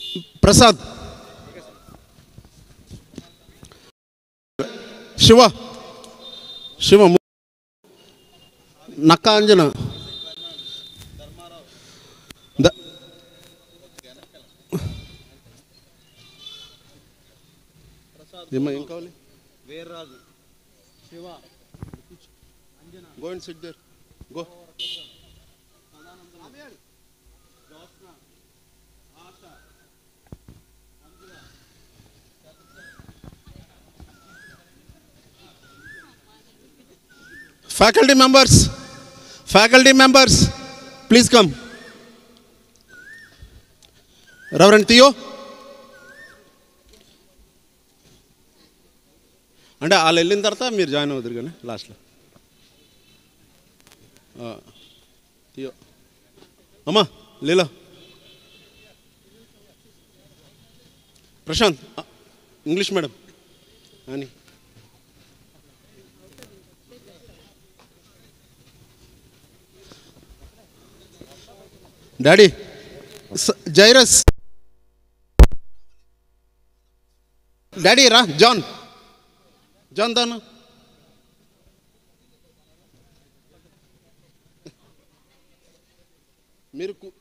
ప్రసాద్ శివ శివ ము- నక్క అంజన ద- ఏమ్మా, ఏం కావాలి Veerraju Shiva go and sit there go faculty members faculty members please come reverend theo అంటే వాళ్ళు వెళ్ళిన తర్వాత మీరు జాయిన్ అవుతారు కానీ లాస్ట్లో తీయో అమ్మా లీలా ప్రశాంత్ ఆ, ఇంగ్లీష్ మేడం అని డాడీ స- జైరస్ డాడీ రా జాన్ జాన్ దాను మీరు కు-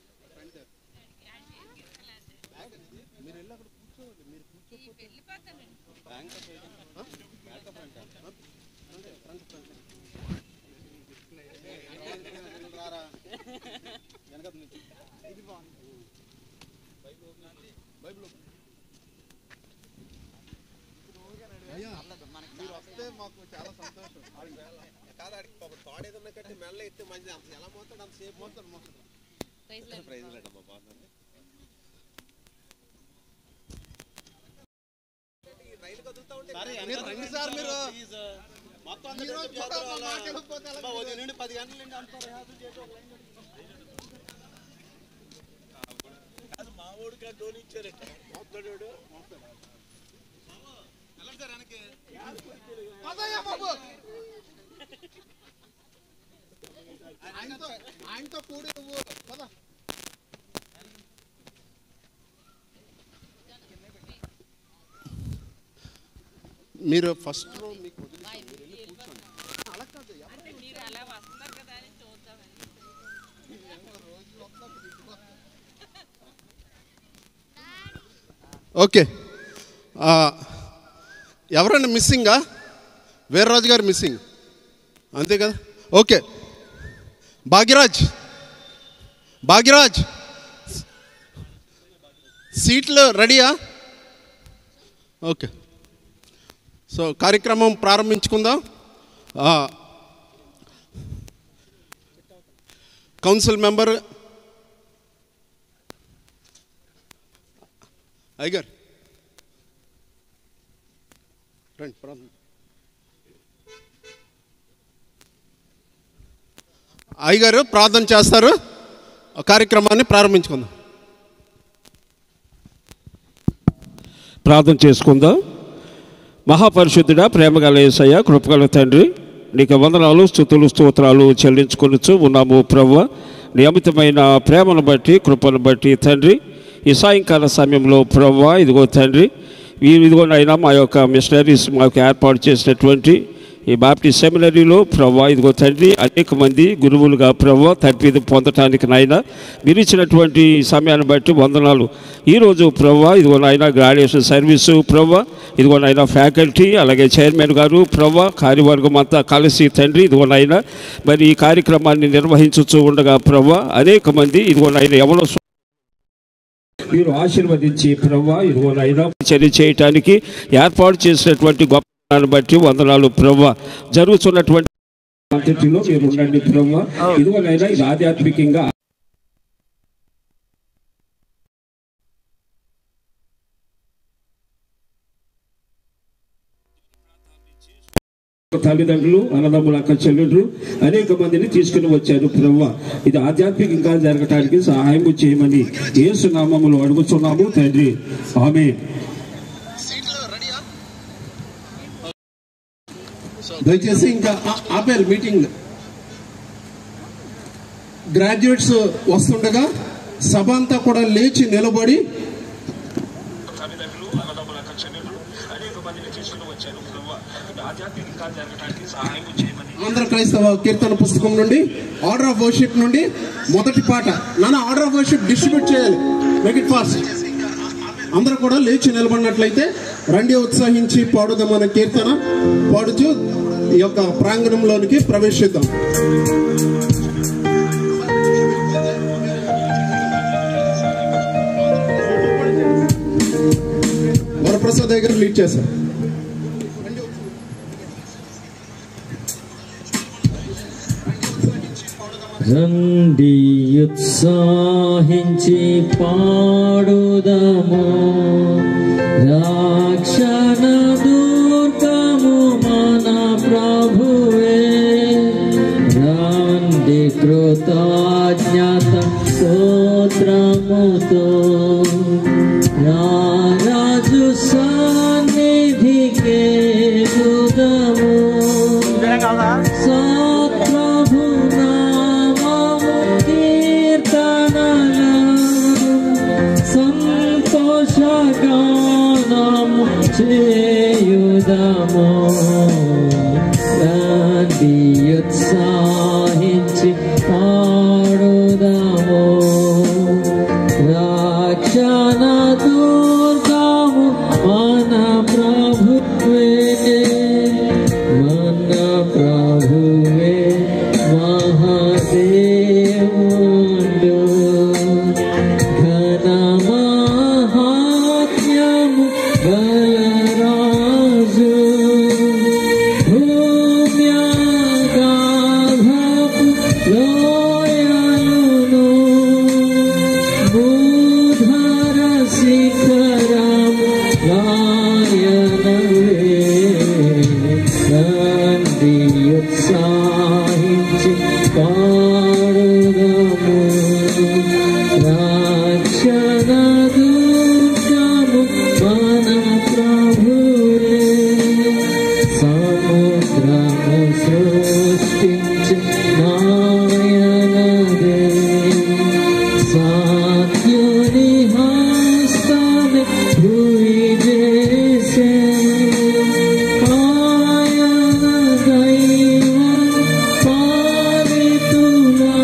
మీరు రండి సార్ మీరు ఈ రోజు కూడా మా మాట వినకపోతే ఎలా? పదయ్యా బాబు. ఆయనతో ఆయనతో కూడి నువ్వు పద మీరు ఫస్ట్ రో మీకు వదిలేస్తాను. మీరు వెళ్ళి కూర్చోండి. అలా కాదు, ఎవరు మీరు అలా వస్తున్నారు కదా అని చూద్దామని ఓకే ఆ, ఎవరైనా మిస్సింగా వీర్రాజు గారు మిస్సింగ్ అంతే కదా ఓకే భాగ్యరాజ్ భాగ్యరాజ్ సీట్లు రెడీయా ఓకే సో కార్యక్రమం ప్రారంభించుకుందాం ఆ, కౌన్సిల్ మెంబర్ అయ్యగారు రండి ప్రార్థన అయ్యగారు ప్రార్థన చేస్తారు ఆ కార్యక్రమాన్ని ప్రారంభించుకుందాం ప్రార్థన చేసుకుందాం మహాపరిశుద్ధుడా ప్రేమగల యేసయ్య కృపగల తండ్రి నీకు వందనాలు స్థుతులు స్తోత్రాలు చెల్లించుకొనుచు ఉన్నాము ప్రవ్వ నియమితమైన ప్రేమను బట్టి కృపను బట్టి తండ్రి ఈ సాయంకాల సమయంలో ప్రవ్వ ఇదిగో తండ్రి ఈ ఇదిగో నైనా మా యొక్క మిషనరీస్ మాకు ఏర్పాటు చేసినటువంటి ఈ బాప్టిస్ట్ సెమినరీలో ప్రవ్వా ఇదిగో తండ్రి అనేక మంది గురువులుగా ప్రవ్వ తర్పీదు పొందటానికి నాయన మీరు ఇచ్చినటువంటి సమయాన్ని బట్టి వందనాలు ఈరోజు ప్రవ్వ ఇదిగో నాయన గ్రాడ్యుయేషన్ సర్వీసు ప్రవ్వ ఇదిగో నాయన ఫ్యాకల్టీ అలాగే చైర్మన్ గారు ప్రవ్వ కార్యవర్గం అంతా కలిసి తండ్రి ఇదిగో నాయన మరి ఈ కార్యక్రమాన్ని నిర్వహించుతూ ఉండగా ప్రవ్వ అనేక మంది ఇదిగో నాయన ఎవరో మీరు ఆశీర్వదించి ప్రవ్వా ఇదిగో నాయన చర్య చేయటానికి ఏర్పాటు చేసినటువంటి గొప్ప దాన్ని బట్టి వందనాలు ప్రవ్వ జరుగుతున్నటువంటి అంతటిలో మీరు ఉండండి ప్రవ్వ ఇదిగో నైనా ఇది ఆధ్యాత్మికంగా తల్లిదండ్రులు అన్నదమ్ములు అక్క చెల్లెళ్ళు అనేక మందిని తీసుకుని వచ్చారు ప్రవ్వ ఇది ఆధ్యాత్మికంగా జరగటానికి సహాయం చేయమని యేసు నామములు అడుగుతున్నాము తండ్రి ఆమె దయచేసి ఇంకా ఆ- ఆపారు మీటింగ్ గ్రాడ్యుయేట్స్ వస్తుండగా సభ అంతా కూడా లేచి నిలబడి తల్లిదండ్రులు అన్నదమ్ముల చెల్లెలు అనేక మందిని తీసుకుని వచ్చాను ప్రభు ఆధ్యాత్మిక కార్యాలు జరగడానికి సహాయం చేయమని ఆంధ్ర క్రైస్తవ కీర్తన పుస్తకం నుండి ఆర్డర్ ఆఫ్ వర్షిప్ నుండి మొదటి పాట నాన్న ఆర్డర్ ఆఫ్ వర్షిప్ డిస్ట్రిబ్యూట్ చేయాలి మేక్ ఇట్ ఫాస్ట్ అందరూ కూడా లేచి నిలబడినట్లయితే రండి ఉత్సాహించి పాడుదామన్న కీర్తన పాడుతూ ఈ యొక్క ప్రాంగణంలోనికి ప్రవేశిద్దాం వరప్రసాద్ దగ్గర లీడ్ చేశారు రండి ఉత్సాహించి పాడుదము రక్షణ దుర్గము మన ప్రభువే రండి కృతజ్ఞత స్తోత్రముతో రాజు సన్నిధికే గుదము సత్ప్రభు నామము కీర్తనలు సంతోషగానము చేయుదము రండి ఉత్సాహించి పాడుదము రక్షణ దుర్గము మన ప్రభువే మన ప్రభువే మహాదేవుడు ఘన మహాత్మ్యము బలరాజు భూమ్యాగాధపు లోయలును బుధర శిఖరం గాయనవే నంది ఉత్సాహించి పాడుదము రక్షణ దుర్గము మన ప్రభువే సముద్రము సృష్టించి నాయనదే సాత్యుని హస్తమే భూమి చేసే ఆయన దైవం పాలితులా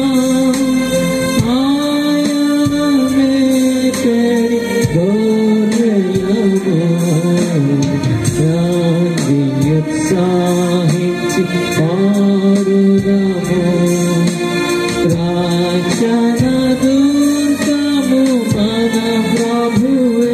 ఆయన మేకడి గోరెలము రాంది ఉత్సాహించి పాడుదము రక్షణ దుర్గము మన ప్రభువే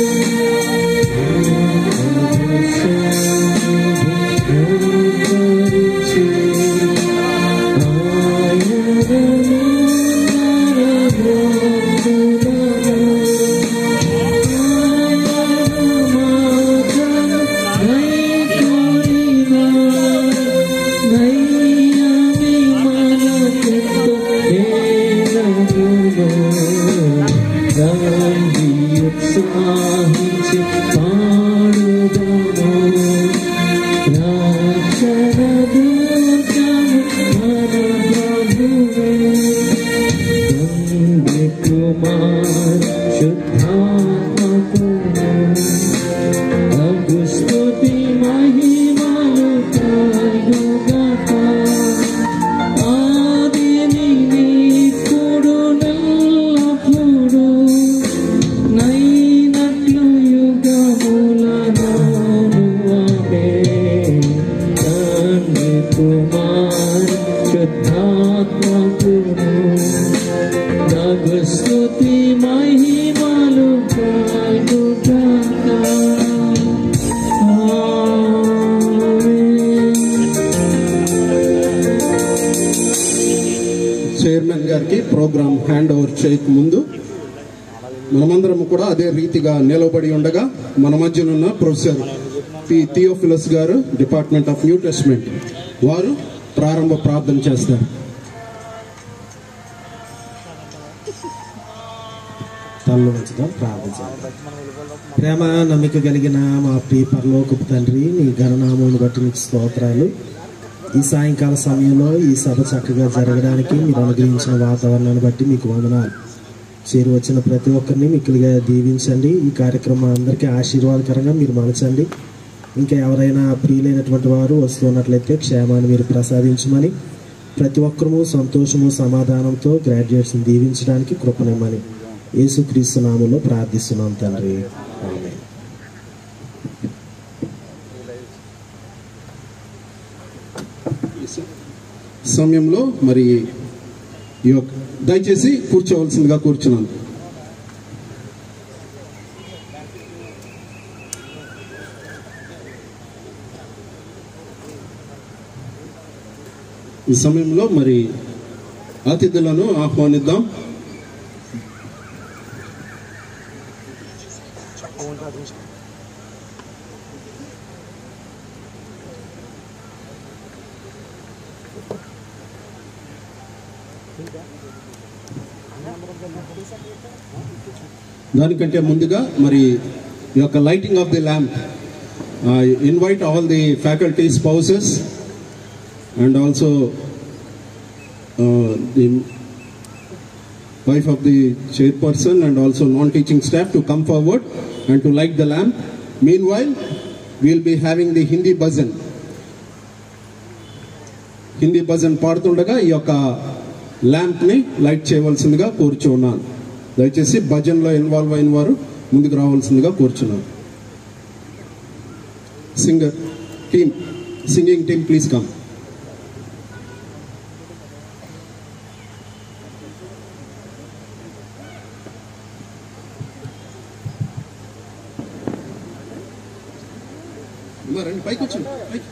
ఉత్సాహించి పాడుదము రక్షణ దుర్గము మన ప్రభువే తండ్రి కుమార్ శుద్ధాత్మకుడు అగు స్తుతి మహిమలు కలుగుగాక ఆదిని నీకుడు నల్లప్పుడు నైనట్లు యుగములను ఆమె తండ్రి కుమార్ శుద్ధాత్మకుడు నగు స్తుతి మహిమలు కలుగుగాక చైర్మన్ గారికి ప్రోగ్రామ్ హ్యాండ్ ఓవర్ చేయక ముందు మనమందరం కూడా అదే రీతిగా నిలబడి ఉండగా మన మధ్యనున్న ప్రొఫెసర్ పి థియోఫిలస్ గారు డిపార్ట్మెంట్ ఆఫ్ న్యూ టెస్ట్మెంట్ వారు ప్రారంభ ప్రార్థన చేస్తారు తలలో ఉంచుదాం ప్రార్థించాలి ప్రేమ నమ్మిక కలిగిన మా ప్రియ పరలోకపు తండ్రి నీ ఘననామమును బట్టి నీకు స్తోత్రాలు ఈ సాయంకాల సమయంలో ఈ సభ చక్కగా జరగడానికి మీరు అనుగ్రహించిన వాతావరణాన్ని బట్టి మీకు వందనాలు చేరి వచ్చిన ప్రతి ఒక్కరిని మిక్కులుగా దీవించండి ఈ కార్యక్రమం అందరికీ ఆశీర్వాదకరంగా మీరు మలచండి ఇంకా ఎవరైనా ప్రియులైనటువంటి వారు వస్తున్నట్లయితే క్షేమాన్ని మీరు ప్రసాదించమని ప్రతి ఒక్కరము సంతోషము సమాధానంతో గ్రాడ్యుయేట్స్ని దీవించడానికి కృపనిమ్మని యేసుక్రీస్తు నామంలో ప్రార్థిస్తున్నాం తండ్రి ఆమేన్. సమయంలో మరి ఈ యొక్క దయచేసి కూర్చోవలసిందిగా కూర్చున్నాను ఈ సమయంలో మరి అతిథులను ఆహ్వానిద్దాం దానికంటే ముందుగా మరి ఈ యొక్క lighting of the lamp invite all the faculty spouses and also the wife of the chairperson and also non-teaching staff to come forward and to light the lamp. Meanwhile, we'll be having the Hindi bhajan. Hindi bhajan పాడుతుండగా ఈ యొక్క ల్యాంప్ని light చేయవలసిందిగా కోరుచున్నాను దయచేసి భజన్లో involve అయిన వారు ముందుకు రావాల్సిందిగా కోరుచున్నాను singer team singing team please come అమ్మా, రండి పైకి వచ్చండి పైకి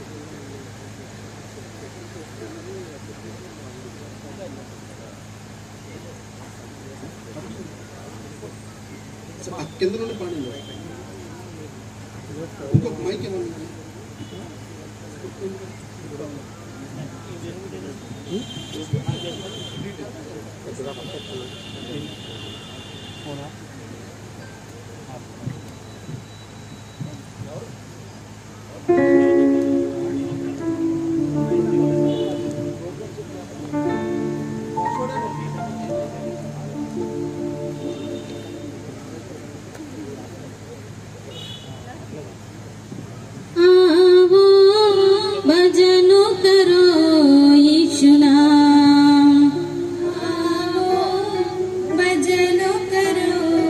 ఆ కింద నుండి పాడండి ఇంకొక మైక్ ఇవ్వండి आवो भजनो करो यीशु नाम आवो भजनो करो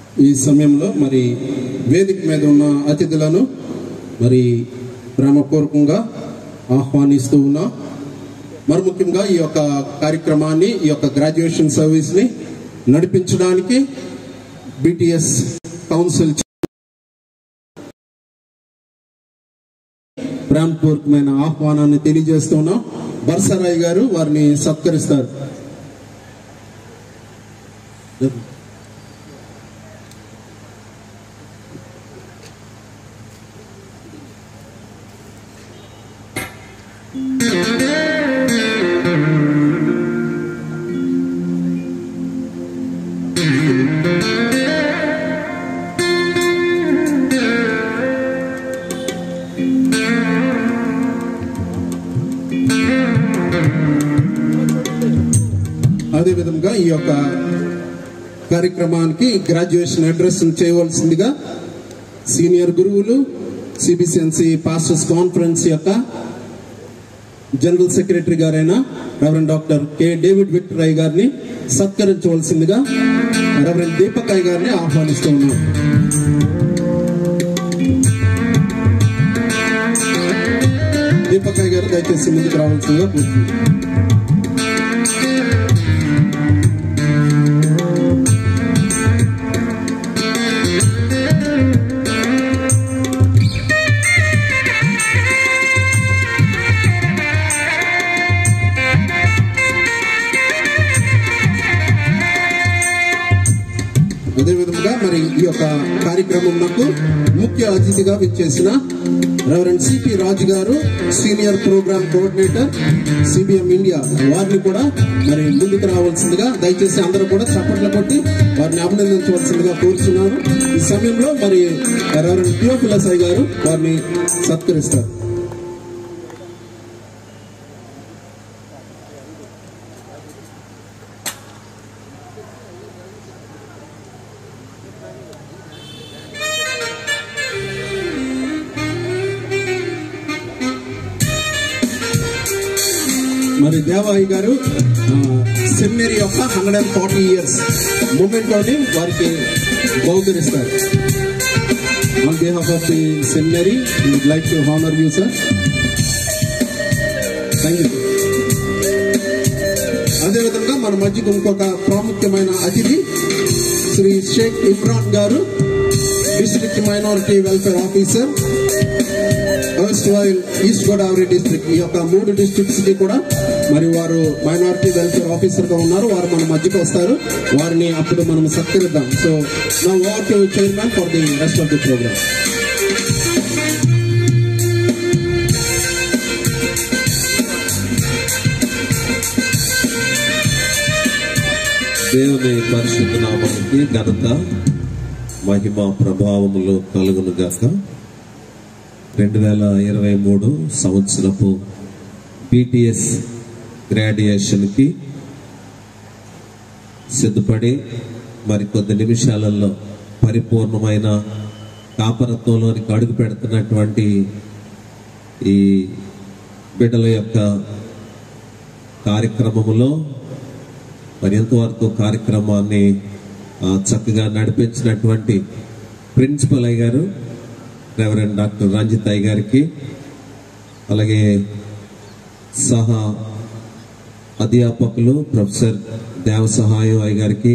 ఈ సమయంలో మరి వేదిక మీద ఉన్న అతిథులను మరి ప్రేమపూర్వకంగా ఆహ్వానిస్తూ ఉన్నా మరి ముఖ్యంగా ఈ యొక్క కార్యక్రమాన్ని ఈ యొక్క గ్రాడ్యుయేషన్ సర్వీస్ని నడిపించడానికి బిటిఎస్ కౌన్సిల్ ప్రేమపూర్వకమైన ఆహ్వానాన్ని తెలియజేస్తున్నాం బర్సరాయ్ గారు వారిని సత్కరిస్తారు అదేవిధంగా ఈ యొక్క కార్యక్రమానికి గ్రాడ్యుయేషన్ అడ్రస్ చేయవలసిందిగా సీనియర్ గురువులు సిబిసిఎన్సి పాస్టర్స్ కాన్ఫరెన్స్ యొక్క జనరల్ సెక్రటరీ గారైన reverend doctor K David Victor Roy గారిని సత్కరించవలసిందిగా రెవరెండ్ దీపక్ రాయ్ గారిని ఆహ్వానిస్తూ ఉన్నాం దీపక్ రాయ్ గారు దయచేసి ముందుకు రావాల్సిందిగా కోరుతున్నాం అదేవిధంగా మరి ఈ యొక్క కార్యక్రమం నాకు ముఖ్య అతిథిగా విచ్చేసిన రెవరెండ్ సిపి రాజు గారు senior programme coordinator CBM India వారిని కూడా మరి ముందుకు రావాల్సిందిగా దయచేసి అందరూ కూడా చప్పట్లు కొట్టి వారిని అభినందించవలసిందిగా కోరుచున్నాను ఈ సమయంలో మరి రెవరెండ్ థియోఫిలసాయి గారు వారిని సత్కరిస్తారు మరి దేవాయి గారు సెమినరీ యొక్క hundred and forty years moment లోని వారికి బహుకరిస్తారు on behalf of the seminary would like to honour you sir thank you అదేవిధంగా మన మధ్యకు ఇంకొక ప్రాముఖ్యమైన అతిథి శ్రీ షేక్ ఇమ్రాన్ గారు district minority welfare officer while East Godavari district ఈ యొక్క మూడు డిస్ట్రిక్ట్స్ కి కూడా మరి వారు మైనారిటీ వెల్ఫేర్ ఆఫీసర్ గా ఉన్నారు వారు మన మధ్యకి వస్తారు వారిని అప్పుడు మనం సత్కరిద్దాం so now over to chairman for the rest of the programme దేవుని పరిశుద్ధ నామానికి ఘనత మహిమ ప్రభావములు కలుగును గాక రెండు వేల ఇరవై మూడు సంవత్సరపు బీటీఎస్ గ్రాడ్యుయేషన్కి సిద్ధపడి మరి కొద్ది నిమిషాలలో పరిపూర్ణమైన కాపరత్వంలోనికి అడుగు పెడుతున్నటువంటి ఈ బిడ్డల యొక్క కార్యక్రమములో మరి ఎంతవరకు కార్యక్రమాన్ని ఆ, చక్కగా నడిపించినటువంటి ప్రిన్సిపల్ అయ్య గారు రెవరెండ్ డాక్టర్ రంజిత్ అయ్య గారికి అలాగే సహా అధ్యాపకులు ప్రొఫెసర్ దేవ సహాయం అయ్య గారికి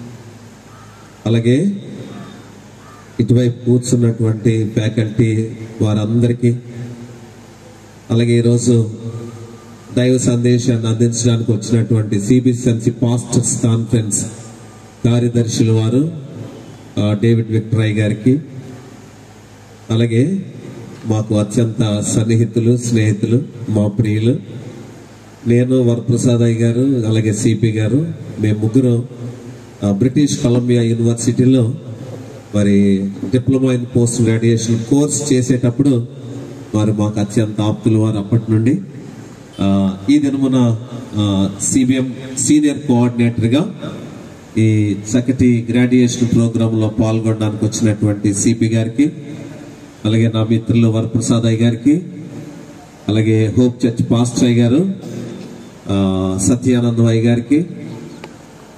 అలాగే ఇటువైపు కూర్చున్నటువంటి ఫ్యాకల్టీ వారందరికీ అలాగే ఈరోజు దైవ సందేశాన్ని అందించడానికి వచ్చినటువంటి సిబిసిఎన్సి పాస్టర్స్ కాన్ఫరెన్స్ కార్యదర్శుల వారు ఆ, డేవిడ్ విక్టరాయ్ గారికి అలాగే మాకు అత్యంత సన్నిహితులు స్నేహితులు మా ప్రియులు నేను వరప్రసాద్ అయ్య గారు అలాగే సిపి గారు మేము ముగ్గురు ఆ, బ్రిటిష్ కొలంబియా యూనివర్సిటీలో మరి diploma in post graduation course చేసేటప్పుడు వారు మాకు అత్యంత ఆప్తులు వారు అప్పటి నుండి ఆ, ఈ దినమున సిబిఎం సీనియర్ కోఆర్డినేటర్గా ఈ చక్కటి గ్రాడ్యుయేషన్ ప్రోగ్రాంలో పాల్గొనడానికి వచ్చినటువంటి సిపి గారికి అలాగే నా మిత్రులు వరప్రసాద్ అయ్య గారికి అలాగే హోప్ చర్చ్ పాస్టర్ అయ్య గారు ఆ, సత్యానందం అయ్య గారికి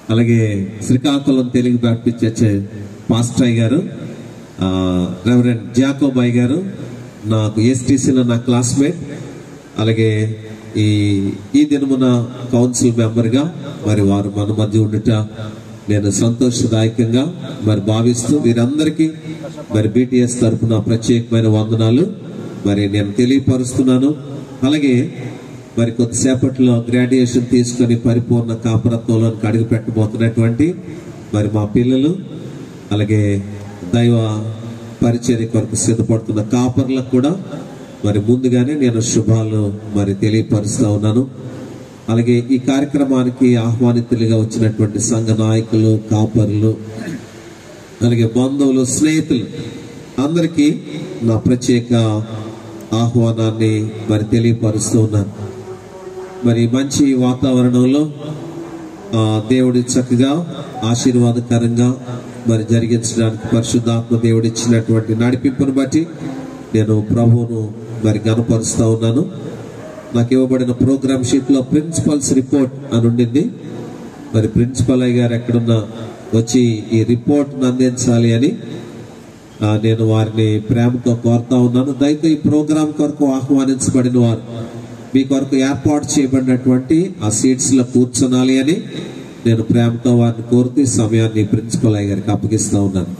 అలాగే Srikakulam Telugu Baptist church pastor అయ్య గారు ఆ, రెవరెండ్ జాకోబాయ్ గారు నాకు ఎస్టీసీలో నా క్లాస్మేట్ అలాగే ఈ ఈ దినమున కౌన్సిల్ మెంబర్గా మరి వారు మన మధ్య ఉండుట నేను సంతోషదాయకంగా మరి భావిస్తూ వీరందరికీ మరి బీటీఎస్ తరఫున ప్రత్యేకమైన వందనాలు మరి నేను తెలియపరుస్తున్నాను అలాగే మరి కొద్దిసేపట్లో గ్రాడ్యుయేషన్ తీసుకొని పరిపూర్ణ కాపరత్వంలోకి అడుగు పెట్టబోతున్నటువంటి మరి మా పిల్లలు అలాగే దైవ పరిచర్య కొరకు సిద్ధపడుతున్న కాపర్లకు కూడా మరి ముందుగానే నేను శుభాలు మరి తెలియపరుస్తా ఉన్నాను అలాగే ఈ కార్యక్రమానికి ఆహ్వానితులుగా వచ్చినటువంటి సంఘ నాయకులు కాపర్లు అలాగే బంధువులు స్నేహితులు అందరికీ నా ప్రత్యేక ఆహ్వానాన్ని మరి తెలియపరుస్తూ ఉన్నాను మరి మంచి వాతావరణంలో ఆ, దేవుడి చక్కగా ఆశీర్వాదకరంగా మరి జరిగించడానికి పరిశుద్ధాత్మ దేవుడు ఇచ్చినటువంటి నడిపింపును బట్టి నేను ప్రభువును మరి గనపరుస్తా ఉన్నాను నాకు ఇవ్వబడిన ప్రోగ్రామ్ షీట్ లో ప్రిన్సిపల్స్ రిపోర్ట్ అని ఉండింది మరి ప్రిన్సిపల్ అయ్య గారు ఎక్కడున్నా వచ్చి ఈ రిపోర్ట్ అందించాలి అని ఆ, నేను వారిని ప్రేమతో కోరుతా ఉన్నాను దయతో ఈ ప్రోగ్రాం కొరకు ఆహ్వానించబడిన వారు మీ కొరకు ఏర్పాటు చేయబడినటువంటి ఆ సీట్స్ లో కూర్చొనాలి అని నేను ప్రేమతో వారిని కోరుతూ ఈ సమయాన్ని ప్రిన్సిపల్ అయ్య గారికి అప్పగిస్తా ఉన్నాను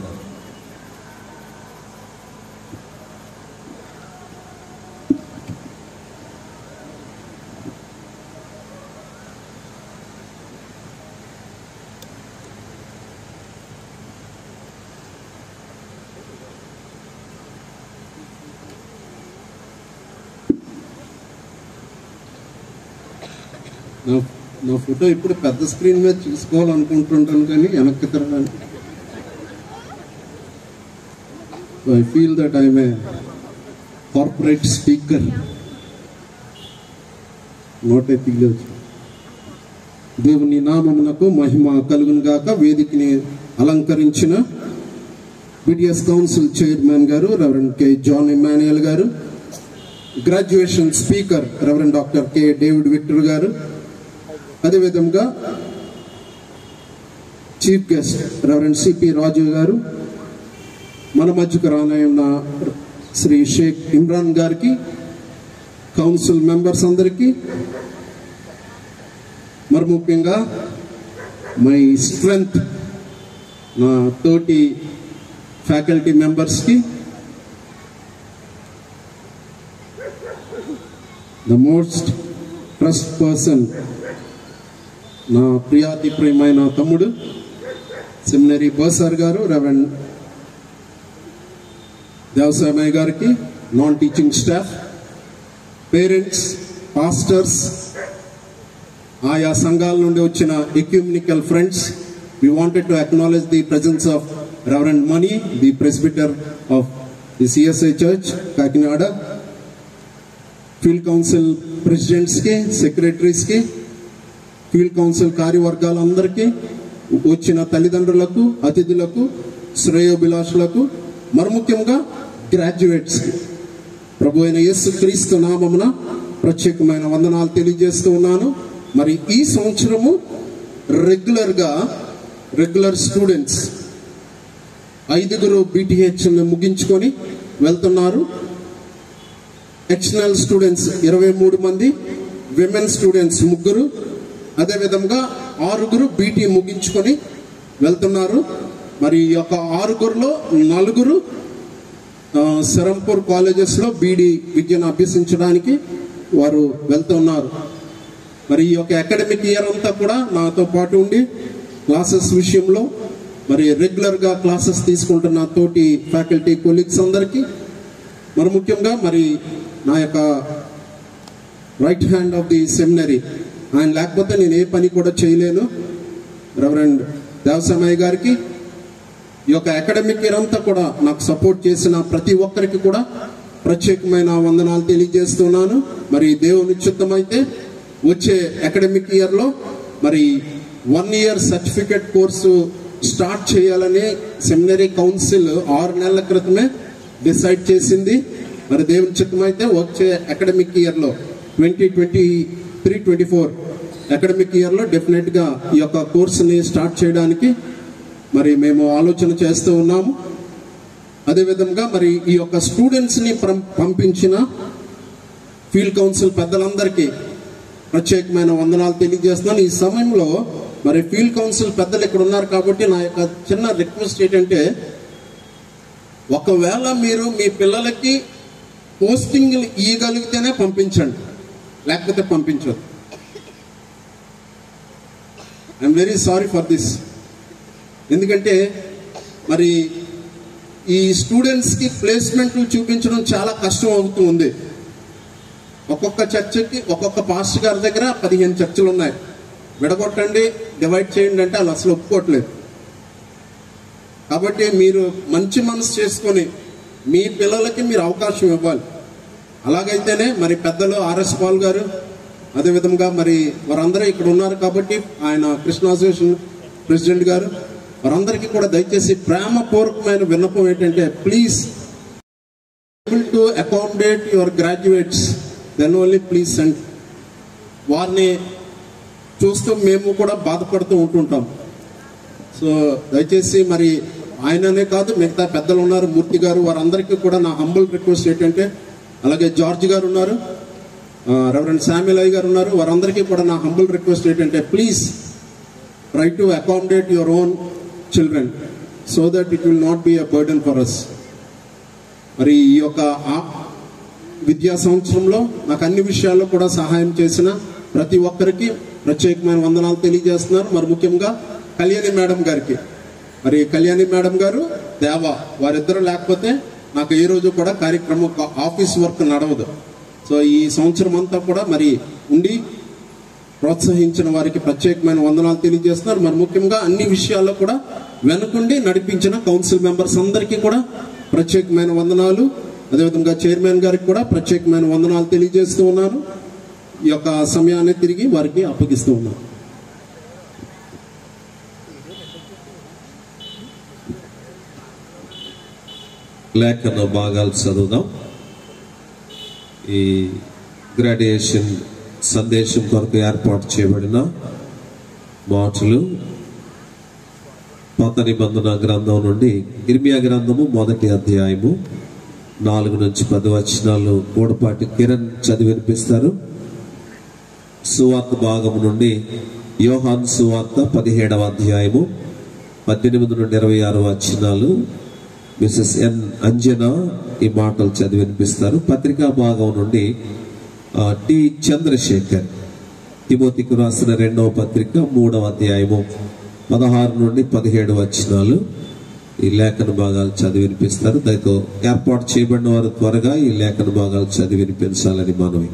నా నా ఫోటో ఇప్పుడు పెద్ద స్క్రీన్ మీద చూసుకోవాలనుకుంటుంటాను కానీ వెనక్కి తిరగడానికి I feel that I'm a corporate speaker నోటే తీయలేదు దేవుని నామమునకు మహిమ కలుగును గాక వేదికని అలంకరించిన బిడిఎస్ కౌన్సిల్ చైర్మన్ గారు రెవరెండ్ కె జాన్ ఇమాన్యుయల్ గారు graduation speaker reverend doctor K David Victor గారు అదేవిధంగా chief guest reverend CP Raju గారు మన మధ్యకు రానయ్యున్న శ్రీ షేక్ ఇమ్రాన్ గారికి కౌన్సిల్ మెంబర్స్ అందరికీ మరి ముఖ్యంగా మై స్ట్రెంగ్త్ నా తోటి ఫ్యాకల్టీ మెంబర్స్కి ద మోస్ట్ ట్రస్ట్ పర్సన్ నా ప్రియాతి ప్రియమైన తమ్ముడు సెమినరీ బర్సర్ గారు రెవెండ్ దేవసామయ్య గారికి non teaching staff parents pastors ఆయా సంఘాల నుండి వచ్చిన ecumenical friends we wanted to acknowledge the presence of reverend Mani the presbyter of the CSI church Kakinada field council ప్రెసిడెంట్స్కి సెక్రటరీస్కి ఫీల్డ్ కౌన్సిల్ కార్యవర్గాలందరికీ వచ్చిన తల్లిదండ్రులకు అతిథులకు శ్రేయోభిలాషులకు మరి ముఖ్యంగా గ్రాడ్యుయేట్స్కి ప్రభు అయిన యేసు క్రీస్తు నామమున ప్రత్యేకమైన వందనాలు తెలియజేస్తూ ఉన్నాను మరి ఈ సంవత్సరము రెగ్యులర్గా రెగ్యులర్ స్టూడెంట్స్ ఐదుగురు బీటీహెచ్ ముగించుకొని వెళ్తున్నారు ఎక్స్టర్నల్ స్టూడెంట్స్ ఇరవై మూడు మంది విమెన్ స్టూడెంట్స్ ముగ్గురు అదేవిధంగా ఆరుగురు బీటీ ముగించుకొని వెళ్తున్నారు మరి ఈ యొక్క ఆరుగురులో నలుగురు ఆ, సెరంపూర్ కాలేజెస్లో బీడీ విద్యను అభ్యసించడానికి వారు వెళ్తున్నారు మరి ఈ యొక్క అకాడమిక్ ఇయర్ అంతా కూడా నాతో పాటు ఉండి క్లాసెస్ విషయంలో మరి రెగ్యులర్గా క్లాసెస్ తీసుకుంటున్న తోటి ఫ్యాకల్టీ కొలీగ్స్ అందరికీ మరి ముఖ్యంగా మరి నా యొక్క right hand of the seminary ఆయన లేకపోతే నేను ఏ పని కూడా చేయలేను రెవరెండ్ దేవసమయ్య గారికి ఈ యొక్క అకాడమిక్ ఇయర్ అంతా కూడా నాకు సపోర్ట్ చేసిన ప్రతి ఒక్కరికి కూడా ప్రత్యేకమైన వందనాలు తెలియజేస్తున్నాను మరి దేవుని చిత్తమైతే వచ్చే అకాడమిక్ ఇయర్లో మరి one year certificate course start చేయాలని సెమినరీ కౌన్సిల్ ఆరు నెలల క్రితమే డిసైడ్ చేసింది మరి దేవుని చిత్తమైతే వచ్చే అకాడమిక్ ఇయర్లో twenty twenty three twenty four academic ఇయర్లో డెఫినెట్గా ఈ యొక్క కోర్సుని స్టార్ట్ చేయడానికి మరి మేము ఆలోచన చేస్తూ ఉన్నాము అదేవిధంగా మరి ఈ యొక్క స్టూడెంట్స్ని పం- పంపించిన ఫీల్డ్ కౌన్సిల్ పెద్దలందరికీ ప్రత్యేకమైన వందనాలు తెలియజేస్తున్నాను ఈ సమయంలో మరి ఫీల్డ్ కౌన్సిల్ పెద్దలు ఇక్కడ ఉన్నారు కాబట్టి నా యొక్క చిన్న రిక్వెస్ట్ ఏంటంటే ఒకవేళ మీరు మీ పిల్లలకి పోస్టింగ్లు ఇవ్వగలిగితేనే పంపించండి లేకపోతే పంపించదు I'm very sorry for this ఎందుకంటే మరి ఈ స్టూడెంట్స్కి ప్లేస్మెంట్లు చూపించడం చాలా కష్టం అవుతూ ఉంది ఒక్కొక్క చర్చికి ఒక్కొక్క పాస్టర్ గారి దగ్గర పదిహేను చర్చిలు ఉన్నాయి విడగొట్టండి డివైడ్ చేయండి అంటే వాళ్ళు అసలు ఒప్పుకోవట్లేదు కాబట్టి మీరు మంచి మనసు చేసుకొని మీ పిల్లలకి మీరు అవకాశం ఇవ్వాలి అలాగైతేనే మరి పెద్దలు ఆర్ఎస్ పాల్ గారు అదేవిధంగా మరి వారందరూ ఇక్కడ ఉన్నారు కాబట్టి ఆయన కృష్ణ అసోసియేషన్ ప్రెసిడెంట్ గారు వారందరికీ కూడా దయచేసి ప్రేమపూర్వకమైన విన్నపం ఏంటంటే please able to accommodate your graduates then only please send వారిని చూస్తూ మేము కూడా బాధపడుతూ ఉంటుంటాం సో దయచేసి మరి ఆయననే కాదు మిగతా పెద్దలు ఉన్నారు మూర్తి గారు వారందరికీ కూడా నా హంబుల్ రిక్వెస్ట్ ఏంటంటే అలాగే జార్జ్ గారు ఉన్నారు రెవరెండ్ శామ్యుల్ అయ్య గారు ఉన్నారు వారందరికీ కూడా నా హంబుల్ రిక్వెస్ట్ ఏంటంటే please try to accommodate your own children so that it will not be a burden for us మరి ఈ యొక్క ఆ- విద్యా సంవత్సరంలో నాకు అన్ని విషయాల్లో కూడా సహాయం చేసిన ప్రతి ఒక్కరికి ప్రత్యేకమైన వందనాలు తెలియజేస్తున్నారు మరి ముఖ్యంగా కళ్యాణి మేడం గారికి మరి కళ్యాణి మేడం గారు దేవ వారిద్దరు లేకపోతే నాకు ఏ రోజు కూడా కార్యక్రమం ఒక ఆఫీస్ వర్క్ నడవదు సో ఈ సంవత్సరం అంతా కూడా మరి ఉండి ప్రోత్సహించిన వారికి ప్రత్యేకమైన వందనాలు తెలియజేస్తున్నారు మరి ముఖ్యంగా అన్ని విషయాల్లో కూడా వెనుకుండి నడిపించిన కౌన్సిల్ మెంబర్స్ అందరికీ కూడా ప్రత్యేకమైన వందనాలు అదేవిధంగా చైర్మన్ గారికి కూడా ప్రత్యేకమైన వందనాలు తెలియజేస్తూ ఉన్నాను ఈ యొక్క సమయాన్ని తిరిగి వారికి అప్పగిస్తూ ఉన్నాను లేఖన భాగాలు చదువుదాం ఈ గ్రాడ్యుయేషన్ సందేశం కొరకు ఏర్పాటు చేయబడిన మాటలు పాత నిబంధన గ్రంథం నుండి ఇర్మియా గ్రంథము మొదటి అధ్యాయము నాలుగు నుంచి పది వచనాలు గూడపాటి కిరణ్ చదివి వినిపిస్తారు సువార్త భాగం నుండి యోహాన్ సువార్త పదిహేడవ అధ్యాయము పద్దెనిమిది నుండి ఇరవై ఆరు వచనాలు మిసెస్ ఎన్ అంజన ఈ మాటలు చదివి వినిపిస్తారు పత్రికా భాగం నుండి ఆ, టి చంద్రశేఖర్ తిమోతికి రాసిన రెండవ పత్రిక మూడవ అధ్యాయము పదహారు నుండి పదిహేడు వచనాలు ఈ లేఖన భాగాలు చదివి వినిపిస్తారు దాంతో ఏర్పాటు చేయబడిన వారు త్వరగా ఈ లేఖన భాగాలు చదివి వినిపించాలని మనవి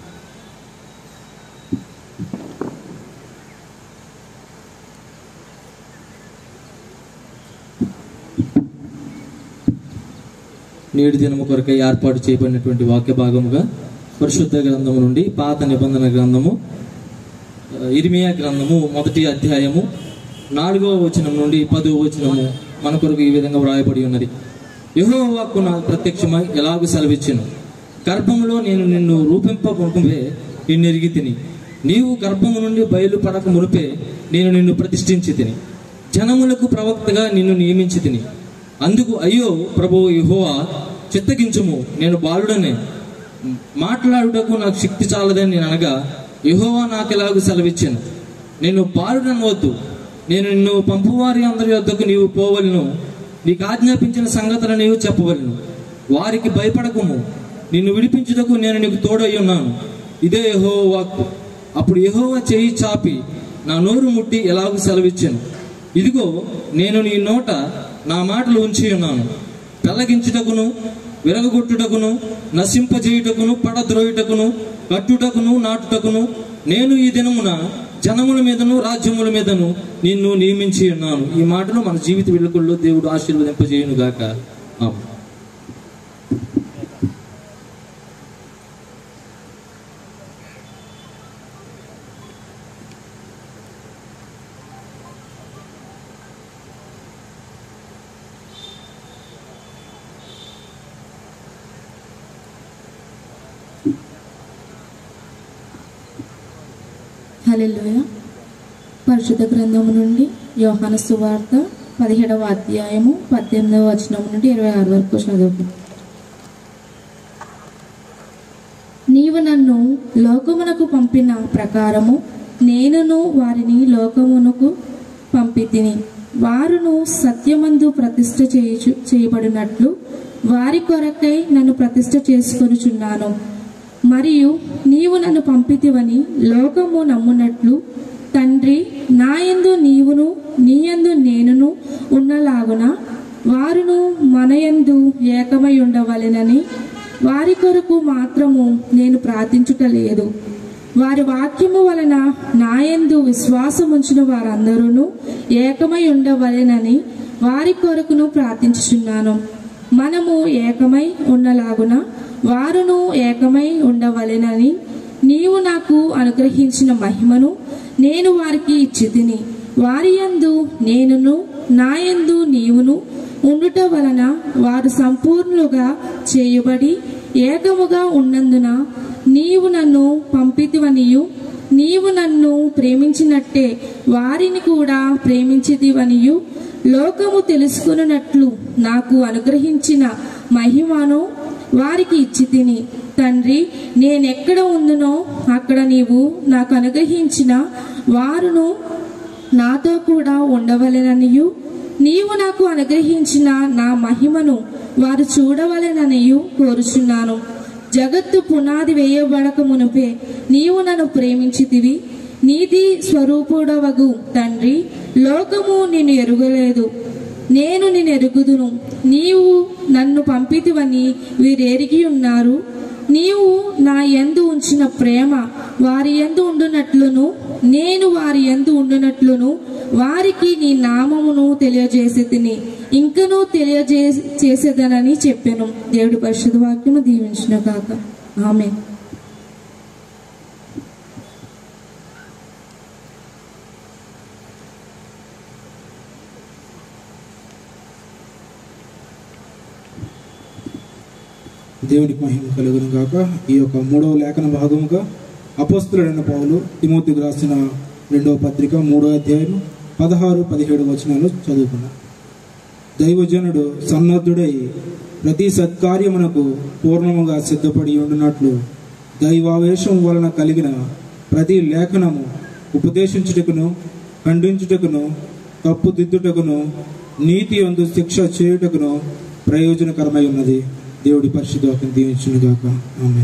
నేడు దినము కొరకై ఏర్పాటు చేయబడినటువంటి వాక్య భాగముగా పరిశుద్ధ గ్రంథము నుండి పాత నిబంధన గ్రంథము ఆ, ఇర్మియా గ్రంథము మొదటి అధ్యాయము నాలుగవ వచనం నుండి పదవ వచనము మన కొరకు ఈ విధంగా వ్రాయబడి ఉన్నది యహో వాక్కు నాకు ప్రత్యక్షమై ఎలాగూ సెలవిచ్చును గర్భములో నేను నిన్ను రూపింపకుంటే నిన్ను ఎరిగి తిని నీవు గర్భము నుండి బయలుపడక మునిపే నేను నిన్ను ప్రతిష్ఠించి తిని జనములకు ప్రవక్తగా నిన్ను నియమించి తిని అందుకు అయ్యో ప్రభు యెహోవా చిత్తగించుము నేను బాలుడనే మాట్లాడుటకు నాకు శక్తి చాలదని నేను అనగా యెహోవా నాకు ఎలాగూ సెలవిచ్చాను నేను బాలుడని వద్దు నేను నిన్ను పంపువారి అందరి వద్దకు నీవు పోవలను నీకు ఆజ్ఞాపించిన సంగతులు నీవు చెప్పవలను వారికి భయపడకము నిన్ను విడిపించుటకు నేను నీకు తోడై ఉన్నాను ఇదే యెహోవా వాక్కు అప్పుడు యెహోవా చేయి చాపి నా నోరు ముట్టి ఎలాగూ సెలవిచ్చాను ఇదిగో నేను నీ నోట నా మాటలు ఉంచి ఉన్నాను పెళ్ళగించుటకును విరగగొట్టుటకును నశింపజేయుటకును పడద్రోయుటకును కట్టుటకును నాటుటకును నేను ఈ దినమున జనముల మీదను రాజ్యముల మీదను నిన్ను నియమించి ఉన్నాను ఈ మాటలు మన జీవిత వెలుగుల్లో దేవుడు ఆశీర్వదింపజేయును గాక ఆమేన్. హల్లెలూయ పరిశుద్ధ గ్రంథము నుండి యోహాను సువార్త పదిహేడవ అధ్యాయము పద్దెనిమిదవ వచనం నుండి ఇరవై ఆరు వరకు చదువు నీవు నన్ను లోకమునకు పంపిన ప్రకారము నేనును వారిని లోకమునకు పంపితిని వారును సత్యమందు ప్రతిష్ఠ చేయుచు చేయబడినట్లు వారి కొరకై నన్ను ప్రతిష్ఠ చేసుకొనుచున్నాను మరియు నీవు నన్ను పంపితివని లోకము నమ్మునట్లు తండ్రి నాయందు నీవును నీయందు నేనును ఉన్నలాగున వారును మనయందు ఏకమై ఉండవలెనని వారి కొరకు మాత్రము నేను ప్రార్థించుట లేదు వారి వాక్యము వలన నాయందు విశ్వాసముంచిన వారందరూ ఏకమై ఉండవలెనని వారి కొరకును ప్రార్థించుచున్నాను మనము ఏకమై ఉండలాగున వారును ఏకమై ఉండవలెనని నీవు నాకు అనుగ్రహించిన మహిమను నేను వారికి ఇచ్చి తిని వారి యందు నేనును నాయందు నీవును ఉండుట వలన వారు సంపూర్ణులుగా చేయబడి ఏకముగా ఉన్నందున నీవు నన్ను పంపితివనియు నీవు నన్ను ప్రేమించినట్టే వారిని కూడా ప్రేమించితివనియు లోకము తెలుసుకున్నట్లు నాకు అనుగ్రహించిన మహిమను వారికి ఇచ్చి తిని తండ్రి నేనెక్కడ ఉందునో అక్కడ నీవు నాకు అనుగ్రహించిన వారును నాతో కూడా ఉండవలెననియు నీవు నాకు అనుగ్రహించిన నా మహిమను వారు చూడవలెననియు కోరుచున్నాను జగత్తు పునాది వేయబడక మునుపే నీవు నన్ను ప్రేమించితివి నీతి స్వరూపుడవగు తండ్రి లోకము నిన్ను ఎరుగలేదు నేను నిన్ను ఎరుగుదును నీవు నన్ను పంపితివని వీరెరిగి ఉన్నారు నీవు నా యందు ఉంచిన ప్రేమ వారి యందు ఉండునట్లును నేను వారి యందు ఉండునట్లును వారికి నీ నామమును తెలియజేసి తిని ఇంకనూ తెలియజే చేసేదనని చెప్పాను దేవుడి పరిశుద్ధ వాక్యము దీవించిన కాక ఆమె దేవునికి మహిమ కలుగును గాక ఈ యొక్క మూడవ లేఖన భాగముగా అపోస్తులైన పౌలు తిమోతికి రాసిన రెండవ పత్రిక మూడో అధ్యాయం పదహారు పదిహేడు వచనాలు చదువుకున్నాం దైవజనుడు సన్నద్ధుడై ప్రతి సత్కార్యమునకు పూర్ణముగా సిద్ధపడి ఉండునట్లు దైవావేశం వలన కలిగిన ప్రతి లేఖనము ఉపదేశించుటకును ఖండించుటకును తప్పుదిద్దుటకును నీతి అందు శిక్ష చేయుటకును ప్రయోజనకరమై ఉన్నది దేవుడి పరిశుద్ధ దీవించును గాక ఆమె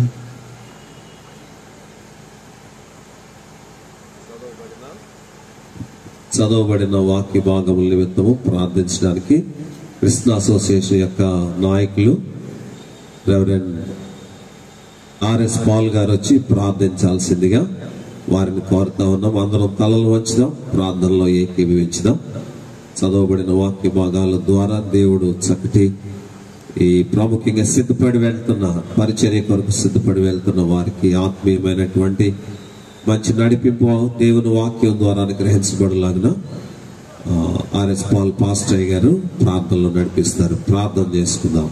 చదవబడిన వాక్య భాగముల నిమిత్తము ప్రార్థించడానికి కృష్ణ అసోసియేషన్ యొక్క నాయకులు రెవరెండ్ ఆర్ఎస్ పాల్ గారు వచ్చి ప్రార్థించాల్సిందిగా వారిని కోరుతా ఉన్నాం అందరం తలలు వంచుదాం ప్రార్థనలో ఏకీభవించుదాం చదవబడిన వాక్య భాగాల ద్వారా దేవుడు చక్కటి ఈ ప్రాముఖ్యంగా సిద్ధపడి వెళ్తున్న పరిచర్య కొరకు సిద్ధపడి వెళ్తున్న వారికి ఆత్మీయమైనటువంటి మంచి నడిపింపు దేవుని వాక్యం ద్వారా గ్రహించబడలాగిన ఆర్ఎస్ పాల్ పాస్టయ్య గారు ప్రార్థనలో నడిపిస్తారు ప్రార్థన చేసుకుందాం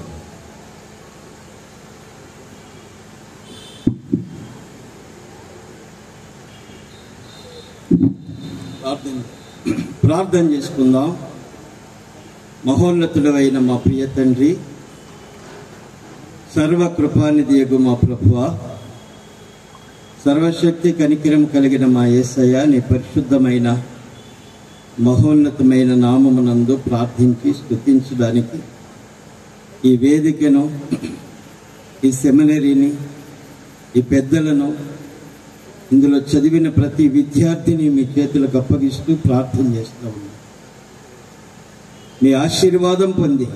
ప్రార్థన ప్రార్థన చేసుకుందాం మహోన్నతుడైన మా ప్రియ తండ్రి సర్వ కృపానిధియగు మా ప్రభువ సర్వశక్తి కనికిరం కలిగిన మా యేసయ్య నీ పరిశుద్ధమైన మహోన్నతమైన నామమునందు ప్రార్థించి స్తుతించడానికి ఈ వేదికను ఈ సెమినరీని ఈ పెద్దలను ఇందులో చదివిన ప్రతి విద్యార్థిని మీ చేతులకు అప్పగిస్తూ ప్రార్థన చేస్తూ ఉన్నాం మీ ఆశీర్వాదం పొంది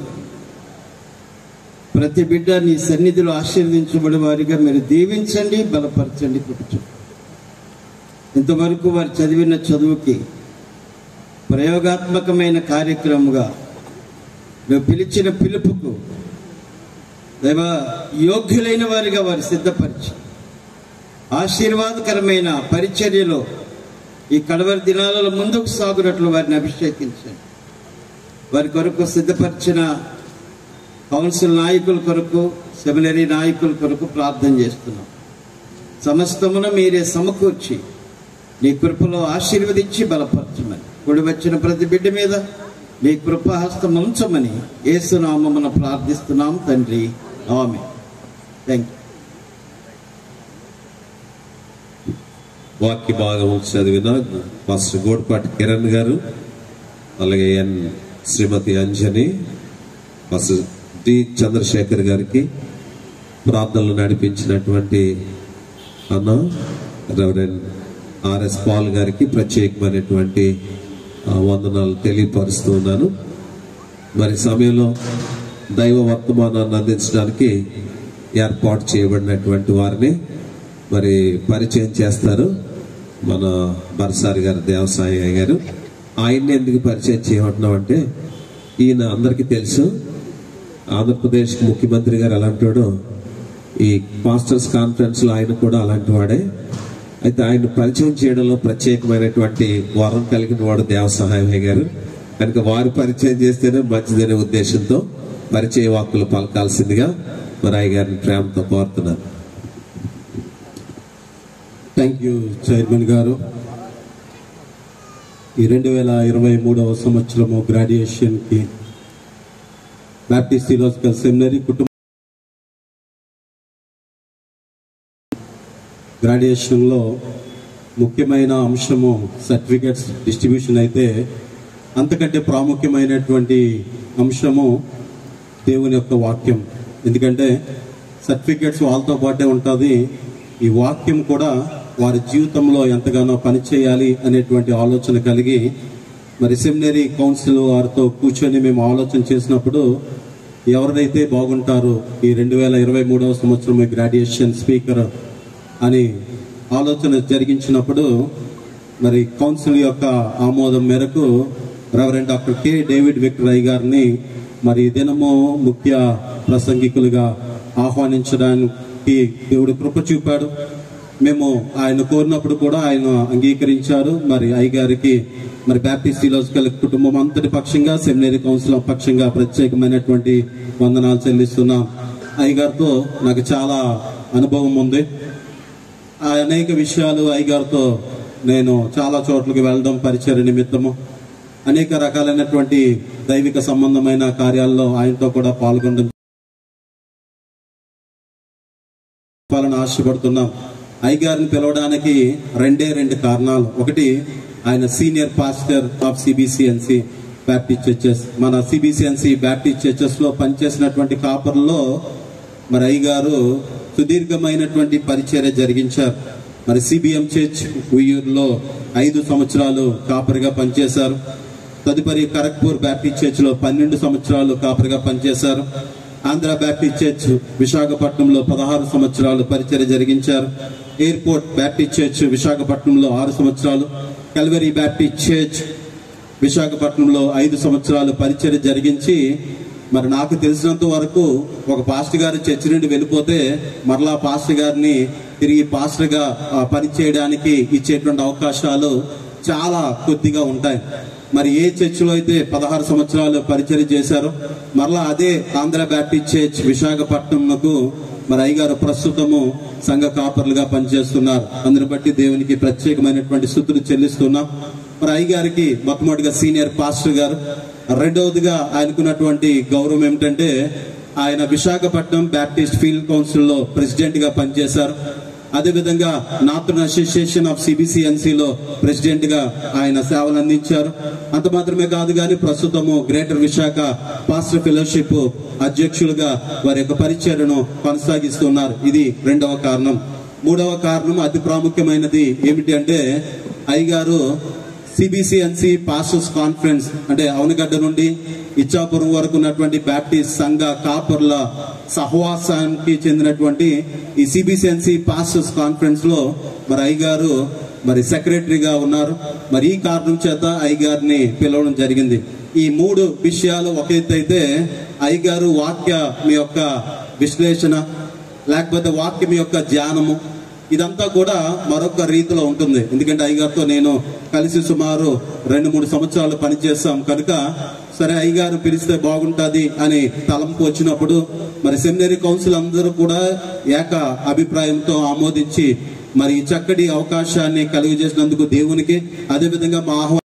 ప్రతి బిడ్డ నీ సన్నిధిలో ఆశీర్వదించబడి వారిగా మీరు దీవించండి బలపరచండి కూర్చో ఇంతవరకు వారు చదివిన చదువుకి ప్రయోగాత్మకమైన కార్యక్రమంగా నువ్వు పిలిచిన పిలుపుకు దైవ యోగ్యులైన వారిగా వారు సిద్ధపరిచి ఆశీర్వాదకరమైన పరిచర్యలో ఈ కడవరి దినాలలో ముందుకు సాగునట్లు వారిని అభిషేకించండి వారి కొరకు సిద్ధపరిచిన కౌన్సిల్ నాయకుల కొరకు సెమినరీ నాయకుల కొరకు ప్రార్థన చేస్తున్నాం సమస్తమును మీరే సమకూర్చి నీ కృపలో ఆశీర్వదించి బలపరచమని కూడి వచ్చిన ప్రతి బిడ్డ మీద నీ కృపాహస్తం ఉంచమని ఏసునామమున ప్రార్థిస్తున్నాం తండ్రి ఆమె థ్యాంక్ వాక్య భాగం చదివిన మాస్టర్ గోడ్పాటి కిరణ్ గారు అలాగే N Shrimati Anjani master D Chandrashekhar గారికి ప్రార్థనలు నడిపించినటువంటి అన్న రెవరెండ్ ఆర్ఎస్ పాల్ గారికి ప్రత్యేకమైనటువంటి ఆ, వందనాలు తెలియపరుస్తూ ఉన్నాను మరి సమయంలో దైవ వర్తమానాన్ని అందించడానికి ఏర్పాటు చేయబడినటువంటి వారిని మరి పరిచయం చేస్తారు మన బరసారి గారు దేవసాయి గారు ఆయన్ని ఎందుకు పరిచయం చేయమంటున్నాం అంటే ఈయన అందరికీ తెలుసు ఆంధ్రప్రదేశ్ ముఖ్యమంత్రి గారు అలాంటి వాడు ఈ మాస్టర్స్ కాన్ఫరెన్స్ లో ఆయన కూడా అలాంటి వాడే అయితే ఆయన పరిచయం చేయడంలో ప్రత్యేకమైనటువంటి వరం కలిగిన వాడు దేవసహాయ గారు కనుక వారు పరిచయం చేస్తేనే మంచిదనే ఉద్దేశంతో పరిచయ వాక్కులు పలకాల్సిందిగా మరి అయ్య గారిని ప్రేమతో కోరుతున్నాను థ్యాంక్ యూ చైర్మన్ గారు ఈ రెండు వేల ఇరవై మూడవ సంవత్సరము గ్రాడ్యుయేషన్కి బ్యాప్టిస్ట్ థియోలాజికల్ సెమినరీ కుటుంబ గ్రాడ్యుయేషన్లో ముఖ్యమైన అంశము సర్టిఫికెట్స్ డిస్ట్రిబ్యూషన్ అయితే అంతకంటే ప్రాముఖ్యమైనటువంటి అంశము దేవుని యొక్క వాక్యం ఎందుకంటే సర్టిఫికెట్స్ వాళ్ళతో పాటే ఉంటుంది ఈ వాక్యం కూడా వారి జీవితంలో ఎంతగానో పనిచేయాలి అనేటువంటి ఆలోచన కలిగి మరి సెమినరీ కౌన్సిల్ వారితో కూర్చొని మేము ఆలోచన చేసినప్పుడు ఎవరైతే బాగుంటారు ఈ రెండు వేల ఇరవై మూడవ సంవత్సరం గ్రాడ్యుయేషన్ స్పీకర్ అని ఆలోచన జరిగించినప్పుడు మరి కౌన్సిల్ యొక్క ఆమోదం మేరకు reverend doctor K David Victor అయ్య గారిని మరి ఈ దినము ముఖ్య ప్రసంగికులుగా ఆహ్వానించడానికి దేవుడు కృప చూపాడు మేము ఆయన కోరినప్పుడు కూడా ఆయన అంగీకరించారు మరి అయ్య గారికి మరి బ్యాప్టిస్ట్ థియోలాజికల్ కుటుంబం అంతటి పక్షంగా సెమినరీ కౌన్సిల్ పక్షంగా ప్రత్యేకమైనటువంటి వందనాలు చెల్లిస్తున్నాం అయ్య గారితో నాకు చాలా అనుభవం ఉంది ఆ అనేక విషయాలు అయ్యగారితో నేను చాలా చోట్లకి వెళ్ళడం పరిచయ నిమిత్తము అనేక రకాలైనటువంటి దైవిక సంబంధమైన కార్యాల్లో ఆయనతో కూడా పాల్గొనడం చెప్పాలని ఆశపడుతున్నాం అయ్యగారిని పిలవడానికి రెండే రెండు కారణాలు ఒకటి ఆయన senior pastor of CBCNC Baptist churches మన సిబిసిఎన్సి బ్యాప్టిస్ట్ చర్చెస్ లో పనిచేసినటువంటి కాపర్లో మరి అయ్యగారు సుదీర్ఘమైనటువంటి పరిచర్య జరిగించారు మరి సిబిఎం చర్చ్ ఉయ్యూరులో ఐదు సంవత్సరాలు కాపరిగా పనిచేశారు తదుపరి ఖరగ్పూర్ బ్యాప్టిస్ట్ చర్చ్ లో పన్నెండు సంవత్సరాలు కాపరిగా పనిచేశారు ఆంధ్ర బ్యాప్టిస్ట్ చర్చ్ విశాఖపట్నంలో పదహారు సంవత్సరాలు పరిచర్య జరిగించారు ఎయిర్పోర్ట్ బ్యాప్టిస్ట్ చర్చ్ విశాఖపట్నంలో ఆరు సంవత్సరాలు కల్వరీ బ్యాప్టిస్ట్ చర్చ్ విశాఖపట్నంలో ఐదు సంవత్సరాలు పరిచర్య జరిగించి మరి నాకు తెలిసినంత వరకు ఒక పాస్టర్ గారు చర్చి నుండి వెళ్ళిపోతే మరలా పాస్టర్ గారిని తిరిగి పాస్టర్ గా ఆ, పనిచేయడానికి ఇచ్చేటువంటి అవకాశాలు చాలా కొద్దిగా ఉంటాయి మరి ఏ చర్చిలో అయితే పదహారు సంవత్సరాలు పరిచయం చేశారో మరలా అదే ఆంధ్ర బ్యాప్టిస్ట్ చర్చ్ విశాఖపట్నంకు మరి అయ్యగారు ప్రస్తుతము సంఘ కాపర్లుగా పనిచేస్తున్నారు అందుని బట్టి దేవునికి ప్రత్యేకమైనటువంటి స్థుతులు చెల్లిస్తున్నాం మరి అయ్యగారికి మొట్టమొదటిగా సీనియర్ పాస్టర్ గారు రెండవదిగా ఆయనకున్నటువంటి గౌరవం ఏమిటంటే ఆయన విశాఖపట్నం బ్యాప్టిస్ట్ ఫీల్డ్ కౌన్సిల్ లో ప్రెసిడెంట్ గా పనిచేశారు అదేవిధంగా నార్థన్ అసోసియేషన్ ఆఫ్ సిబిసిఎన్సి లో ప్రెసిడెంట్ గా ఆయన సేవలు అందించారు అంత మాత్రమే కాదు కానీ ప్రస్తుతము గ్రేటర్ విశాఖ పాస్టర్ ఫెలోషిప్ అధ్యక్షులుగా వారి యొక్క పరిచర్యను కొనసాగిస్తున్నారు ఇది రెండవ కారణం మూడవ కారణం అతి ప్రాముఖ్యమైనది ఏమిటి అంటే అయ్యగారు సిబిసిఎన్సి పాస్టర్స్ కాన్ఫరెన్స్ అంటే అవనగడ్డ నుండి ఇచ్చాపురం వరకు ఉన్నటువంటి బ్యాప్టిస్ట్ సంఘ కాపర్ల సహవాసానికి చెందినటువంటి ఈ సిబిసిఎన్సి పాస్టర్స్ కాన్ఫరెన్స్ లో మరి అయ్యగారు మరి సెక్రటరీగా ఉన్నారు మరి ఈ కారణం చేత అయ్యగారిని పిలవడం జరిగింది ఈ మూడు విషయాలు ఒక ఎత్తు అయితే అయ్యగారు వాక్య మీ యొక్క విశ్లేషణ లేకపోతే వాక్యం యొక్క ధ్యానము ఇదంతా కూడా మరొక రీతిలో ఉంటుంది ఎందుకంటే అయ్యగారితో నేను కలిసి సుమారు రెండు మూడు సంవత్సరాలు పనిచేస్తాం కనుక సరే అయ్యగారు పిలిస్తే బాగుంటది అని తలంపు వచ్చినప్పుడు మరి సెమినరీ కౌన్సిల్ అందరూ కూడా ఏక అభిప్రాయంతో ఆమోదించి మరి ఈ చక్కటి అవకాశాన్ని కలుగజేసినందుకు దేవునికి అదేవిధంగా మా ఆహ్వానం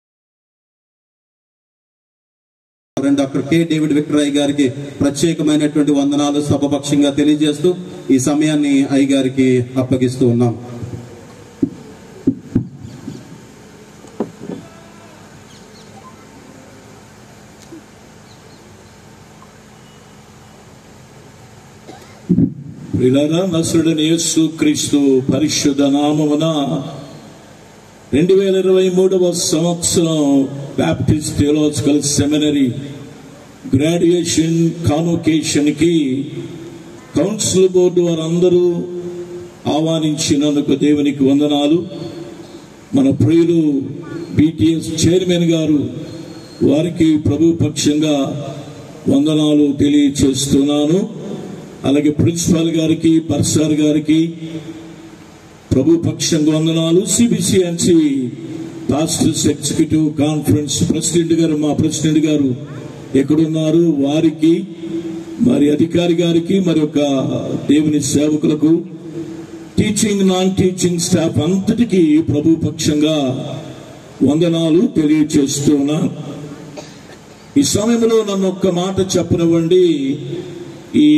డాక్టర్ కె డేవిడ్ విక్టరయ్య గారికి ప్రత్యేకమైనటువంటి వందనాలు సభపక్షంగా తెలియజేస్తూ ఈ సమయాన్ని అయ్య గారికి అప్పగిస్తూ ఉన్నాం ప్రియులారా నసుడని యేసు క్రీస్తు పరిశుద్ధ నామమున రెండు వేల ఇరవై మూడవ సంవత్సరం Baptist theological seminary graduation convocation కి కౌన్సిల్ బోర్డు వారందరూ ఆహ్వానించినందుకు దేవునికి వందనాలు మన ప్రియులు బీటీఎస్ చైర్మన్ గారు వారికి ప్రభు పక్షంగా వందనాలు తెలియచేస్తున్నాను అలాగే ప్రిన్సిపాల్ గారికి బర్సార్ గారికి ప్రభు పక్షంగా వందనాలు CBCNC pastors executive conference president గారు మా ప్రెసిడెంట్ గారు ఎక్కడున్నారు వారికి మరి అధికారి గారికి మరి ఒక దేవుని సేవకులకు టీచింగ్ నాన్ టీచింగ్ స్టాఫ్ అంతటికీ ప్రభు పక్షంగా వందనాలు తెలియచేస్తున్నా ఈ సమయంలో నన్ను ఒక్క మాట చెప్పనివ్వండి ఈ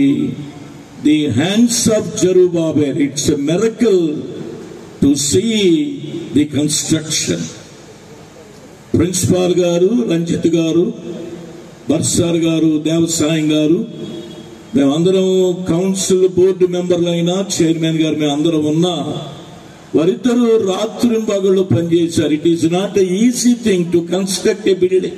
the hands of Zerubbabel it's a miracle to see the construction principal గారు రంజిత్ గారు బర్సార్ గారు దేవసాయం గారు మేమందరం కౌన్సిల్ బోర్డు మెంబర్లైనా చైర్మన్ గారు మేము అందరం ఉన్నా వారిద్దరూ రాత్రి పగళ్ళు పనిచేశారు it is not a easy thing to construct a building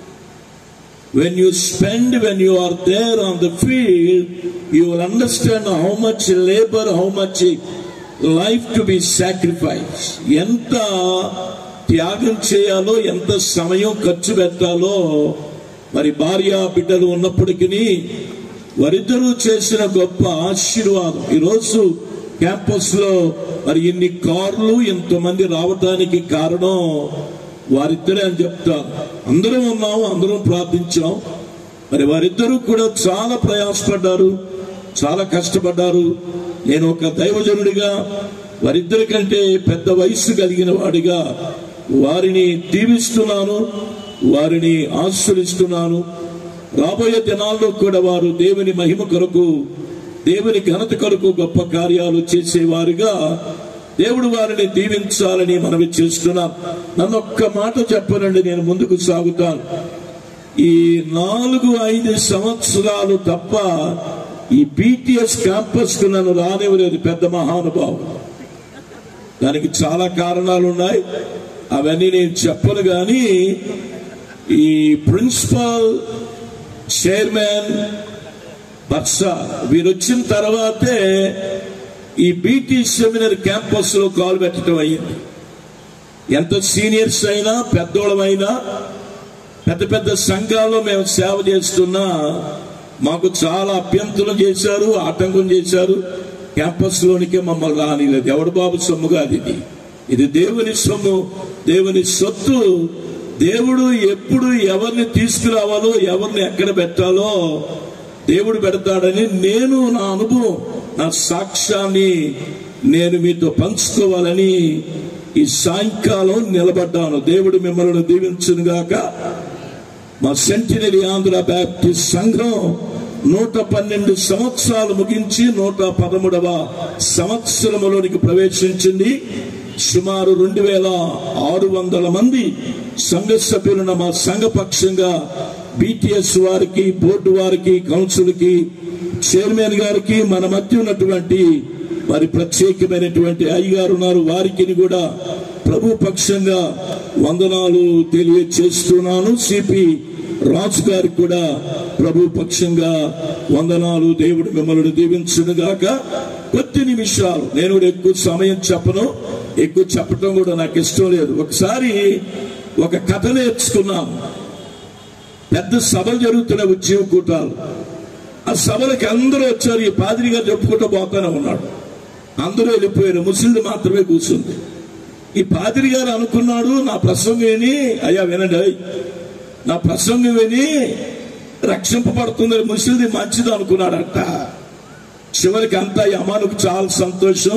when you spend when you are there on the field you will understand how much labor how much life to be sacrificed ఎంత త్యాగం చేయాలో ఎంత సమయం ఖర్చు పెట్టాలో మరి భార్య బిడ్డలు ఉన్నప్పటికీ వారిద్దరూ చేసిన గొప్ప ఆశీర్వాదం ఈరోజు క్యాంపస్ లో మరి ఇన్ని కార్లు ఇంతమంది రావడానికి కారణం వారిద్దరే అని చెప్తారు అందరం ఉన్నాము అందరం ప్రార్థించాం మరి వారిద్దరూ కూడా చాలా ప్రయాసపడ్డారు చాలా కష్టపడ్డారు నేను ఒక దైవజనుడిగా వారిద్దరి కంటే పెద్ద వయస్సు కలిగిన వాడిగా వారిని దీవిస్తున్నాను వారిని ఆశ్రయిస్తున్నాను రాబోయే దినాల్లో కూడా వారు దేవుని మహిమ కొరకు దేవుని ఘనత కొరకు గొప్ప కార్యాలు చేసేవారుగా దేవుడు వారిని దీవించాలని మనవి చేస్తున్నాం నన్ను ఒక్క మాట చెప్పనండి నేను ముందుకు సాగుతాను ఈ నాలుగు ఐదు సంవత్సరాలు తప్ప ఈ బీటీఎస్ క్యాంపస్ కు నన్ను రానివ్వలేదు పెద్ద మహానుభావం దానికి చాలా కారణాలు ఉన్నాయి అవన్నీ నేను చెప్పను కానీ ఈ ప్రిన్సిపాల్ చైర్మన్ బర్స వీరు వచ్చిన తర్వాతే ఈ బీటీ సెమినర్ క్యాంపస్ లో కాలు పెట్టడం అయ్యింది ఎంత సీనియర్స్ అయినా పెద్దోళ్ళమైనా పెద్ద పెద్ద సంఘాల్లో మేము సేవ చేస్తున్నా మాకు చాలా అభ్యంతరం చేశారు ఆటంకం చేశారు క్యాంపస్ లోనికి మమ్మల్ని రానిలేదు ఎవడు బాబు సొమ్ము కాదు ఇది ఇది దేవుని సొమ్ము దేవుని సొత్తు దేవుడు ఎప్పుడు ఎవరిని తీసుకురావాలో ఎవరిని ఎక్కడ పెట్టాలో దేవుడు పెడతాడని నేను నా అనుభవం నా సాక్ష్యాన్ని నేను మీతో పంచుకోవాలని ఈ సాయంకాలం నిలబడ్డాను దేవుడు మిమ్మల్ని దీవించును గాక మా సెంటినరీ ఆంధ్ర బ్యాప్టిస్ట్ సంఘం నూట పన్నెండు సంవత్సరాలు ముగించి నూట పదమూడవ సంవత్సరములోనికి ప్రవేశించింది సుమారు రెండు వేల ఆరు వందల మంది సంఘ సభ్యులున్న మా సంఘ పక్షంగా బీటీఎస్ వారికి బోర్డు వారికి కౌన్సిల్కి చైర్మన్ గారికి మన మధ్య ఉన్నటువంటి వారి ప్రత్యేకమైనటువంటి అయ్యగారు ఉన్నారు వారికి కూడా ప్రభు పక్షంగా వందనాలు తెలియచేస్తున్నాను సిపి రాజు గారికి కూడా ప్రభు పక్షంగా వందనాలు దేవుడు మిమ్మల్ని దీవించును గాక కొద్ది నిమిషాలు నేను కూడా ఎక్కువ సమయం చెప్పను ఎక్కువ చెప్పటం కూడా నాకు ఇష్టం లేదు ఒకసారి ఒక కథ నేర్చుకున్నాను పెద్ద సభలు జరుగుతున్న ఉద్యోగ కూటాలు ఆ సభలకి అందరూ వచ్చారు ఈ పాదిరి గారు చెప్పుకుంటూ పోతానే ఉన్నాడు అందరూ వెళ్ళిపోయారు ముసలిది మాత్రమే కూర్చుంది ఈ పాదిరి గారు అనుకున్నాడు నా ప్రసంగం విని అయ్యా వినండి అయ్. నా ప్రసంగం విని రక్షింపబడుతుంది ముసలిది మంచిది అనుకున్నాడట చివరికి అంతా ఈ అమ్మానుకు చాలా సంతోషం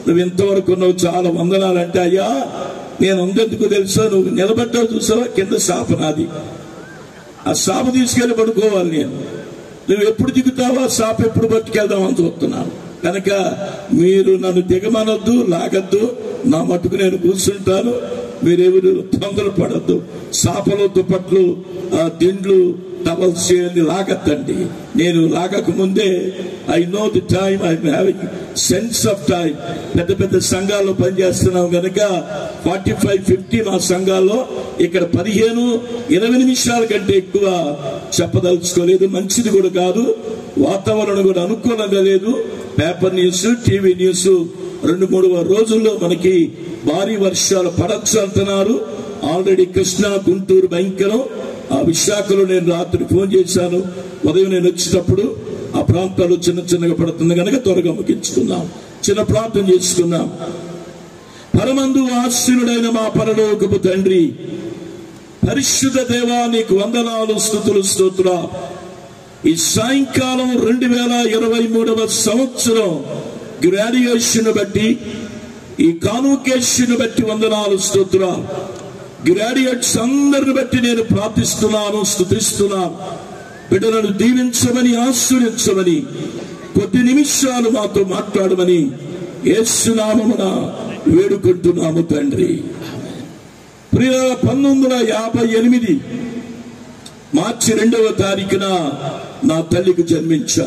నువ్వు ఇంతవరకు నువ్వు చాలా వందనాలంటే అయ్యా నేను అందేందుకు తెలుసా నువ్వు నిలబడ్డావు చూసావా కింద శాప నాది ఆ శాప తీసుకెళ్ళి పడుకోవాలి నేను నువ్వు ఎప్పుడు దిగుతావా శాప ఎప్పుడు పట్టుకెళ్దామని చూస్తున్నాను కనుక మీరు నన్ను దిగమనొద్దు లాగద్దు నా మటుకు నేను కూర్చుంటాను మీరెవరు తొందర పడద్దు శాపలు దుప్పట్లు ఆ దిండ్లు టవల్స్ అన్ని లాగద్దండి నేను లాగక ముందే I know the time I having sense of time పెద్ద పెద్ద సంఘాల్లో పనిచేస్తున్నాం కనుక ఫార్టీ ఫైవ్ ఫిఫ్టీ మా సంఘాల్లో ఇక్కడ పదిహేను ఇరవై నిమిషాల కంటే ఎక్కువ చెప్పదలుచుకోలేదు మంచిది కూడా కాదు వాతావరణం కూడా అనుకూలంగా లేదు పేపర్ న్యూస్ టీవీ న్యూస్ రెండు మూడు రోజుల్లో మనకి భారీ వర్షాలు పడచ్చు అంటున్నారు ఆల్రెడీ కృష్ణా గుంటూరు భయంకరం ఆ విశాఖలో నేను రాత్రి ఫోన్ చేశాను ఉదయం నేను వచ్చేటప్పుడు ఆ ప్రాంతాలు చిన్న చిన్నగా పడుతుంది కనుక త్వరగా ముగించుకుందాం చిన్న ప్రార్థన చేసుకుందాం పరమందు ఆశీనుడైన మా పరలోకపు తండ్రి పరిశుద్ధ దేవా నీకు వందనాలు స్థుతులు స్తోత్ర ఈ సాయంకాలం రెండు వేల ఇరవై మూడవ సంవత్సరం గ్రాడ్యుయేషన్ బట్టి ఈ కాన్వకేషన్ బట్టి వందనాలు స్తోత్ర గ్రాడ్యుయేట్స్ అందరిని బట్టి నేను ప్రార్థిస్తున్నాను స్థుతిస్తున్నాను బిడ్డలను దీవించమని ఆశ్రయించమని కొద్ది నిమిషాలు మాతో మాట్లాడమని ఏసునామమున వేడుకుంటున్నాము తండ్రి ప్రియ పంతొమ్మిది వందల యాభై ఎనిమిది మార్చి రెండవ తారీఖున నా తల్లికి జన్మించా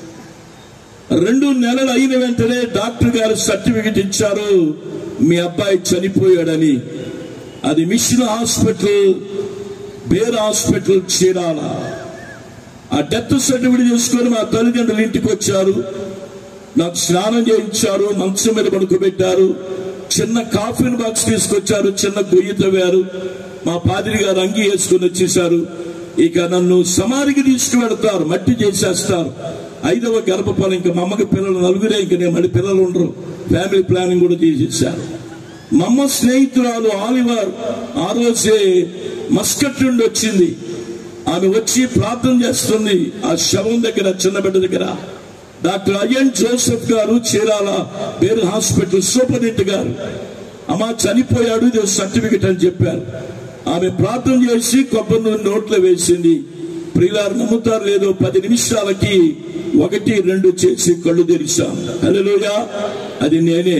రెండు నెలలు అయిన వెంటనే డాక్టర్ గారు సర్టిఫికెట్ ఇచ్చారు మీ అబ్బాయి చనిపోయాడని అది మిషన్ హాస్పిటల్ బేర్ హాస్పిటల్ చీరాల ఆ డెత్ సర్టిఫికెట్ తీసుకొని మా తల్లిదండ్రులు ఇంటికి వచ్చారు నాకు స్నానం చేయించారు మంచం మీద పడుకోబెట్టారు చిన్న కాఫీన్ బాక్స్ తీసుకొచ్చారు చిన్న గొయ్యి తవ్వారు మా పాదిరి గారు అంగి వేసుకుని వచ్చేసారు ఇక నన్ను సమాధికి తీసుకువెడతారు మట్టి చేసేస్తారు ఐదవ గర్భఫలం ఇంకా మా అమ్మకి పిల్లలు నలుగురే ఇంక నేను మళ్ళీ పిల్లలు ఉండరు ఫ్యామిలీ ప్లానింగ్ కూడా చేసేసారు మా అమ్మ స్నేహితురాలు ఆలివర్ ఆ రోజే మస్కట్ నుండి వచ్చింది ఆమె వచ్చి ప్రార్థన చేస్తుంది ఆ శవం దగ్గర చిన్న బిడ్డ దగ్గర డాక్టర్ అయ్యన్ జోసెఫ్ గారు చీరాల పేరు హాస్పిటల్ సూపరింటెండెంట్ గారు అమ్మ చనిపోయాడు ఇది సర్టిఫికెట్ అని చెప్పారు ఆమె ప్రార్థన చేసి కొబ్బరి నూనె నోట్లో వేసింది ప్రియులారు నమ్ముతారు లేదో పది నిమిషాలకి ఒకటి రెండు చేసి కళ్ళు తెరిచాం హలోయా అది నేనే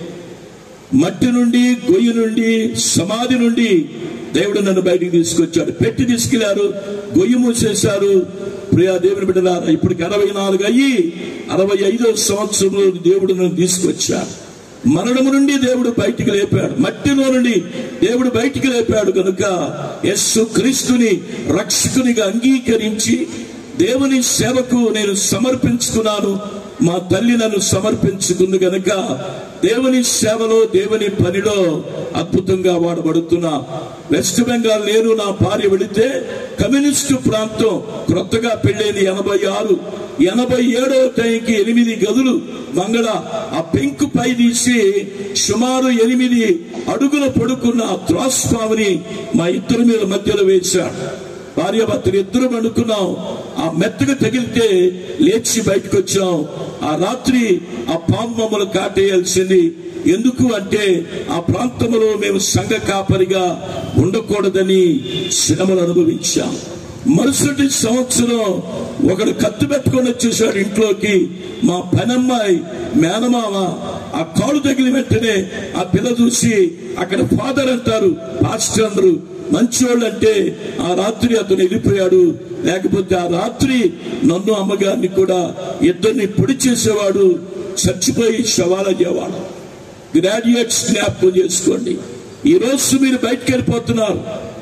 మట్టి నుండి గొయ్యి నుండి సమాధి నుండి దేవుడు నన్ను బయటికి తీసుకొచ్చాడు పెట్టి తీసుకెళ్లారు గొయ్యి మూసేశారు ప్రియా దేవుని బిడ్డలారా ఇప్పటికి అరవై నాలుగు అయ్యి అరవై ఐదో సంవత్సరంలో దేవుడు నన్ను తీసుకొచ్చాడు మరణము నుండి దేవుడు బయటికి లేపాడు మట్టిలో నుండి దేవుడు బయటికి లేపాడు కనుక యస్సు క్రీస్తుని రక్షకునిగా అంగీకరించి దేవుని సేవకు నేను సమర్పించుకున్నాను మా తల్లి నన్ను సమర్పించుకుంది గనుక దేవుని సేవలో దేవుని పనిలో అద్భుతంగా వాడబడుతున్నా వెస్ట్ బెంగాల్ నేను నా భార్య వెళితే కమ్యూనిస్టు ప్రాంతం క్రొత్తగా పెళ్ళేది ఎనభై ఆరు ఎనభై ఏడో టైంకి ఎనిమిది గదులు మంగళ ఆ పెంకు పై తీసి సుమారు ఎనిమిది అడుగుల పడుకున్న ఆ త్రాస్పాముని మా ఇద్దరి మీద మధ్యలో వేశాడు భార్యాభర్తలు ఇద్దరు అనుకున్నాం ఆ మెత్తగా తగిలితే లేచి బయటకు వచ్చాం ఆ రాత్రి ఆ పాము మమ్మల్ని కాటేయాల్సింది ఎందుకు అంటే ఆ ప్రాంతంలో మేము సంఘ కాపరిగా ఉండకూడదని శ్రమలు అనుభవించాం మరుసటి సంవత్సరం ఒకడు కత్తి పెట్టుకొని వచ్చేసాడు ఇంట్లోకి మా పనమ్మాయి మేనమామ ఆ కాలు తగిలి వెంటనే ఆ పిల్ల చూసి అక్కడ ఫాదర్ అంటారు పాస్టర్ అందరు మంచోళ్ళు అంటే ఆ రాత్రి అతను వెళ్ళిపోయాడు లేకపోతే ఆ రాత్రి నన్ను అమ్మగారిని కూడా ఇద్దరిని పొడి చేసేవాడు చచ్చిపోయి శవాల చేవాడు గ్రాడ్యుయేట్స్ జ్ఞాపకం చేసుకోండి ఈ రోజు మీరు బయటకు వెళ్ళిపోతున్నారు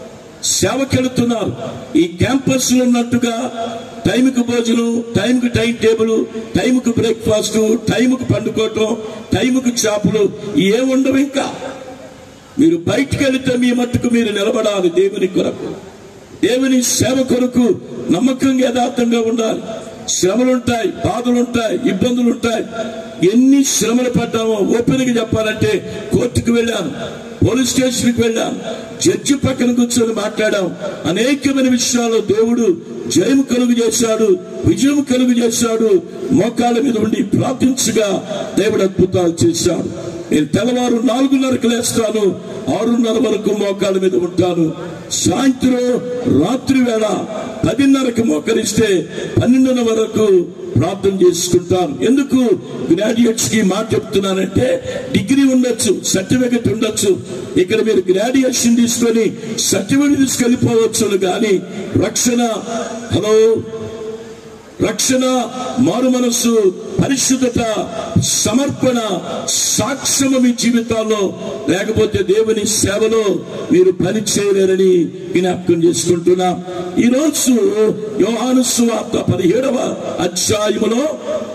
సేవకెళ్తున్నారు ఈ క్యాంపస్ లో ఉన్నట్టుగా టైంకి భోజనం టైంకి టైం టేబుల్ టైంకి బ్రేక్ఫాస్ట్ టైంకి పండుకోవటం టైంకి చేపలు ఏముండవు ఇంకా మీరు బయటికి వెళితే మీ మట్టుకు మీరు నిలబడాలి దేవుని కొరకు దేవుని సేవ కొరకు నమ్మకంగా యథార్థంగా ఉండాలి శ్రమలుంటాయి బాధలుంటాయి ఇబ్బందులుంటాయి ఎన్ని శ్రమలు పడ్డామో ఓపెన్ గా చెప్పాలంటే కోర్టుకు వెళ్ళాను పోలీస్ స్టేషన్కి వెళ్ళాం జడ్జి పక్కన కూర్చొని మాట్లాడాం అనేకమైన విషయాలు దేవుడు జయము కలుగు చేశాడు విజయం కలుగు చేశాడు మోకాళ్ళ మీద ఉండి ప్రార్థించగా దేవుడు అద్భుతాలు చేశాడు నేను తెల్లవారు నాలుగున్నరకు లేస్తాను ఆరున్నర వరకు మోకాళ్ళ మీద ఉంటాను సాయంత్రం రాత్రి వేళ పదిన్నరకు మోకరిస్తే పన్నెండున్నర వరకు ప్రార్థన చేసుకుంటాను ఎందుకు గ్రాడ్యుయేట్స్ కి మాట చెప్తున్నానంటే డిగ్రీ ఉండొచ్చు సర్టిఫికెట్ ఉండొచ్చు ఇక్కడ మీరు గ్రాడ్యుయేషన్ తీసుకొని సర్టిఫికెట్ తీసుకెళ్లిపోవచ్చు కానీ రక్షణ హలో రక్షణ మారు మనస్సు పరిశుద్ధత సమర్పణ సాక్ష్యము మీ జీవితాల్లో లేకపోతే దేవుని సేవలో మీరు పని చేయలేరని జ్ఞాపకం చేసుకుంటున్నా ఈ రోజు యోహాను సువార్త పదిహేడవ అధ్యాయములో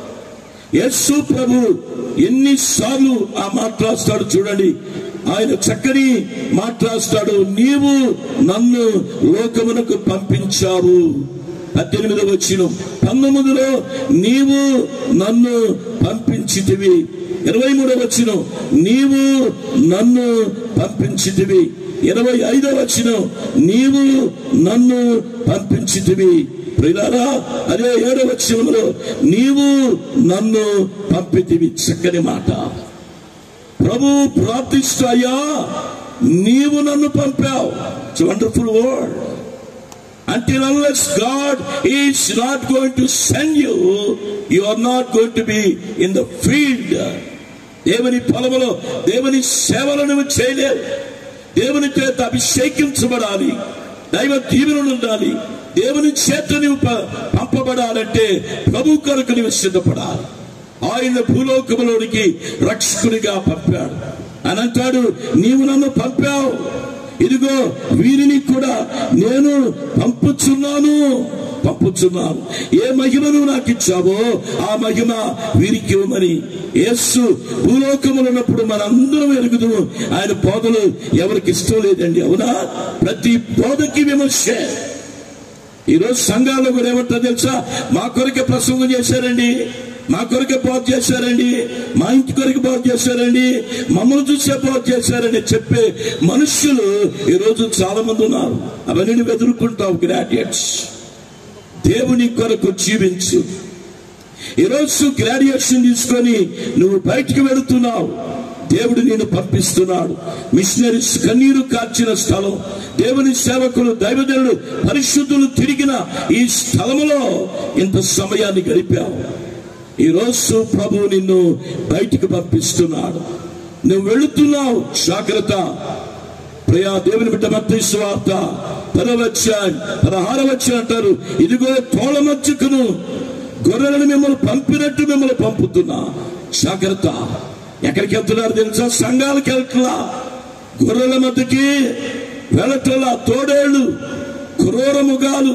యేసు ప్రభు ఎన్నిసార్లు ఆ మాట్లాస్తాడు చూడండి ఆయన చక్కని మాట్లాస్తాడు నీవు నన్ను లోకమునకు పంపించావు పద్దెనిమిది వచ్చిన పంతొమ్మిదిలో నీవు నన్ను పంపించితివి ఇరవై మూడవ వచ్చిన నీవు నన్ను పంపించితివి ఇరవై ఐదవ వచ్చిన నీవు నన్ను పంపించితివి ప్రియులారా అదే ఏడవ వచనంలో నీవు నన్ను పంపితివి చక్కని మాట ప్రభు ప్రార్థిస్తాయా నీవు నన్ను పంపావు it's wonderful word until unless God is not going to send you, you are not going to be in the field. దేవుని పొలములో దేవుని సేవలు నువ్వు చేయలేవు దేవుని చేత అభిషేకించబడాలి దైవ దీవెనలు ఉండాలి దేవుని చేత నువ్వు ప- పంపబడాలంటే ప్రభు కొరకు నువ్వు సిద్ధపడాలి ఆయన భూలోకములోనికి రక్షకునిగా పంపాడు అని అంటాడు నీవు నన్ను పంపావు ఇదిగో వీరిని కూడా నేను పంపుచున్నాను పంపుచున్నాను ఏ మహిమను నాకు ఇచ్చావో ఆ మహిమ వీరికి ఇవ్వమని యేసు భూలోకములు ఉన్నప్పుడు మనందరం ఎరుగుదు ఆయన బోధలు ఎవరికి ఇష్టం లేదండి అవునా ప్రతి బోధకి విమర్శే ఈరోజు సంఘాల్లో కూడా ఏమంటారు తెలుసా మా కొరకే ప్రసంగం చేశారండి మా కొరకే బాగు చేశారండి మా ఇంటి కొరకు బాగు చేశారండి మమ్మల్ని చూసే బాగు చేశారని చెప్పే మనుషులు ఈరోజు చాలా మంది ఉన్నారు అవన్నీ నువ్వు ఎదుర్కొంటావు గ్రాడ్యుయేట్స్ దేవుని కొరకు జీవించు ఈరోజు గ్రాడ్యుయేషన్ తీసుకొని నువ్వు బయటికి వెళుతున్నావు దేవుడు నేను పంపిస్తున్నాడు మిషనరీస్ కన్నీరు కార్చిన స్థలం దేవుని సేవకులు దైవజనులు పరిశుద్ధులు తిరిగిన ఈ స్థలములో ఇంత సమయాన్ని గడిపావు ఈ రోజు ప్రభు నిన్ను బయటికి పంపిస్తున్నాడు నువ్వు వెళుతున్నావు జాగ్రత్త ప్రియా దేవుని బిడ్డ మత్తయి సువార్త పదవచ్చాన్ పదహారవచ్చ అంటారు ఇదిగో తోళ మధ్యకును గొర్రెలను మిమ్మల్ని పంపినట్టు మిమ్మల్ని పంపుతున్నా జాగ్రత్త ఎక్కడికి వెళ్తున్నారు తెలుసా సంఘాలకు వెళ్తున్నా గొర్రెల మధ్యకి వెళ్ళటలా తోడేళ్లు క్రూరముగాలు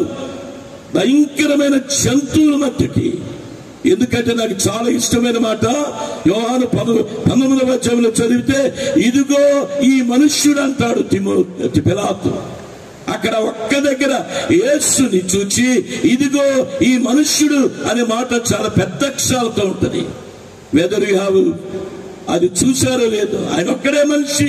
భయంకరమైన జంతువుల మధ్యకి ఎందుకంటే నాకు చాలా ఇష్టమైన మాట యోహాను పద పంతొమ్మిదవ అధ్యాయంలో చదివితే ఇదిగో ఈ మనుష్యుడు అంటాడు తిమో పిలాతు అక్కడ ఒక్క దగ్గర యేసుని చూచి ఇదిగో ఈ మనుష్యుడు అనే మాట చాలా పెద్ద అక్షరాలతో ఉంటది వెదర్ యు హ్యావ్ అది చూశారో లేదో ఆయన ఒక్కడే మనిషి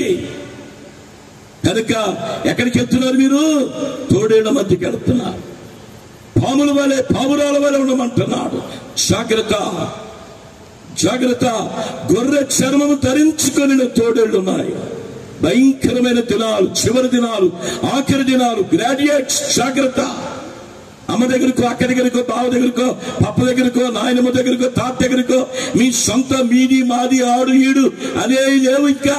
కనుక ఎక్కడికి వెళ్తున్నారు మీరు తోడేళ్ల మధ్యకి వెళ్తున్నారు పాముల వలె పావురాల వలె ఉండమంటున్నాడు జాగ్రత్త జాగ్రత్త గొర్రె చర్మము ధరించుకొని తోడేళ్లు ఉన్నాయి భయంకరమైన దినాలు చివరి దినాలు ఆఖరి దినాలు గ్రాడ్యుయేట్స్ జాగ్రత్త అమ్మ దగ్గరకో అక్క దగ్గరకో బావ దగ్గరకో పప్ప దగ్గరకో నాయనమ్మ దగ్గరకో తాత దగ్గరకో మీ సొంత మీది మాది ఆడు ఈడు అనే లేవు ఇంకా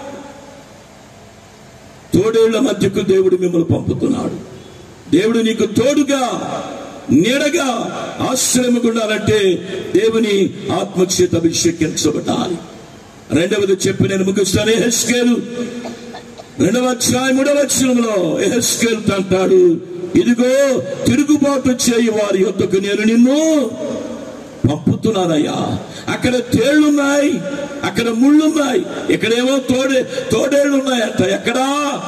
తోడేళ్ల మధ్యకు దేవుడు మిమ్మల్ని పంపుతున్నాడు దేవుడు నీకు తోడుగా నీడగా ఆశ్రయము ఉండాలంటే దేవుని ఆత్మచేత అభిషేకించబడాలి రెండవది చెప్పి నేను ముగిస్తాను ఎహెస్కేలు రెండవ అధ్యాయం మూడవ వచనంలో ఎహెస్కేల్ అంటాడు ఇదిగో తిరుగుబాటు చేయి వారి యొద్దకు నేను నిన్ను పంపుతున్నానయ్యా అక్కడ తేళ్లున్నాయి అక్కడ ముళ్ళున్నాయి ఇక్కడేమో తోడే తోడేళ్లు ఉన్నాయంట ఎక్కడా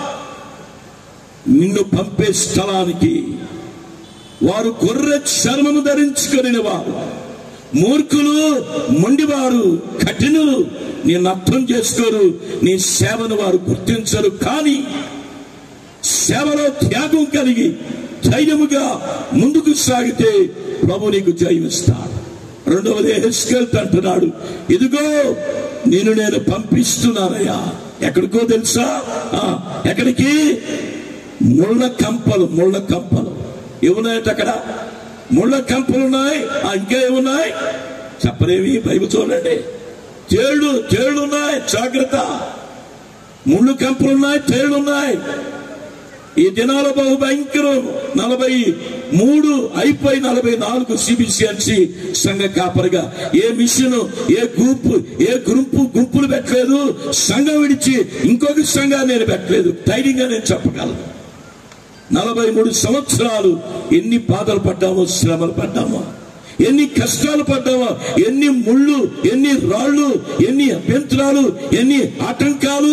నిన్ను పంపే స్థలానికి వారు గొర్రె చర్మము ధరించుకొని వారు మూర్ఖులు మొండివారు కఠినులు నేను అర్థం చేసుకోరు నీ సేవను వారు గుర్తించరు కానీ సేవలో త్యాగం కలిగి ధైర్యముగా ముందుకు సాగితే ప్రభు నీకు జయమిస్తాడు రెండవది హెస్కెల్త్ అంటున్నాడు ఇదిగో నేను నేను పంపిస్తున్నానయ్యా ఎక్కడికో తెలుసా ఆ, ఎక్కడికి ముళ్ళ కంపలు ముళ్ళ కంపలు ఏమున్నాయట అక్కడ ముళ్ళ కంపలు ఉన్నాయి ఆ, ఇంకా ఏమున్నాయి చెప్పలేవి బైబిల్ చూడండి తేళ్లు తేళ్లు ఉన్నాయి జాగ్రత్త ముళ్ళు కంపలు ఉన్నాయి తేళ్లు ఉన్నాయి ఈ దినాల బహు భయంకరం నలభై మూడు అయిపోయి నలభై నాలుగు సిబిసిఎన్సి సంఘ కాపరిగా ఏ మిషన్ ఏ గ్రూప్ ఏ గుంపు గుంపులు పెట్టలేదు సంఘం విడిచి ఇంకొక సంఘాన్ని నేను పెట్టలేదు ధైర్యంగా నేను చెప్పగలను నలభై మూడు సంవత్సరాలు ఎన్ని బాధలు పడ్డామో శ్రమలు పడ్డామో ఎన్ని కష్టాలు పడ్డామో ఎన్ని ముళ్ళు ఎన్ని రాళ్ళు ఎన్ని అభ్యంతరాలు ఎన్ని ఆటంకాలు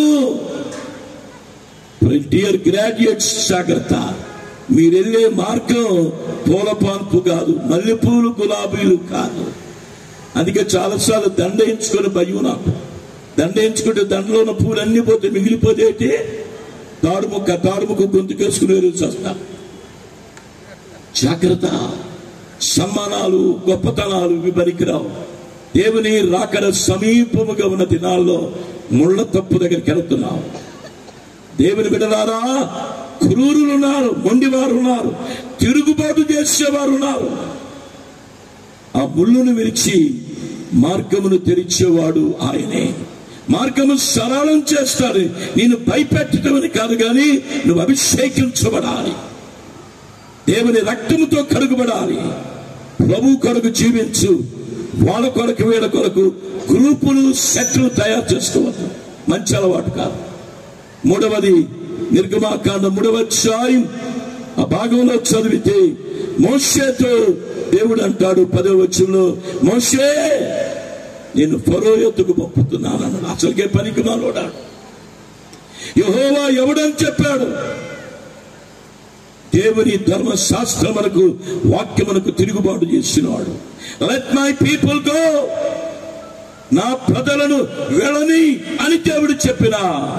డియర్ గ్రాడ్యుయేట్స్ జాగ్రత్త మీరు వెళ్ళే మార్గం పూల పాన్పు కాదు మల్లెపూలు గులాబీలు కాదు అందుకే చాలాసార్లు దండ ఎంచుకొని భయం నాకు దండ ఎంచుకుంటే దండలో ఉన్న పూలు అన్ని పోతే మిగిలిపోతే ఏంటి? తాడుముక్క తాడుముక్క గొంతుకేసుకుని వెళ్ళి వస్తా జాగ్రత్త సమ్మానాలు గొప్పతనాలు ఇవి పనికిరావు దేవుని రాకడ సమీపముగా ఉన్న దినాల్లో ముళ్ళ తప్పు దగ్గరికి వెళ్తున్నావు దేవుని బిడ్డలారా క్రూరులు ఉన్నారు మొండివారు ఉన్నారు తిరుగుబాటు చేసేవారు ఉన్నారు ఆ ముళ్ళును విరిచి మార్గమును తెరిచేవాడు ఆయనే మార్గము సరళం చేస్తాడు నేను భయపెట్టడం అని కాదు కానీ నువ్వు అభిషేకించబడాలి దేవుని రక్తముతో కడుగుబడాలి ప్రభు కొరకు జీవించు వాళ్ళ కొరకు వీళ్ళ కొరకు గ్రూపులు సెట్లు తయారు చేసుకోవద్దు మంచి అలవాటు కాదు మూడవది నిర్గమాకాండ మూడవ అధ్యాయం ఆ భాగంలో చదివితే మోషేతో దేవుడు అంటాడు పదవ వచ్చంలో మోషే నేను ఫరో ఎత్తుకు పంపుతున్నాను అన్నాడు అసలుకే పనికి మాలోడాడు యహోవా ఎవడని చెప్పాడు దేవుని ధర్మశాస్త్రములకు వాక్యమునకు తిరుగుబాటు చేసినవాడు లెట్ మై పీపుల్ గో నా ప్రజలను వెళ్ళని అని దేవుడు చెప్పిన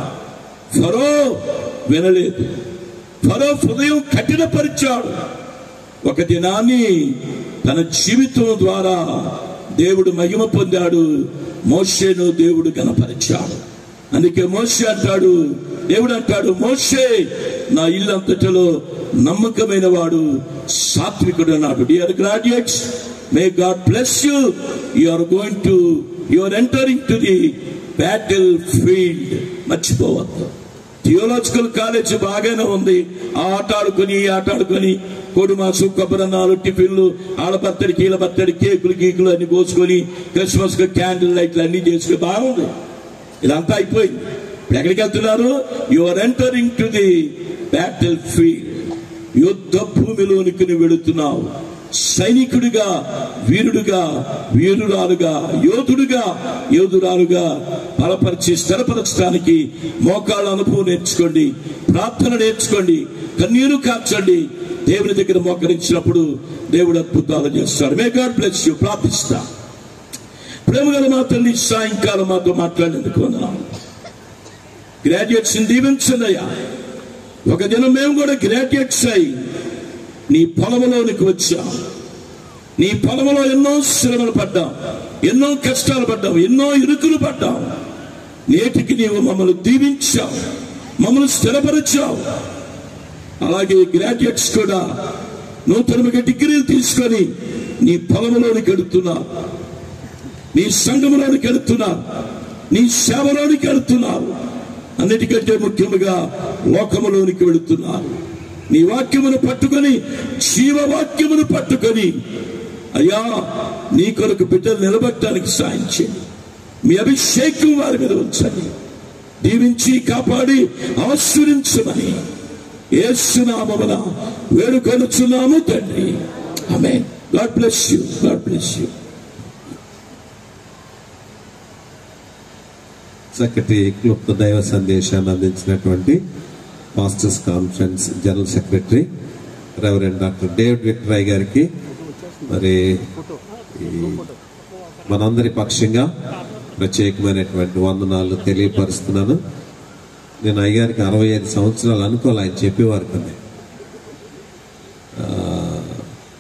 ఫరో వినలేదు ఫరో హృదయం కఠినపరిచాడు ఒక దినాన్ని తన జీవితం ద్వారా దేవుడు మహిమ పొందాడు మోషేను దేవుడు కనపరిచాడు అందుకే మోషే అంటాడు దేవుడు అంటాడు మోషే నా ఇల్లు అంతటిలో నమ్మకమైన వాడు సాత్వికుడు అన్నాడు dear graduates may God bless you you are going to you are entering to the battle field మర్చిపోవద్దు థియోలాజికల్ కాలేజ్ బాగానే ఉంది ఆ ఆట ఆడుకొని ఈ ఆట ఆడుకొని కోడిమాసు కొబ్బరన్నాలు టిఫిన్లు ఆడ బత్తడికి ఈల బత్తడి కేకులు గీకులు అన్ని కోసుకొని క్రిస్మస్ కి క్యాండిల్ లైట్లు అన్ని చేసుకుని బాగుంది ఇదంతా అయిపోయింది ఇప్పుడు ఎక్కడికి వెళ్తున్నారు you are entering to the battle field యుద్ధ భూమిలోనికి నువ్వు వెళుతున్నావు సైనికుడిగా వీరుడుగా వీరురాలుగా యోధుడుగా యోధురాలుగా బలపరిచి స్థిరపరచడానికి మోకాళ్ళ అనుభవం నేర్చుకోండి ప్రార్థన నేర్చుకోండి కన్నీరు కార్చండి దేవుని దగ్గర మోకరించినప్పుడు దేవుడు అద్భుతాలు చేస్తాడు మే గాడ్ బ్లెస్ యూ ప్రార్థిస్తా ప్రేమగల మా తల్లి సాయంకాలం మాతో మాట్లాడేందుకు వందనాలు గ్రాడ్యుయేట్స్ దీవించండియ్యా ఒక దినం మేము కూడా గ్రాడ్యుయేట్స్ అయి నీ పొలములోనికి వచ్చాం నీ పొలములో ఎన్నో శ్రమలు పడ్డాం ఎన్నో కష్టాలు పడ్డాం ఎన్నో ఇరుకులు పడ్డాం నేటికి నీవు మమ్మల్ని దీవించావు మమ్మల్ని స్థిరపరిచావు అలాగే గ్రాడ్యుయేట్స్ కూడా నూతనముగా డిగ్రీలు తీసుకొని నీ పొలములోనికి వెళుతున్నావు నీ సంఘములోనికి వెళుతున్నావు నీ సేవలోనికి వెళుతున్నావు అన్నిటికంటే ముఖ్యముగా లోకములోనికి వెళుతున్నారు నీ వాక్యమును పట్టుకొని జీవవాక్యమును పట్టుకొని అయ్యా నీ కొరకు బిడ్డలు నిలబట్టడానికి సాయం చేయండి మీ అభిషేకం వారి మీద ఉంచండి దీవించి కాపాడి ఆశ్రయించమని ఏసునామమున వేడుకొనుచున్నాము తండ్రి ఆమె God bless you God bless you చక్కటి క్లుప్త దైవ సందేశాన్ని అందించినటువంటి masters conference general secretary reverend doctor David విక్టరాయ్ గారికి మరి ఈ మనందరి పక్షంగా ప్రత్యేకమైనటువంటి వందనాలు తెలియపరుస్తున్నాను నేను అయ్యారికి అరవై ఐదు సంవత్సరాలు అనుకోవాలి ఆయన చెప్పేవారు కదా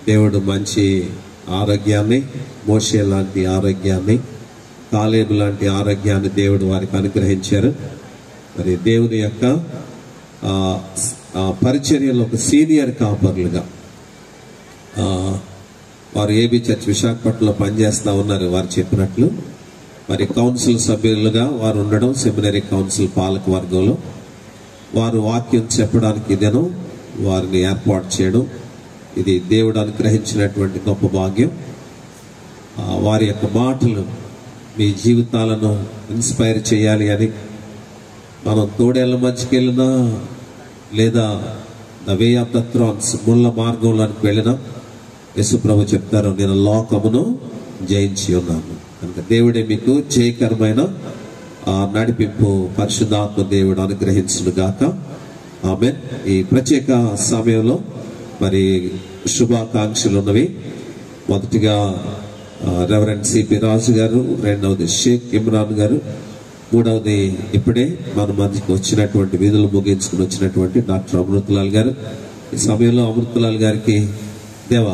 దేవుడు మంచి ఆరోగ్యాన్ని మోషే లాంటి ఆరోగ్యాన్ని కాలేబు లాంటి ఆరోగ్యాన్ని దేవుడు వారికి అనుగ్రహించారు మరి దేవుని యొక్క ఆ, ఆ పరిచర్యలో ఒక సీనియర్ కాపర్లుగా ఆ, వారు ఏబీ చర్చ్ విశాఖపట్నంలో పనిచేస్తా ఉన్నారు వారు చెప్పినట్లు మరి కౌన్సిల్ సభ్యులుగా వారు ఉండడం సెమినరీ కౌన్సిల్ పాలక వర్గంలో వారు వాక్యం చెప్పడానికి ఇదేను వారిని ఏర్పాటు చేయడం ఇది దేవుడు అనుగ్రహించినటువంటి గొప్ప భాగ్యం ఆ, వారి యొక్క మాటలు మీ జీవితాలను ఇన్స్పైర్ చేయాలి అని మనం తోడేళ్ల మధ్యకి వెళ్ళినా లేదా the way of the thorns ముళ్ళ మార్గంలోనికి వెళ్ళినా యశుప్రభు చెప్తారు నేను లోకమును జయించి ఉన్నాను కనుక దేవుడే మీకు జయకరమైన ఆ నడిపింపు పరిశుద్ధాత్మ దేవుడు అనుగ్రహించును గాక ఆమె ఈ ప్రత్యేక సమయంలో మరి శుభాకాంక్షలు ఉన్నవి మొదటిగా ఆ, రెవరెండ్ సిపి రాజు గారు రెండవది షేక్ ఇమ్రాన్ గారు మూడవది ఇప్పుడే మన మధ్యకి వచ్చినటువంటి విధులు ముగించుకుని వచ్చినటువంటి డాక్టర్ అమృతలాల్ గారు ఈ సమయంలో అమృతలాల్ గారికి దేవా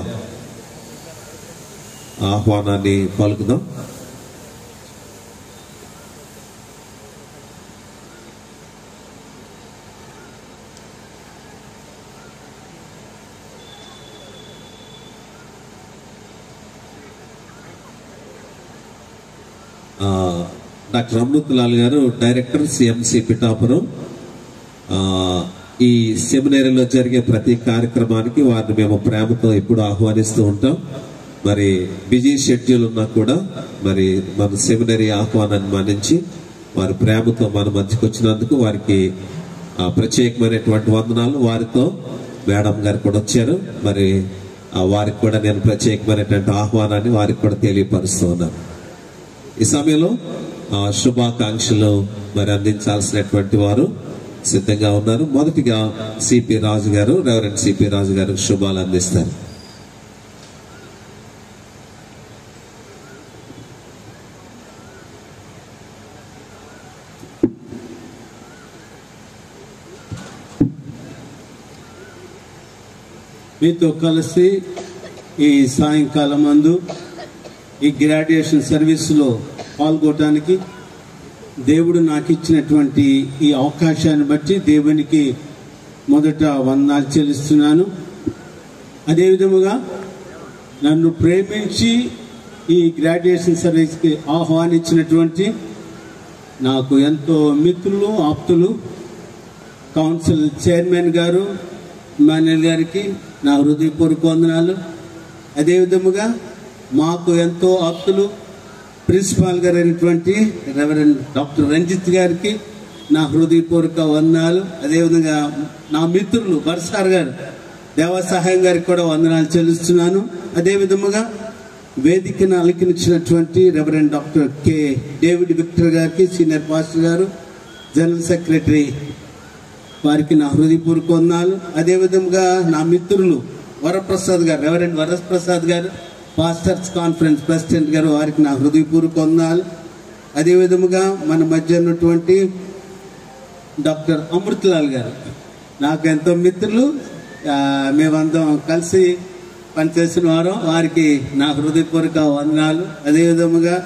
ఆహ్వానాన్ని పలుకుదాం ఆ, డాక్టర్ అమృతలాల్ గారు డైరెక్టర్ సిఎంసి పిఠాపురం ఆ, ఈ సెమినరీలో జరిగే ప్రతి కార్యక్రమానికి వారిని మేము ప్రేమతో ఎప్పుడు ఆహ్వానిస్తూ ఉంటాం మరి బిజీ షెడ్యూల్ ఉన్నా కూడా మరి మన సెమినరీ ఆహ్వానాన్ని మన్నించి వారి ప్రేమతో మన మధ్యకి వచ్చినందుకు వారికి ఆ, ప్రత్యేకమైనటువంటి వందనాలు వారితో మేడం గారు కూడా వచ్చారు మరి ఆ, వారికి కూడా నేను ప్రత్యేకమైనటువంటి ఆహ్వానాన్ని వారికి కూడా తెలియపరుస్తూ ఉన్నాను ఈ సమయంలో ఆ, శుభాకాంక్షలు మరి అందించాల్సినటువంటి వారు సిద్ధంగా ఉన్నారు మొదటిగా సిపి రాజు గారు రెవరెండ్ సిపి రాజు గారు శుభాలు అందిస్తారు మీతో కలిసి ఈ సాయంకాలం మందు ఈ గ్రాడ్యుయేషన్ సర్వీస్లో పాల్గొనడానికి దేవుడు నాకు ఇచ్చినటువంటి ఈ అవకాశాన్ని బట్టి దేవునికి మొదట వందనాలు చెల్లిస్తున్నాను అదేవిధముగా నన్ను ప్రేమించి ఈ గ్రాడ్యుయేషన్ సర్వీస్కి ఆహ్వానించినటువంటి నాకు ఎంతో మిత్రులు ఆప్తులు కౌన్సిల్ చైర్మన్ గారు ఇమానుయల్ గారికి నా హృదయపూర్వక వందనాలు అదేవిధముగా మాకు ఎంతో ఆప్తులు ప్రిన్సిపాల్ గారు అయినటువంటి రెవరెండ్ డాక్టర్ రంజిత్ గారికి నా హృదయపూర్వక వందనాలు అదేవిధంగా నా మిత్రులు బర్సార్ గారు దేవసహాయం గారికి కూడా వందనాలు చెల్లిస్తున్నాను అదేవిధముగా వేదికను అలికినిచ్చినటువంటి reverend doctor K David Victor గారికి సీనియర్ పాస్టర్ గారు జనరల్ సెక్రటరీ వారికి నా హృదయపూర్వక వందనాలు అదేవిధంగా నా మిత్రులు వరప్రసాద్ గారు రెవరెండ్ వరప్రసాద్ గారు పాస్టర్స్ కాన్ఫరెన్స్ ప్రెసిడెంట్ గారు వారికి నా హృదయపూర్వక వందనాలు అదేవిధముగా మన మధ్య ఉన్నటువంటి డాక్టర్ అమృతలాల్ గారు నాకు ఎంతో మిత్రులు ఆ, మేమందరం కలిసి పనిచేసిన వారు వారికి నా హృదయపూర్వక వందనాలు అదేవిధముగా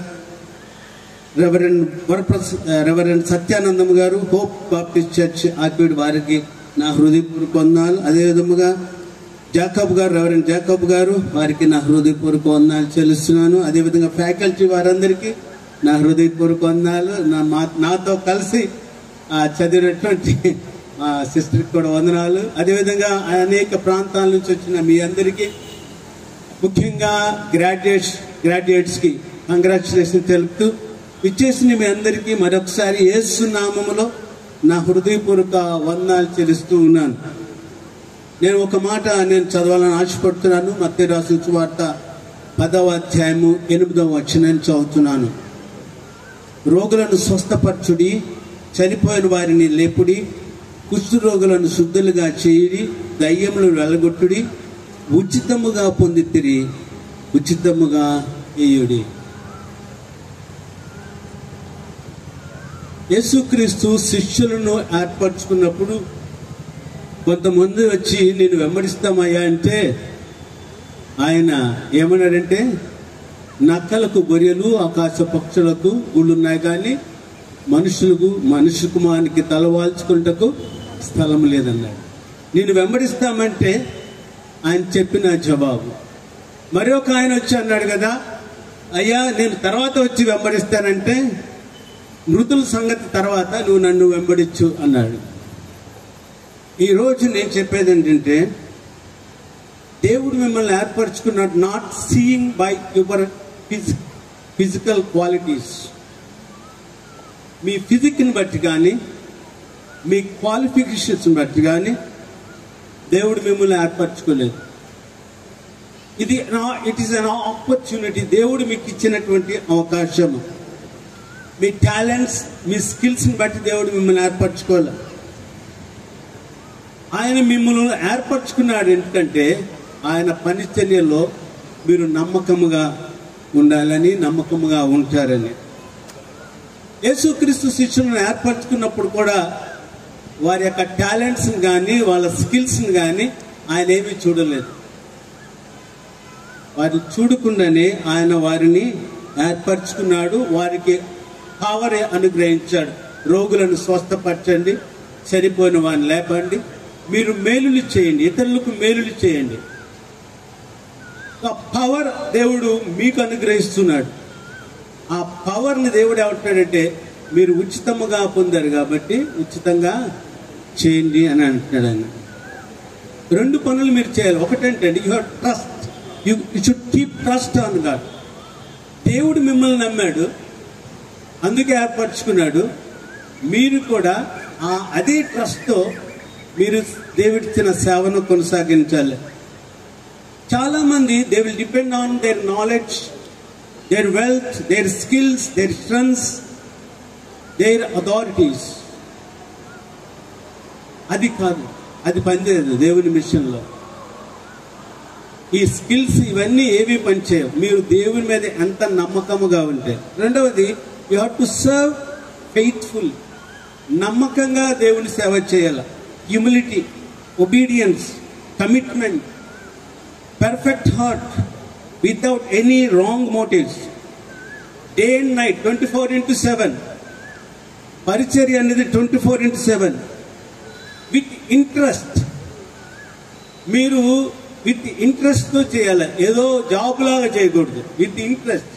రెవరెండ్ వరప్రస రెవరెండ్ సత్యానందం గారు హోప్ బాప్టిస్ట్ చర్చ్ ఆక్విడ్ వారికి నా హృదయపూర్వక వందనాలు అదేవిధముగా జాకబ్ గారు రెవరెండ్ జాకబ్ గారు వారికి నా హృదయపూర్వక వందనాలు చెల్లిస్తున్నాను అదేవిధంగా ఫ్యాకల్టీ వారందరికీ నా హృదయపూర్వక వందనాలు నా మా- నాతో కలిసి ఆ, చదివినటువంటి మా సిస్టర్కి కూడా వందనాలు అదేవిధంగా అనేక ప్రాంతాల నుంచి వచ్చిన మీ అందరికీ ముఖ్యంగా గ్రాడ్యుయేట్స్ గ్రాడ్యుయేట్స్కి కంగ్రాచులేషన్ తెలుపుతూ ఇచ్చేసిన మీ అందరికీ మరొకసారి యేసు నామములో నా హృదయపూర్వక వందనాలు చెల్లిస్తూ ఉన్నాను నేను ఒక మాట నేను చదవాలని ఆశపడుతున్నాను మత్తే రాసిన వార్త పదవ అధ్యాయము ఎనిమిదవ వచనం చదువుతున్నాను రోగులను స్వస్థపరచుడి చనిపోయిన వారిని లేపుడి కుష్ఠరోగులను శుద్ధులుగా చేయుడి దయ్యములు వెళ్ళగొట్టుడి ఉచితముగా పొందితిరి ఉచితముగా ఇయుడి యేసుక్రీస్తు శిష్యులను ఏర్పరచుకున్నప్పుడు కొంతమంది వచ్చి నేను వెంబడిస్తామయ్యా అంటే ఆయన ఏమన్నాడంటే నక్కలకు గొర్రెలు ఆకాశ పక్షులకు గుళ్ళున్నాయి కానీ మనుషులకు మనుషు కుమారునికి తలవాల్చుకుంటకు స్థలం లేదన్నాడు నేను వెంబడిస్తామంటే ఆయన చెప్పిన జవాబు మరి ఒక ఆయన వచ్చి అన్నాడు కదా అయ్యా నేను తర్వాత వచ్చి వెంబడిస్తానంటే మృతుల సంగతి తర్వాత నువ్వు నన్ను వెంబడించు అన్నాడు ఈరోజు నేను చెప్పేది ఏంటంటే దేవుడు మిమ్మల్ని ఏర్పరచుకున్నాడు not seeing by your physical qualities మీ ఫిజిక్ని బట్టి కానీ మీ క్వాలిఫికేషన్స్ బట్టి కానీ దేవుడు మిమ్మల్ని ఏర్పరచుకోలేదు ఇది ఇట్ ఈస్ అన్ ఆపర్చునిటీ దేవుడు మీకు ఇచ్చినటువంటి అవకాశం మీ టాలెంట్స్ మీ స్కిల్స్ని బట్టి దేవుడు మిమ్మల్ని ఏర్పరచుకోవాలి ఆయన మిమ్మల్ని ఏర్పరచుకున్నాడు ఎందుకంటే ఆయన పనిచర్యలో మీరు నమ్మకముగా ఉండాలని నమ్మకముగా ఉంటారని యేసుక్రీస్తు శిష్యులను ఏర్పరచుకున్నప్పుడు కూడా వారి యొక్క టాలెంట్స్ని కానీ వాళ్ళ స్కిల్స్ని కానీ ఆయన ఏమీ చూడలేదు వారు చూడకుండానే ఆయన వారిని ఏర్పరచుకున్నాడు వారికి పవర్ అనుగ్రహించాడు రోగులను స్వస్థపరచండి చనిపోయిన వారిని లేపండి మీరు మేలులు చేయండి ఇతరులకు మేలులు చేయండి ఆ పవర్ దేవుడు మీకు అనుగ్రహిస్తున్నాడు ఆ పవర్ని దేవుడు ఏమంటాడంటే మీరు ఉచితముగా పొందారు కాబట్టి ఉచితంగా చేయండి అని అంటున్నాడు ఆయన రెండు పనులు మీరు చేయాలి ఒకటేంటంటే you trust you should keep trust on God దేవుడు మిమ్మల్ని నమ్మాడు అందుకే ఏర్పరచుకున్నాడు మీరు కూడా ఆ అదే ట్రస్ట్తో మీరు దేవుడిచ్చిన సేవను కొనసాగించాలి చాలా మంది they will depend on their knowledge their wealth their skills their strengths their authorities అది కాదు అది పనిచేయదు దేవుని మిషన్లో ఈ స్కిల్స్ ఇవన్నీ ఏవి పనిచేయవు మీరు దేవుని మీద ఎంత నమ్మకముగా ఉంటే రెండవది you have to serve faithful నమ్మకంగా దేవుని సేవ చేయాలి humility obedience commitment perfect heart without any wrong motives day and night twenty four into seven పరిచర్య అనేది twenty four into seven with interest మీరు విత్ ఇంట్రెస్ట్తో చేయాలి ఏదో జాబ్ లాగా చేయకూడదు విత్ ఇంట్రెస్ట్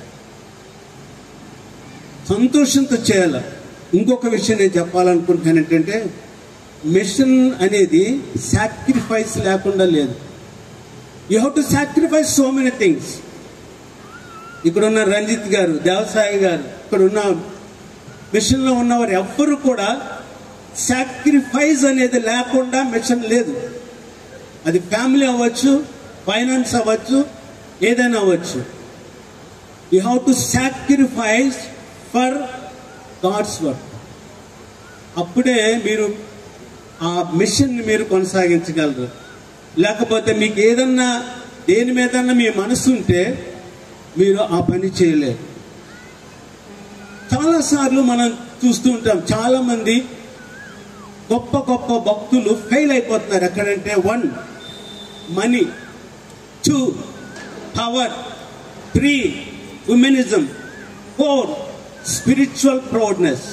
సంతోషంతో చేయాలి ఇంకొక విషయం నేను చెప్పాలనుకుంటున్నాను ఏంటంటే మిషన్ అనేది సాక్రిఫైస్ లేకుండా లేదు you have to sacrifice so many things ఇక్కడ ఉన్న రంజిత్ గారు దేవసాయి గారు ఇక్కడ ఉన్న మిషన్లో ఉన్నవారు ఎవ్వరు కూడా సాక్రిఫైస్ అనేది లేకుండా మిషన్ లేదు అది ఫ్యామిలీ అవ్వచ్చు ఫైనాన్స్ అవ్వచ్చు ఏదైనా అవ్వచ్చు you have to sacrifice for God's work అప్పుడే మీరు ఆ మిషన్ మీరు కొనసాగించగలరు లేకపోతే మీకు ఏదన్నా దేని మీదన్నా మీ మనసు ఉంటే మీరు ఆ పని చేయలేరు చాలాసార్లు మనం చూస్తూ ఉంటాం చాలా మంది గొప్ప గొప్ప భక్తులు ఫెయిల్ అయిపోతున్నారు ఎక్కడంటే one money two power three womanism four spiritual proudness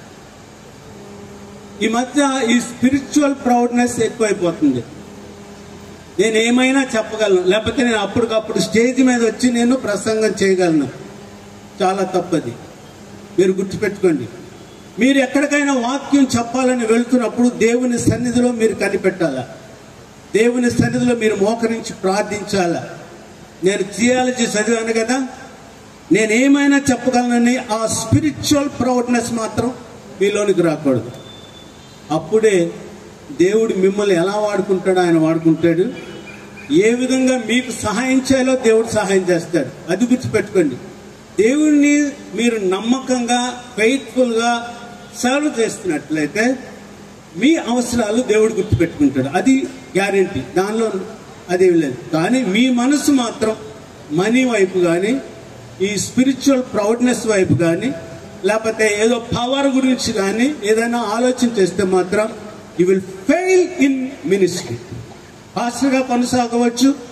ఈ మధ్య ఈ స్పిరిచువల్ ప్రౌడ్నెస్ ఎక్కువైపోతుంది నేను ఏమైనా చెప్పగలను లేకపోతే నేను అప్పటికప్పుడు స్టేజ్ మీద వచ్చి నేను ప్రసంగం చేయగలను చాలా తప్పది మీరు గుర్తుపెట్టుకోండి మీరు ఎక్కడికైనా వాక్యం చెప్పాలని వెళ్తున్నప్పుడు దేవుని సన్నిధిలో మీరు కనిపెట్టాలా దేవుని సన్నిధిలో మీరు మోకరించి ప్రార్థించాలా నేను జియాలజీ చదివాను కదా నేను ఏమైనా చెప్పగలనని ఆ స్పిరిచువల్ ప్రౌడ్నెస్ మాత్రం మీలోనికి రాకూడదు అప్పుడే దేవుడు మిమ్మల్ని ఎలా వాడుకుంటాడో ఆయన వాడుకుంటాడు ఏ విధంగా మీకు సహాయం చేయాలో దేవుడు సహాయం చేస్తాడు అది గుర్తుపెట్టుకోండి దేవుణ్ణి మీరు నమ్మకంగా ఫెయిత్ఫుల్గా సర్వ్ చేస్తున్నట్లయితే మీ అవసరాలు దేవుడు గుర్తుపెట్టుకుంటాడు అది గ్యారంటీ దానిలో అదేం లేదు కానీ మీ మనసు మాత్రం మనీ వైపు కానీ ఈ స్పిరిచువల్ ప్రౌడ్నెస్ వైపు కానీ లేకపోతే ఏదో పవర్ గురించి కానీ ఏదైనా ఆలోచన చేస్తే మాత్రం you will fail in ministry పాస్టర్గా కొనసాగవచ్చు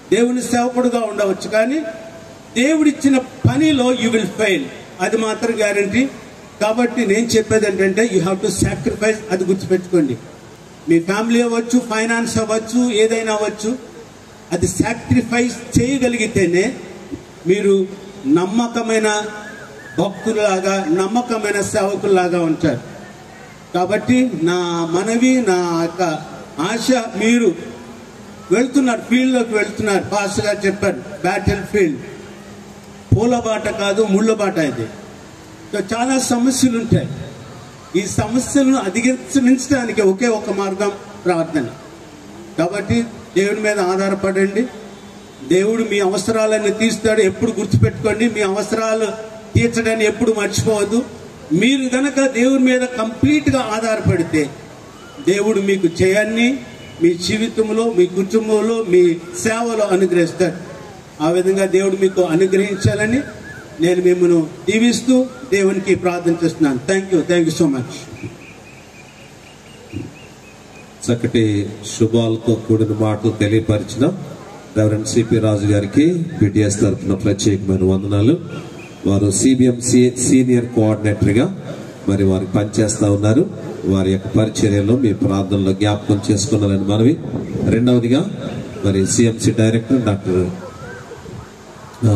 దేవుని సేవకుడుగా ఉండవచ్చు కానీ దేవుడిచ్చిన పనిలో యూ విల్ ఫెయిల్ అది మాత్రం గ్యారంటీ కాబట్టి నేను చెప్పేది ఏంటంటే యూ హ్యావ్ టు సాక్రిఫైస్ అది గుర్తుపెట్టుకోండి మీ ఫ్యామిలీ అవ్వచ్చు ఫైనాన్స్ అవ్వచ్చు ఏదైనా అవ్వచ్చు అది సాక్రిఫైస్ చేయగలిగితేనే మీరు నమ్మకమైన భక్తులాగా నమ్మకమైన సేవకుల్లాగా ఉంటారు కాబట్టి నా మనవి నా యొక్క ఆశ మీరు వెళ్తున్నారు ఫీల్డ్లోకి వెళ్తున్నారు ఫాస్ట్గా చెప్పారు బ్యాటిల్ ఫీల్డ్ పూల బాట కాదు ముళ్ళ బాట ఇది సో చాలా సమస్యలు ఉంటాయి ఈ సమస్యలను అధిగమించడానికి ఒకే ఒక మార్గం ప్రార్థన కాబట్టి దేవుడి మీద ఆధారపడండి దేవుడు మీ అవసరాలన్నీ తీస్తాడు ఎప్పుడు గుర్తుపెట్టుకోండి మీ అవసరాలు తీర్చడాన్ని ఎప్పుడు మర్చిపోవద్దు మీరు గనక దేవుడి మీద కంప్లీట్గా ఆధారపడితే దేవుడు మీకు జయాన్ని మీ జీవితంలో మీ కుటుంబంలో మీ సేవలో అనుగ్రహిస్తాడు ఆ విధంగా దేవుడు మీకు అనుగ్రహించాలని నేను మిమ్మల్ని దీవిస్తూ దేవునికి ప్రార్థన చేస్తున్నాను thank you thank you so much చక్కటి శుభాలతో కూడిన మాటలు తెలియపరిచిన రెవరెండ్ సిపి రాజు గారికి బిటిఎస్ తరఫున ప్రత్యేకమైన వందనాలు వారు సిబిఎం సీనియర్ కోఆర్డినేటర్ గా మరి వారు పనిచేస్తా ఉన్నారు వారి యొక్క పరిచర్యలో మీ ప్రార్థనలో జ్ఞాపకం చేసుకున్నారని మనవి రెండవదిగా మరి సిఎంసి డైరెక్టర్ డాక్టర్ ఆ,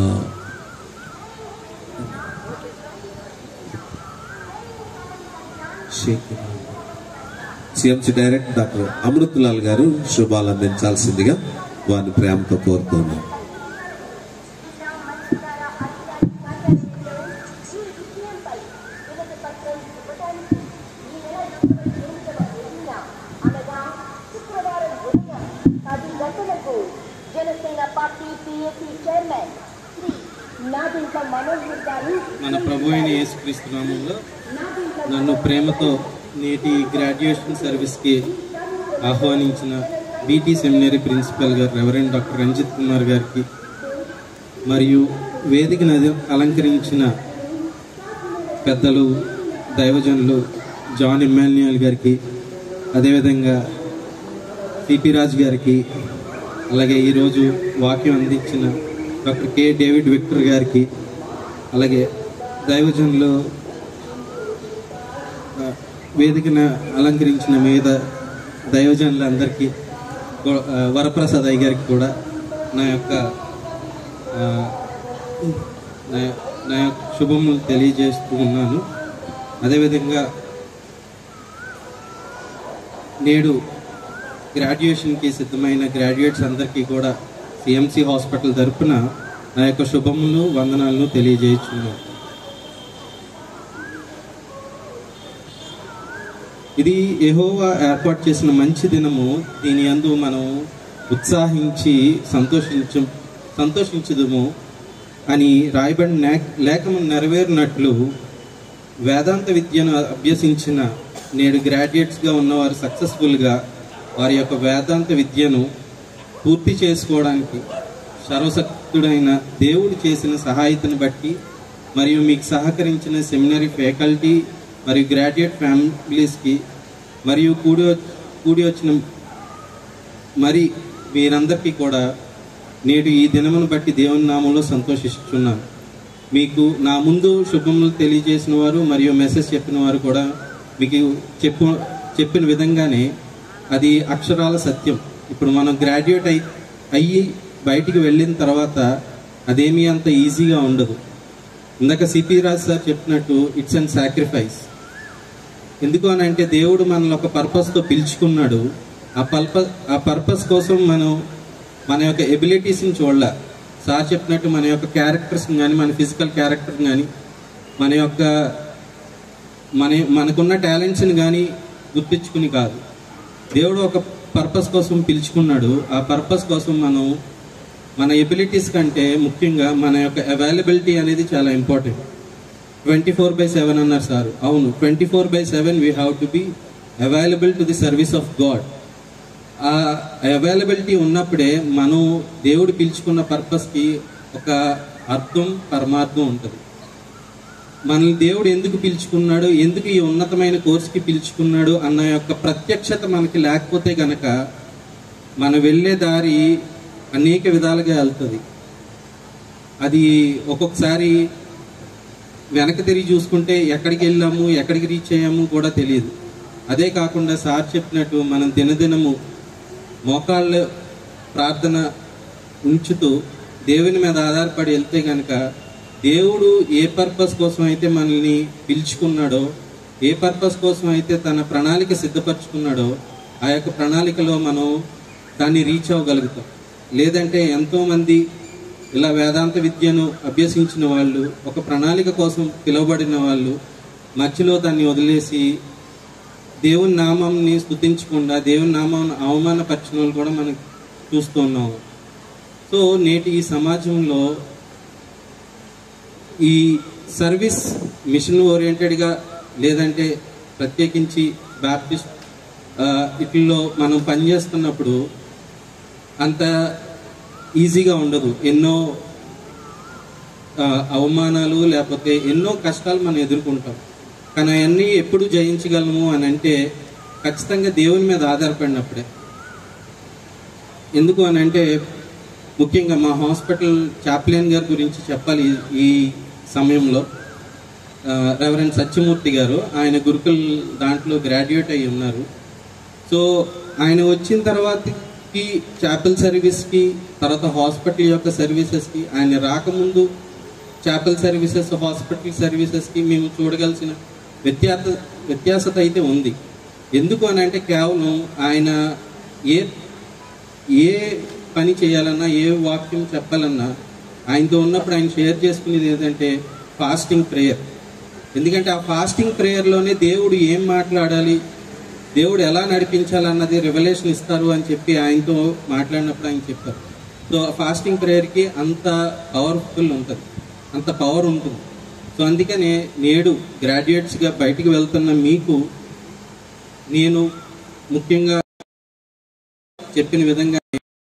CMC director doctor Amritlal garu శుభాలు అందించాల్సిందిగా వారిని ప్రేమతో కోరుతున్నాను పది గంటలకు Janasena party PSC chairman Shri నాదింక మనోహర్ గారు మన ప్రభు అయిన యేసుక్రీస్తు నామంలో నన్ను ప్రేమతో నేటి గ్రాడ్యుయేషన్ సర్వీస్కి ఆహ్వానించిన బీటీ సెమినరీ ప్రిన్సిపల్ గారు రెవరెండ్ డాక్టర్ రంజిత్ కుమార్ గారికి మరియు వేదికను అద- అలంకరించిన పెద్దలు దైవజనులు జాన్ ఇమ్మాన్యుయల్ గారికి అదేవిధంగా సిపి రాజ్ గారికి అలాగే ఈరోజు వాక్యం అందించిన డాక్టర్ కె డేవిడ్ విక్టర్ గారికి అలాగే దైవజనులు ఆ, వేదికను అలంకరించిన మీద దైవజనులందరికీ కూ- ఆ, వరప్రసాద్ అయ్య గారికి కూడా నా యొక్క ఆ, నా నా యొక్క శుభములు తెలియజేస్తూ ఉన్నాను అదేవిధంగా నేడు గ్రాడ్యుయేషన్కి సిద్ధమైన గ్రాడ్యుయేట్స్ అందరికీ కూడా సిఎంసి హాస్పిటల్ తరపున నా యొక్క శుభములు వందనాలను తెలియజేస్తున్నాను ఇది యెహోవా ఏర్పాటు చేసిన మంచి దినము దీని యందు మనం ఉత్సాహించి సంతోషించ సంతోషించదుము అని రాయబడిన నే- లేఖము నెరవేరినట్లు వేదాంత విద్యను అభ్యసించిన నేడు గ్రాడ్యుయేట్స్గా ఉన్నవారు సక్సెస్ఫుల్గా వారి యొక్క వేదాంత విద్యను పూర్తి చేసుకోవడానికి సర్వశక్తుడైన దేవుడు చేసిన సహాయతను బట్టి మరియు మీకు సహకరించిన సెమినరీ ఫ్యాకల్టీ మరియు గ్రాడ్యుయేట్ ఫ్యామిలీస్కి మరియు కూడి వ- కూడి వచ్చిన మరి మీరందరికీ కూడా నేడు ఈ దినమును బట్టి దేవుని నామంలో సంతోషిస్తున్నాను మీకు నా ముందు శుభములు తెలియజేసిన వారు మరియు మెసేజ్ చెప్పిన వారు కూడా మీకు చెప్పు చెప్పిన విధంగానే అది అక్షరాల సత్యం ఇప్పుడు మనం గ్రాడ్యుయేట్ అయి అయ్యి బయటికి వెళ్ళిన తర్వాత అదేమీ అంత ఈజీగా ఉండదు ఇందాక సిపి రాజ్ సార్ చెప్పినట్టు ఇట్స్ అండ్ సాక్రిఫైస్ ఎందుకు అని అంటే దేవుడు మనల్ని ఒక పర్పస్తో పిలుచుకున్నాడు ఆ పర్పస్ ఆ పర్పస్ కోసం మనం మన యొక్క ఎబిలిటీస్ని చూడాల సార్ చెప్పినట్టు మన యొక్క క్యారెక్టర్స్ని కానీ మన ఫిజికల్ క్యారెక్టర్ కానీ మన యొక్క మన మనకున్న టాలెంట్స్ని కానీ గుర్తించుకుని కాదు దేవుడు ఒక పర్పస్ కోసం పిలుచుకున్నాడు ఆ పర్పస్ కోసం మనం మన ఎబిలిటీస్ కంటే ముఖ్యంగా మన యొక్క అవైలబిలిటీ అనేది చాలా important twenty four by seven అన్నారు సార్ అవును twenty four by seven we have to be available to the service of God ఆ అవైలబిలిటీ ఉన్నప్పుడే మనం దేవుడు పిలుచుకున్న పర్పస్కి ఒక అర్థం పరమార్థం ఉంటుంది మనల్ని దేవుడు ఎందుకు పిలుచుకున్నాడు ఎందుకు ఈ ఉన్నతమైన కోర్సుకి పిలుచుకున్నాడు అన్న యొక్క ప్రత్యక్షత మనకి లేకపోతే గనక మనం వెళ్ళే దారి అనేక విధాలుగా వెళ్తుంది అది ఒక్కొక్కసారి వెనక తిరిగి చూసుకుంటే ఎక్కడికి వెళ్ళాము ఎక్కడికి రీచ్ అయ్యాము కూడా తెలియదు అదే కాకుండా సార్ చెప్పినట్టు మనం దినదినము మోకాళ్ళ ప్రార్థన ఉంచుతూ దేవుని మీద ఆధారపడి వెళ్తే కనుక దేవుడు ఏ పర్పస్ కోసం అయితే మనల్ని పిలుచుకున్నాడో ఏ పర్పస్ కోసం అయితే తన ప్రణాళిక సిద్ధపరచుకున్నాడో ఆ యొక్క ప్రణాళికలో మనం దాన్ని రీచ్ అవ్వగలుగుతాం లేదంటే ఎంతోమంది ఇలా వేదాంత విద్యను అభ్యసించిన వాళ్ళు ఒక ప్రణాళిక కోసం పిలువబడిన వాళ్ళు మధ్యలో దాన్ని వదిలేసి దేవుని నామంని స్థుతించకుండా దేవుని నామాన్ని అవమానపరిచిన వాళ్ళు కూడా మనం చూస్తూ ఉన్నాం సో నేటి ఈ సమాజంలో ఈ సర్వీస్ మిషన్ ఓరియంటెడ్గా లేదంటే ప్రత్యేకించి బ్యాప్టిస్ట్ ఇట్లో మనం పనిచేస్తున్నప్పుడు అంత ఈజీగా ఉండదు ఎన్నో ఆ, అవమానాలు లేకపోతే ఎన్నో కష్టాలు మనం ఎదుర్కొంటాం కానీ అవన్నీ ఎప్పుడు జయించగలము అని అంటే ఖచ్చితంగా దేవుని మీద ఆధారపడినప్పుడే ఎందుకు అని అంటే ముఖ్యంగా మా హాస్పిటల్ చాప్లియన్ గారి గురించి చెప్పాలి ఈ- ఈ సమయంలో రెవరెండ్ సత్యమూర్తి గారు ఆయన గురుకుల్ దాంట్లో గ్రాడ్యుయేట్ అయి ఉన్నారు సో ఆయన వచ్చిన తర్వాతకి చాపెల్ సర్వీస్కి తర్వాత హాస్పిటల్ యొక్క సర్వీసెస్కి ఆయన రాకముందు చాపెల్ సర్వీసెస్ హాస్పిటల్ సర్వీసెస్కి మేము చూడగలిసిన వ్యత్యాస వ్యత్యాసత అయితే ఉంది ఎందుకు అని అంటే కేవలం ఆయన ఏ ఏ పని చేయాలన్నా ఏ వాక్యం చెప్పాలన్నా ఆయనతో ఉన్నప్పుడు ఆయన షేర్ చేసుకునేది ఏంటంటే ఫాస్టింగ్ ప్రేయర్ ఎందుకంటే ఆ ఫాస్టింగ్ ప్రేయర్లోనే దేవుడు ఏం మాట్లాడాలి దేవుడు ఎలా నడిపించాలన్నది రివల్యూషన్ ఇస్తారు అని చెప్పి ఆయనతో మాట్లాడినప్పుడు ఆయన చెప్పారు సో ఫాస్టింగ్ ప్రేయర్కి అంత పవర్ఫుల్ ఉంటుంది అంత పవర్ ఉంటుంది సో అందుకనే నేడు గ్రాడ్యుయేట్స్గా బయటికి వెళ్తున్న మీకు నేను ముఖ్యంగా చెప్పిన విధంగా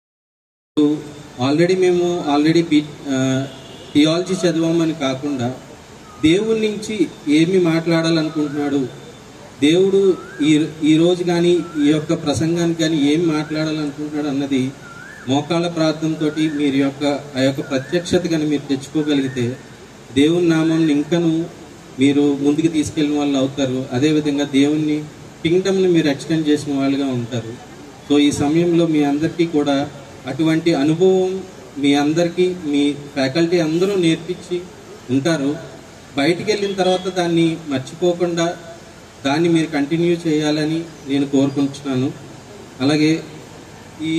ఆల్రెడీ మేము ఆల్రెడీ బి థియాలజీ చదివామని కాకుండా దేవుడి నుంచి ఏమి మాట్లాడాలనుకుంటున్నాడు దేవుడు ఈ ఈ రోజు కానీ ఈ యొక్క ప్రసంగానికి కానీ ఏం మాట్లాడాలనుకుంటున్నాడు అన్నది మోకాళ్ళ ప్రార్థనతోటి మీరు యొక్క ఆ యొక్క ప్రత్యక్షత కానీ మీరు తెచ్చుకోగలిగితే దేవుని నామాన్ని ఇంకను మీరు ముందుకు తీసుకెళ్ళిన వాళ్ళు అవుతారు అదేవిధంగా దేవుని కింగ్డమ్ని మీరు ఎక్స్టెండ్ చేసిన వాళ్ళుగా ఉంటారు సో ఈ సమయంలో మీ అందరికీ కూడా అటువంటి అనుభవం మీ అందరికీ మీ ఫ్యాకల్టీ అందరూ నేర్పించి ఉంటారు బయటికి వెళ్ళిన తర్వాత దాన్ని మర్చిపోకుండా దాన్ని మీరు కంటిన్యూ చేయాలని నేను కోరుకుంటున్నాను అలాగే ఈ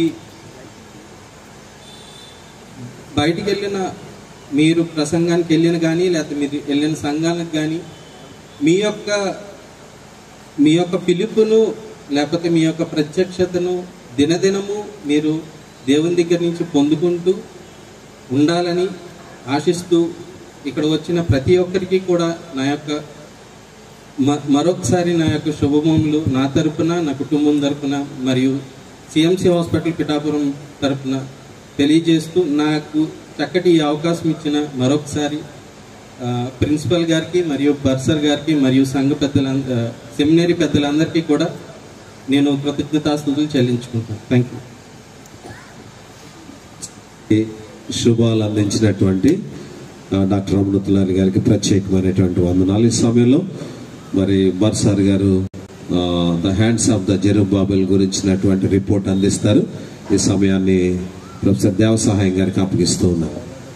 బయటికి వెళ్ళిన మీరు ప్రసంగానికి వెళ్ళిన కానీ లేకపోతే మీరు వెళ్ళిన సంఘానికి కానీ మీ యొక్క మీ యొక్క పిలుపును లేకపోతే మీ యొక్క ప్రత్యక్షతను దినదినము మీరు దేవుని దగ్గర నుంచి పొందుకుంటూ ఉండాలని ఆశిస్తూ ఇక్కడ వచ్చిన ప్రతి ఒక్కరికి కూడా నా యొక్క మ- మరొకసారి నా యొక్క శుభమములు నా తరపున నా కుటుంబం తరపున మరియు సిఎంసి హాస్పిటల్ పిఠాపురం తరపున తెలియజేస్తూ నాకు చక్కటి ఈ అవకాశం ఇచ్చిన మరొకసారి ఆ, ప్రిన్సిపల్ గారికి మరియు బర్సర్ గారికి మరియు సంఘ పెద్దలంద సెమినరీ పెద్దలందరికీ కూడా నేను కృతజ్ఞతాస్తుతులు చెల్లించుకుంటాను థ్యాంక్ యూ శుభాలు అందించినటువంటి ఆ, డాక్టర్ అమృతులారి గారికి ప్రత్యేకమైనటువంటి వందనాలు ఈ సమయంలో మరి బర్సార్ గారు the hands of the Zerubbabel గురించినటువంటి రిపోర్ట్ అందిస్తారు ఈ సమయాన్ని ప్రొఫెసర్ దేవసహాయం గారికి అప్పగిస్తూ ఉన్నారు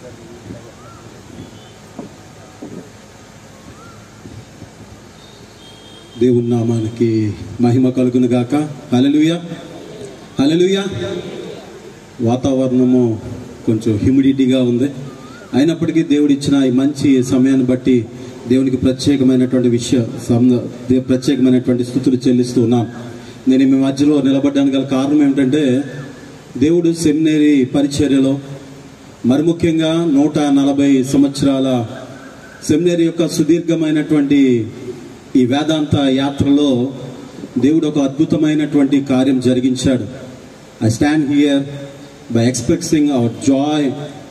దేవుని నామానికి మహిమ కలుగును గాక హలలుయ హలలుయ వాతావరణము కొంచెం హ్యూమిడిటీగా ఉంది అయినప్పటికీ దేవుడు ఇచ్చిన ఈ మంచి సమయాన్ని బట్టి దేవునికి ప్రత్యేకమైనటువంటి విషయ సం- దే- ప్రత్యేకమైనటువంటి స్థుతులు చెల్లిస్తూ ఉన్నాను నేను మీ మధ్యలో నిలబడడానికి గల కారణం ఏమిటంటే దేవుడు సెమినరీ పరిచర్యలో మరి ముఖ్యంగా నూట నలభై సంవత్సరాల సెమినరీ యొక్క సుదీర్ఘమైనటువంటి ఈ వేదాంత యాత్రలో దేవుడు ఒక అద్భుతమైనటువంటి కార్యం జరిగించాడు I stand here by expressing our joy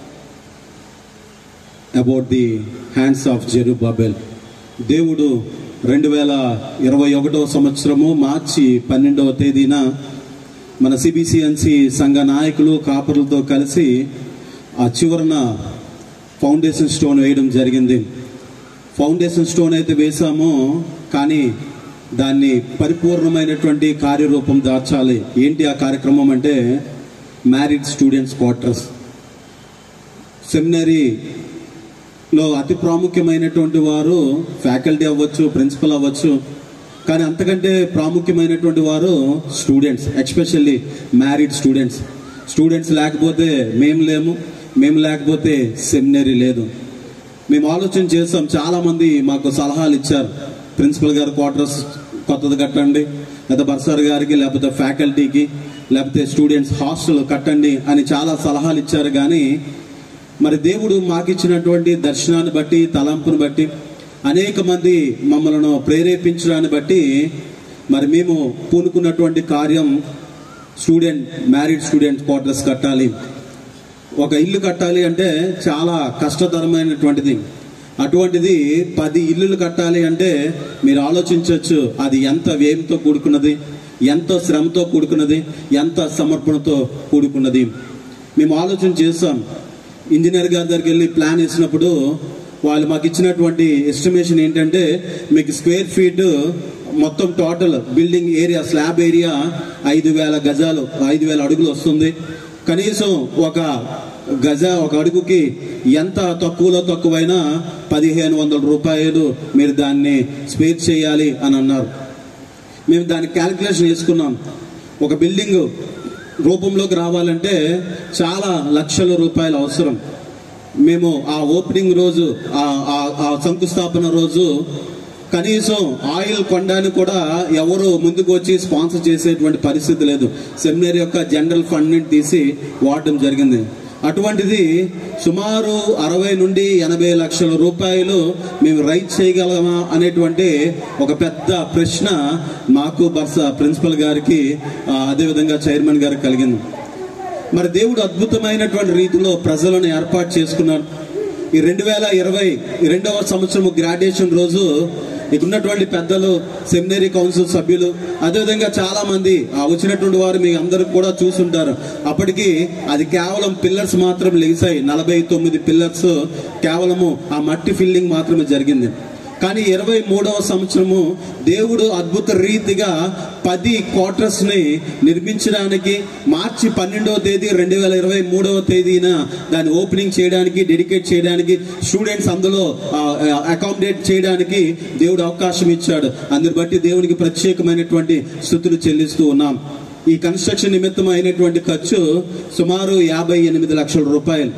about the hands of Zerubbabel దేవుడు రెండు వేల ఇరవై ఒకటవ సంవత్సరము మార్చి పన్నెండవ తేదీన మన సిబిసిఎన్సి సంఘ నాయకులు కాపరులతో కలిసి ఆ చివరన ఫౌండేషన్ స్టోన్ వేయడం జరిగింది ఫౌండేషన్ స్టోన్ అయితే వేసామో కానీ దాన్ని పరిపూర్ణమైనటువంటి కార్యరూపం దార్చాలి ఏంటి ఆ కార్యక్రమం అంటే మ్యారీడ్ స్టూడెంట్స్ క్వార్టర్స్ సెమినరీలో అతి ప్రాముఖ్యమైనటువంటి వారు ఫ్యాకల్టీ అవ్వచ్చు ప్రిన్సిపల్ అవ్వచ్చు కానీ అంతకంటే ప్రాముఖ్యమైనటువంటి వారు students especially married students students లేకపోతే మేము లేము మేము లేకపోతే సెమినరీ లేదు మేము ఆలోచన చేస్తాం చాలా మంది మాకు సలహాలు ఇచ్చారు ప్రిన్సిపల్ గారు క్వార్టర్స్ కొత్తది కట్టండి లేదా బర్సార్ గారికి లేకపోతే ఫ్యాకల్టీకి లేకపోతే స్టూడెంట్స్ హాస్టల్ కట్టండి అని చాలా సలహాలు ఇచ్చారు కానీ మరి దేవుడు మాకిచ్చినటువంటి దర్శనాన్ని బట్టి తలంపును బట్టి అనేక మంది మమ్మల్ని ప్రేరేపించడాన్ని బట్టి మరి మేము పూనుకున్నటువంటి కార్యం స్టూడెంట్ మ్యారీడ్ స్టూడెంట్ క్వార్టర్స్ కట్టాలి ఒక ఇల్లు కట్టాలి అంటే చాలా కష్టతరమైనటువంటిది అటువంటిది పది ఇల్లులు కట్టాలి అంటే మీరు ఆలోచించవచ్చు అది ఎంత వ్యయంతో కూడుకున్నది ఎంతో శ్రమతో కూడుకున్నది ఎంత సమర్పణతో కూడుకున్నది మేము ఆలోచన చేస్తాం ఇంజనీర్ గారి దగ్గరికి వెళ్ళి ప్లాన్ వేసినప్పుడు వాళ్ళు మాకు ఇచ్చినటువంటి ఎస్టిమేషన్ ఏంటంటే మీకు స్క్వేర్ ఫీట్ మొత్తం total building area slab area ఐదు వేల గజాలు ఐదు వేల అడుగులు వస్తుంది కనీసం ఒక గజ ఒక అడుగుకి ఎంత తక్కువలో తక్కువైనా పదిహేను వందల రూపాయలు మీరు దాన్ని స్పేర్ చేయాలి అని అన్నారు మేము దాని క్యాలిక్యులేషన్ వేసుకున్నాం ఒక బిల్డింగ్ రూపంలోకి రావాలంటే చాలా లక్షల రూపాయలు అవసరం మేము ఆ ఓపెనింగ్ రోజు ఆ- ఆ- ఆ శంకుస్థాపన రోజు కనీసం ఆయిల్ కొనడానికి కూడా ఎవరు ముందుకు వచ్చి స్పాన్సర్ చేసేటువంటి పరిస్థితి లేదు సెమినరీ యొక్క జనరల్ ఫండ్ ని తీసి వాడడం జరిగింది అటువంటిది సుమారు అరవై నుండి ఎనభై లక్షల రూపాయలు మేము రైట్ చేయగలమా అనేటువంటి ఒక పెద్ద ప్రశ్న మాకు బర్స ప్రిన్సిపల్ గారికి ఆ, అదేవిధంగా చైర్మన్ గారికి కలిగింది మరి దేవుడు అద్భుతమైనటువంటి రీతిలో ప్రజలను ఏర్పాటు చేసుకున్నారు ఈ రెండు వేల ఇరవై రెండవ సంవత్సరం గ్రాడ్యుయేషన్ రోజు ఇక్కడ ఉన్నటువంటి పెద్దలు సెమినరీ కౌన్సిల్ సభ్యులు అదేవిధంగా చాలా మంది ఆ వచ్చినటువంటి వారు మీ అందరూ కూడా చూసుంటారు అప్పటికి అది కేవలం పిల్లర్స్ మాత్రం లెగిసాయి నలభై తొమ్మిది పిల్లర్స్ కేవలము ఆ మట్టి ఫిల్లింగ్ మాత్రమే జరిగింది కానీ ఇరవై మూడవ సంవత్సరము దేవుడు అద్భుత రీతిగా పది క్వార్టర్స్ ని నిర్మించడానికి మార్చి పన్నెండవ తేదీ రెండు వేల ఇరవై మూడవ తేదీన దాన్ని ఓపెనింగ్ చేయడానికి డెడికేట్ చేయడానికి స్టూడెంట్స్ అందులో అకామిడేట్ చేయడానికి దేవుడు అవకాశం ఇచ్చాడు అందుని బట్టి దేవునికి ప్రత్యేకమైనటువంటి స్థుతులు చెల్లిస్తూ ఉన్నాం ఈ కన్స్ట్రక్షన్ నిమిత్తం అయినటువంటి ఖర్చు సుమారు యాభై ఎనిమిది లక్షల రూపాయలు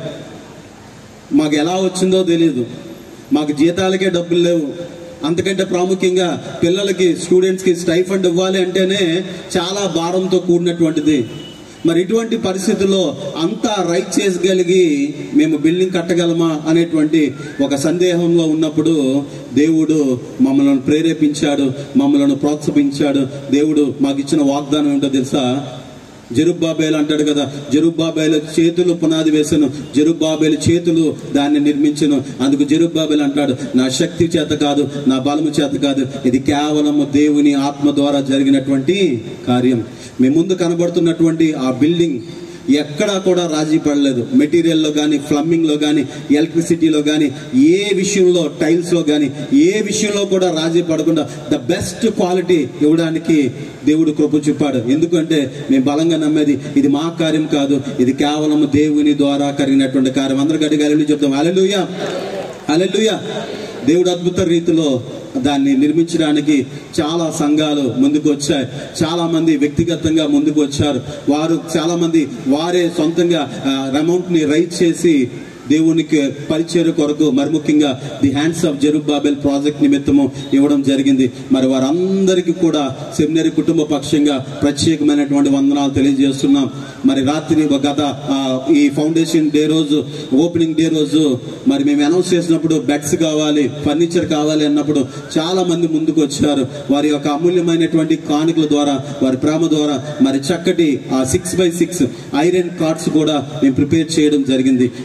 మాకు ఎలా వచ్చిందో తెలియదు మాకు జీతాలకే డబ్బులు లేవు అంతకంటే ప్రాముఖ్యంగా పిల్లలకి స్టూడెంట్స్కి స్టైఫండ్ ఇవ్వాలి అంటేనే చాలా భారంతో కూడినటువంటిది మరి ఇటువంటి పరిస్థితుల్లో అంతా రైట్ చేయగలిగి మేము బిల్డింగ్ కట్టగలమా అనేటువంటి ఒక సందేహంలో ఉన్నప్పుడు దేవుడు మమ్మల్ని ప్రేరేపించాడు మమ్మల్ని ప్రోత్సహించాడు దేవుడు మాకు ఇచ్చిన వాగ్దానం ఏంటో తెలుసా జరుబ్బాబేలు అంటాడు కదా జరుబ్బాబేలు చేతులు పునాది వేసను జరుబ్బాబేలు చేతులు దాన్ని నిర్మించను అందుకు జరుబ్బాబేలు అంటాడు నా శక్తి చేత కాదు నా బలము చేత కాదు ఇది కేవలం దేవుని ఆత్మ ద్వారా జరిగినటువంటి కార్యం మీ ముందు కనబడుతున్నటువంటి ఆ బిల్డింగ్ ఎక్కడా కూడా రాజీ పడలేదు మెటీరియల్లో కానీ ప్లంబింగ్లో కానీ ఎలక్ట్రిసిటీలో కానీ ఏ విషయంలో టైల్స్లో కానీ ఏ విషయంలో కూడా రాజీ పడకుండా ద బెస్ట్ క్వాలిటీ ఇవ్వడానికి దేవుడు కృప చూపాడు ఎందుకంటే మేము బలంగా నమ్మేది ఇది మా కార్యం కాదు ఇది కేవలం దేవుని ద్వారా కలిగినటువంటి కార్యం అందరూ గడిగాలి చెప్తాం అలెలుయా అలెలుయా దేవుడు అద్భుత రీతిలో దాన్ని నిర్మించడానికి చాలా సంఘాలు ముందుకు వచ్చాయి చాలా మంది వ్యక్తిగతంగా ముందుకు వచ్చారు వారు చాలా మంది వారే సొంతంగా అమౌంట్ ని రైట్ చేసి దేవునికి పరిచయ కొరకు మరి ముఖ్యంగా the hands of Zerubbabel project నిమిత్తము ఇవ్వడం జరిగింది మరి వారందరికీ కూడా సెమినరీ కుటుంబ పక్షంగా ప్రత్యేకమైనటువంటి వందనాలు తెలియజేస్తున్నాం మరి రాత్రి ఒక గత ఆ, ఈ ఫౌండేషన్ డే రోజు ఓపెనింగ్ డే రోజు మరి మేము అనౌన్స్ చేసినప్పుడు బెడ్స్ కావాలి ఫర్నిచర్ కావాలి అన్నప్పుడు చాలా మంది ముందుకు వచ్చారు వారి యొక్క అమూల్యమైనటువంటి కానుకల ద్వారా వారి ప్రేమ ద్వారా మరి చక్కటి ఆ six by six iron cards కూడా మేము ప్రిపేర్ చేయడం జరిగింది ఇదంతా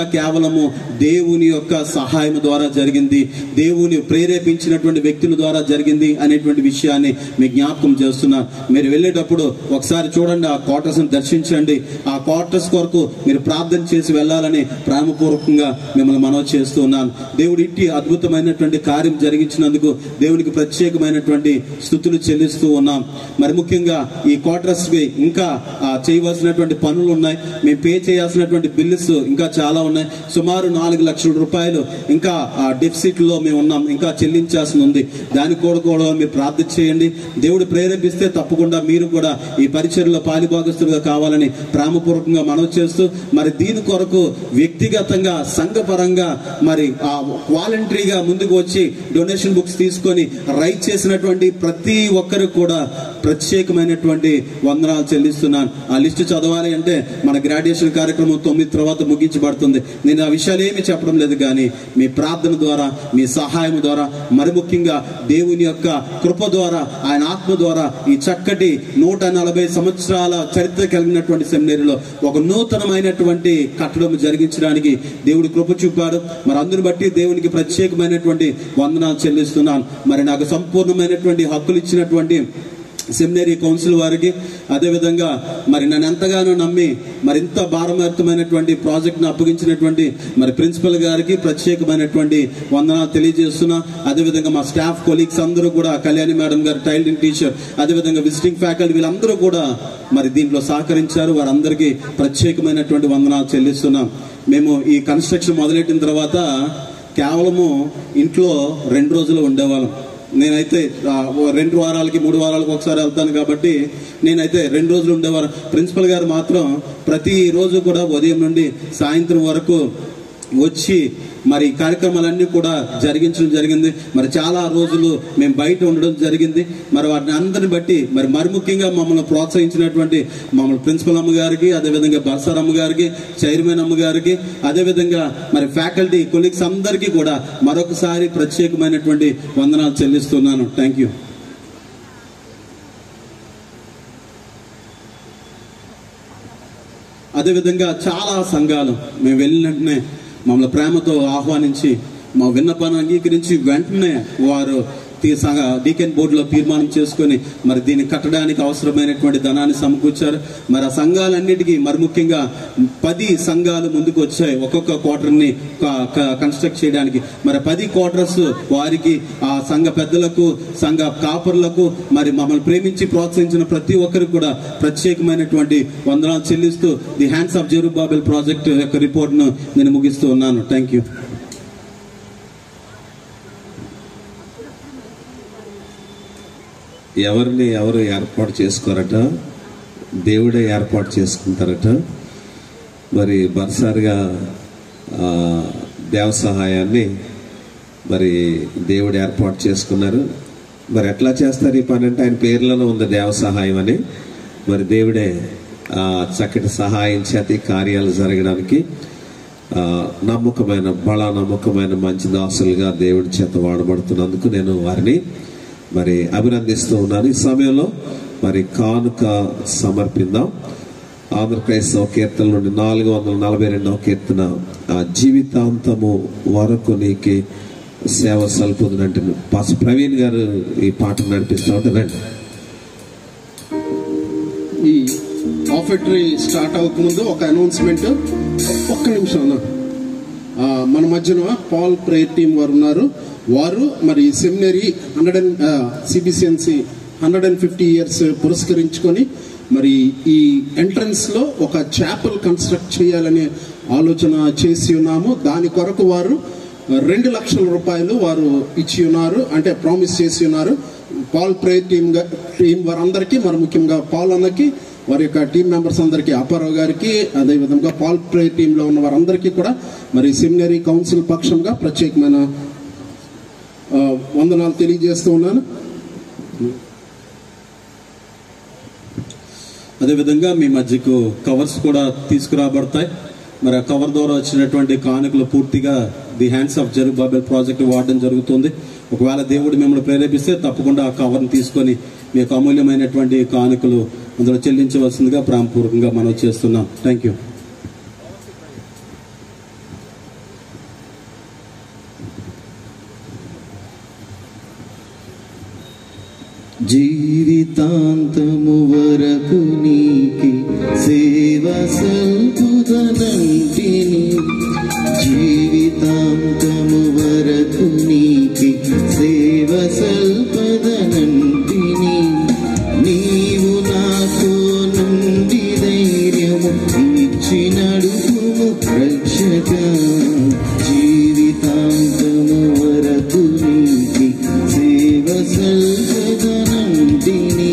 కేవలము దేవుని యొక్క సహాయం ద్వారా జరిగింది దేవుని ప్రేరేపించినటువంటి వ్యక్తుల ద్వారా జరిగింది అనేటువంటి విషయాన్ని మీ జ్ఞాపకం చేస్తున్నాను మీరు వెళ్ళేటప్పుడు ఒకసారి చూడండి ఆ క్వార్టర్స్ దర్శించండి ఆ క్వార్టర్స్ కొరకు మీరు ప్రార్థన చేసి వెళ్ళాలని ప్రేమపూర్వకంగా మిమ్మల్ని మనవి చేస్తున్నాను దేవుడు ఇట్టి అద్భుతమైనటువంటి కార్యం జరిగించినందుకు దేవునికి ప్రత్యేకమైనటువంటి స్థుతులు చెల్లిస్తూ ఉన్నాం మరి ముఖ్యంగా ఈ క్వార్టర్స్ కి ఇంకా ఆ, చేయవలసినటువంటి పనులు ఉన్నాయి మేము పే చేయాల్సినటువంటి బిల్లుస్ ఇంకా చాలా ఉన్నాయి సుమారు నాలుగు లక్షల రూపాయలు ఇంకా డెఫిసిట్ లో మేము ఉన్నాం ఇంకా చెల్లించాల్సి ఉంది దానికి కూడా కూడా మీరు ప్రార్థన చేయండి దేవుడు ప్రేరేపిస్తే తప్పకుండా మీరు కూడా ఈ పరిచయలో పాలిభాగస్తులుగా కావాలని ప్రేమపూర్వకంగా మనవి చేస్తూ మరి దీని కొరకు వ్యక్తిగతంగా సంఘపరంగా మరి ఆ వాలంటరీగా ముందుకు వచ్చి డొనేషన్ బుక్స్ తీసుకొని రైట్ చేసినటువంటి ప్రతి ఒక్కరికి కూడా ప్రత్యేకమైనటువంటి వందనాలు చెల్లిస్తున్నాను ఆ లిస్టు చదవాలి అంటే మన గ్రాడ్యుయేషన్ కార్యక్రమం తొమ్మిది తర్వాత ముగించబడుతుంది నేను ఆ విషయాలు ఏమి చెప్పడం లేదు కానీ మీ ప్రార్థన ద్వారా మీ సహాయం ద్వారా మరి ముఖ్యంగా దేవుని యొక్క కృప ద్వారా ఆయన ఆత్మ ద్వారా ఈ చక్కటి నూట నలభై సంవత్సరాల చరిత్ర కలిగినటువంటి సెమినరీలో ఒక నూతనమైనటువంటి కట్టడం జరిగించడానికి దేవుడు కృప చూపాడు మరి అందుని బట్టి దేవునికి ప్రత్యేకమైనటువంటి వందనాలు చెల్లిస్తున్నాను మరి నాకు సంపూర్ణమైనటువంటి హక్కులు ఇచ్చినటువంటి సెమినరీ కౌన్సిల్ వారికి అదేవిధంగా మరి నన్ను ఎంతగానో నమ్మి మరి ఇంత భారమర్థమైనటువంటి ప్రాజెక్ట్ను అప్పగించినటువంటి మరి ప్రిన్సిపల్ గారికి ప్రత్యేకమైనటువంటి వందనాలు తెలియజేస్తున్నా అదేవిధంగా మా స్టాఫ్ కొలీగ్స్ అందరూ కూడా కళ్యాణి మేడం గారు టైలరింగ్ టీచర్ అదేవిధంగా విజిటింగ్ ఫ్యాకల్టీ వీళ్ళందరూ కూడా మరి దీంట్లో సహకరించారు వారందరికీ ప్రత్యేకమైనటువంటి వందనాలు చెల్లిస్తున్నాం మేము ఈ కన్స్ట్రక్షన్ మొదలెట్టిన తర్వాత కేవలము ఇంట్లో రెండు రోజులు ఉండేవాళ్ళం నేనైతే ఆ, ఓ రెండు వారాలకి మూడు వారాలకు ఒకసారి వెళ్తాను కాబట్టి నేనైతే రెండు రోజులు ఉండేవారు ప్రిన్సిపల్ గారు మాత్రం ప్రతి రోజు కూడా ఉదయం నుండి సాయంత్రం వరకు వచ్చి మరి ఈ కార్యక్రమాలన్నీ కూడా జరిగించడం జరిగింది మరి చాలా రోజులు మేము బయట ఉండడం జరిగింది మరి వాటిని అందరిని బట్టి మరి మరి ముఖ్యంగా మమ్మల్ని ప్రోత్సహించినటువంటి మమ్మల్ని ప్రిన్సిపల్ అమ్మ గారికి అదేవిధంగా బర్సార్ అమ్మ గారికి చైర్మన్ అమ్మ గారికి అదేవిధంగా మరి ఫ్యాకల్టీ కొలీగ్స్ అందరికీ కూడా మరొకసారి ప్రత్యేకమైనటువంటి వందనాలు చెల్లిస్తున్నాను థ్యాంక్ యూ అదేవిధంగా చాలా సంఘాలు మేము వెళ్ళినట్టునే మమ్మల్ని ప్రేమతో ఆహ్వానించి మా విన్నపాన్ని అంగీకరించి వెంటనే వారు తీ- సంఘ డీకెన్ బోర్డులో తీర్మానం చేసుకొని మరి దీన్ని కట్టడానికి అవసరమైనటువంటి ధనాన్ని సమకూర్చారు మరి ఆ సంఘాలన్నిటికీ మరి ముఖ్యంగా పది సంఘాలు ముందుకు వచ్చాయి ఒక్కొక్క క్వార్టర్ని కన్స్ట్రక్ట్ చేయడానికి మరి పది క్వార్టర్స్ వారికి ఆ సంఘ పెద్దలకు సంఘ కాపర్లకు మరి మమ్మల్ని ప్రేమించి ప్రోత్సహించిన ప్రతి ఒక్కరికి కూడా ప్రత్యేకమైనటువంటి వందనాలు చెల్లిస్తూ the hands of Zerubbabel project యొక్క రిపోర్ట్ను నేను ముగిస్తూ ఉన్నాను థ్యాంక్ యూ ఎవరిని ఎవరు ఏర్పాటు చేసుకోరట దేవుడే ఏర్పాటు చేసుకుంటారట మరి బర్సారిగా ఆ, దేవ సహాయాన్ని మరి దేవుడు ఏర్పాటు చేసుకున్నారు మరి ఎట్లా చేస్తారు ఈ పని అంటే ఆయన పేర్లలో ఉంది దేవ సహాయం అని మరి దేవుడే ఆ, చక్కటి సహాయం చేత ఈ కార్యాలు జరగడానికి ఆ, నమ్మకమైన బల నమ్మకమైన మంచి దాసులుగా దేవుడి చేత వాడబడుతున్నందుకు నేను వారిని మరి అభినందిస్తూ ఉన్నాను ఈ సమయంలో మరి కానుక సమర్పిందాం ఆంధ్రప్రదేశ్ కీర్తన నుండి నాలుగు వందల నలభై రెండవ కీర్తన ఆ జీవితాంతము వరకు నీకే సేవ సల్పుందంటే పాస్ ప్రవీణ్ గారు ఈ పాట నడిపిస్తూ ఉంటారండి ఈ ఆఫెటరీ స్టార్ట్ అవ్వకముందు ఒక అనౌన్స్మెంట్ ఒక్క నిమిషం అన్న ఆ, మన మధ్యన పాల్ ప్రేయర్ టీం వారు ఉన్నారు వారు మరి seminary hundred and CBCNC hundred and fifty years పురస్కరించుకొని మరి ఈ ఎంట్రన్స్ లో ఒక చాపల్ కన్స్ట్రక్ట్ చేయాలనే ఆలోచన చేసి ఉన్నాము దాని కొరకు వారు రెండు లక్షల రూపాయలు వారు ఇచ్చి ఉన్నారు అంటే ప్రామిస్ చేసి ఉన్నారు పాల్ ప్రేయర్ టీమ్ గా- టీం వారందరికీ మరి ముఖ్యంగా పాల్ అన్నకి వారి యొక్క టీం మెంబర్స్ అందరికీ అప్పారావు గారికి అదేవిధంగా పాల్ ప్రేయర్ టీంలో ఉన్న వారందరికీ కూడా మరి సెమినరీ కౌన్సిల్ పక్షంగా ప్రత్యేకమైన ఆ, వందనాలు తెలియజేస్తూ ఉన్నాను అదేవిధంగా మీ మధ్యకు కవర్స్ కూడా తీసుకురాబడతాయి మరి ఆ కవర్ ద్వారా వచ్చినటువంటి కానుకలు పూర్తిగా the hands of Zerubbabel project వాడడం జరుగుతుంది ఒకవేళ దేవుడు మిమ్మల్ని ప్రేరేపిస్తే తప్పకుండా ఆ కవర్ని తీసుకొని మీ యొక్క అమూల్యమైనటువంటి కానుకలు అందులో చెల్లించవలసిందిగా ప్రాంపూర్వకంగా మనం చేస్తున్నాం థ్యాంక్ యూ జీవితాంతము వరకు నీకి సేవ సల్పుదనంటిని జీవితాంతము వరకు నీకి సేవ సల్పదనంటిని నీవు నాతో నుండి ధైర్యము ఇచ్చి నడుపుము రక్షక జీవితాంతము వరకు నీకి సేవ సల్పదనంటిని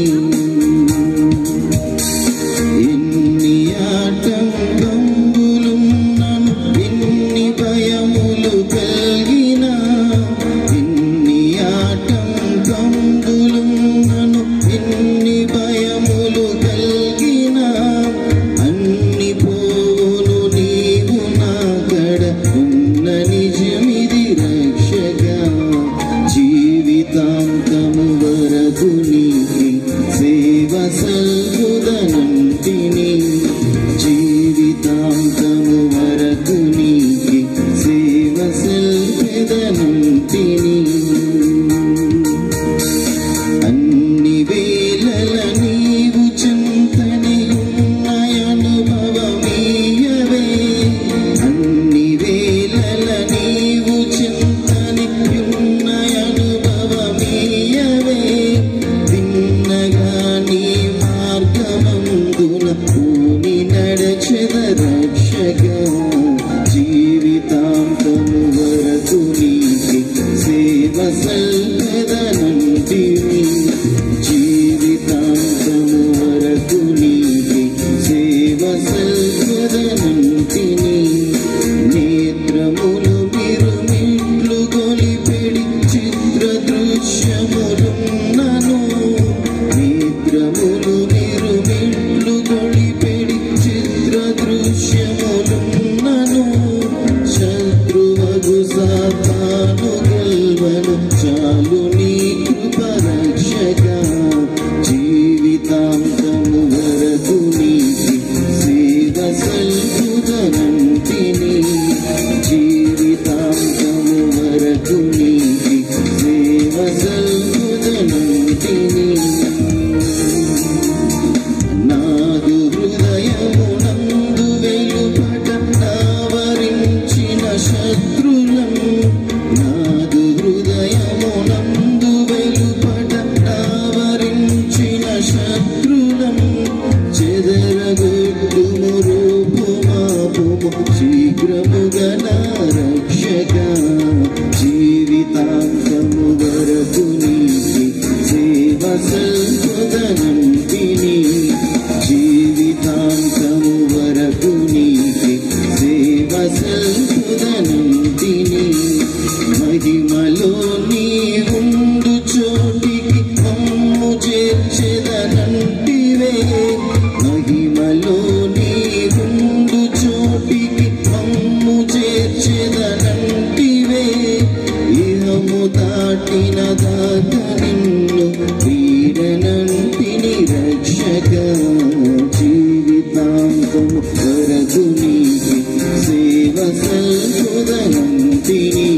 ఎన్ని ఆటంకంబులున్నను ఎన్ని భయములు కలిగినా ఎన్ని ఆటంకంబులున్నను ఎన్ని భయములు కలిగినా అన్ని పోవును నీవు నా కడ ఉన్న నిజమిది రక్షగా జీవితాంతము వరకు నీకి సేవ సల్పుదనంటిని జీవితాంతము వరకు నీకి సేవ సల్పెదనంటిని అన్ని వేళల నీవు చింతని అనుభవమీయవే అన్ని వేళల నీవు చింతని అనుభవమీయవే తిన్నగా నీ మార్గమందున భూమి నడచెద రక్షగా జీవితాంతము వరకు నీకి సేవ సల్పదనంటిని జీవితాంతము వరకు నీకి సేవ సల్పదనంటిని నేత్రములు మిరుమిట్లు గొలిపెడి చిత్ర దృశ్యములున్నను నేత్రములు మిరుమిట్లు గొలిపెడి చిత్ర దృశ్యములున్నను శత్రువగు సాతాను గెల్వను చాలు నీ కృప రక్షగా జీవితాంతము వరకు నీకి సేవ సల్పుదనంటిని జీవితాంతము వరకు నీకి సేవ సల్పుదనంటిని నాదు హృదయమునందు వెలుపట నావరించిన శత్రులం నాదు హృదయమునందు వెలుపట నావరించిన శత్రులం చెదరగొట్టుము రూపుమాపుము శీఘ్రముగా నా రక్షగా జీవితాంతము వరకు నీకి సేవ సల్పుదనంటిని జీవితాంతము వరకు నీకి సేవ సల్పుదనంటిని మహిమలో నీ ఉండు చోటికి మమ్ము చేర్చెదనంటివే మహిమలో నీ ఉండు చోటికి మమ్ము చేర్చెదనంటివే ఇహము దాటిన దాకా నిన్ను వీడనంటిని రక్షక జీవితాంతము వరకు నీకి సేవ సల్పుదనంతిని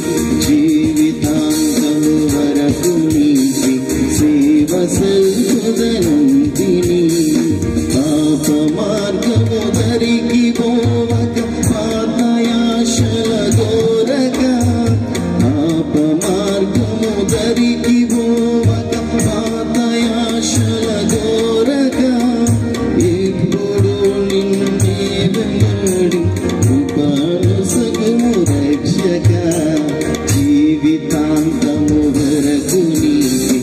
జీవితాంతము వరకు నీకి సేవ సల్పుదనంతిని పాప మార్గము దరికి పోవక పాతయాశల గోరగా పాప మార్గము దరికి పోవక పాతయాశల గోరగా ఇప్పుడు నిన్నే వెంబడి కృపాను సగుము రక్షక జీవితాంతము వరకు నీకి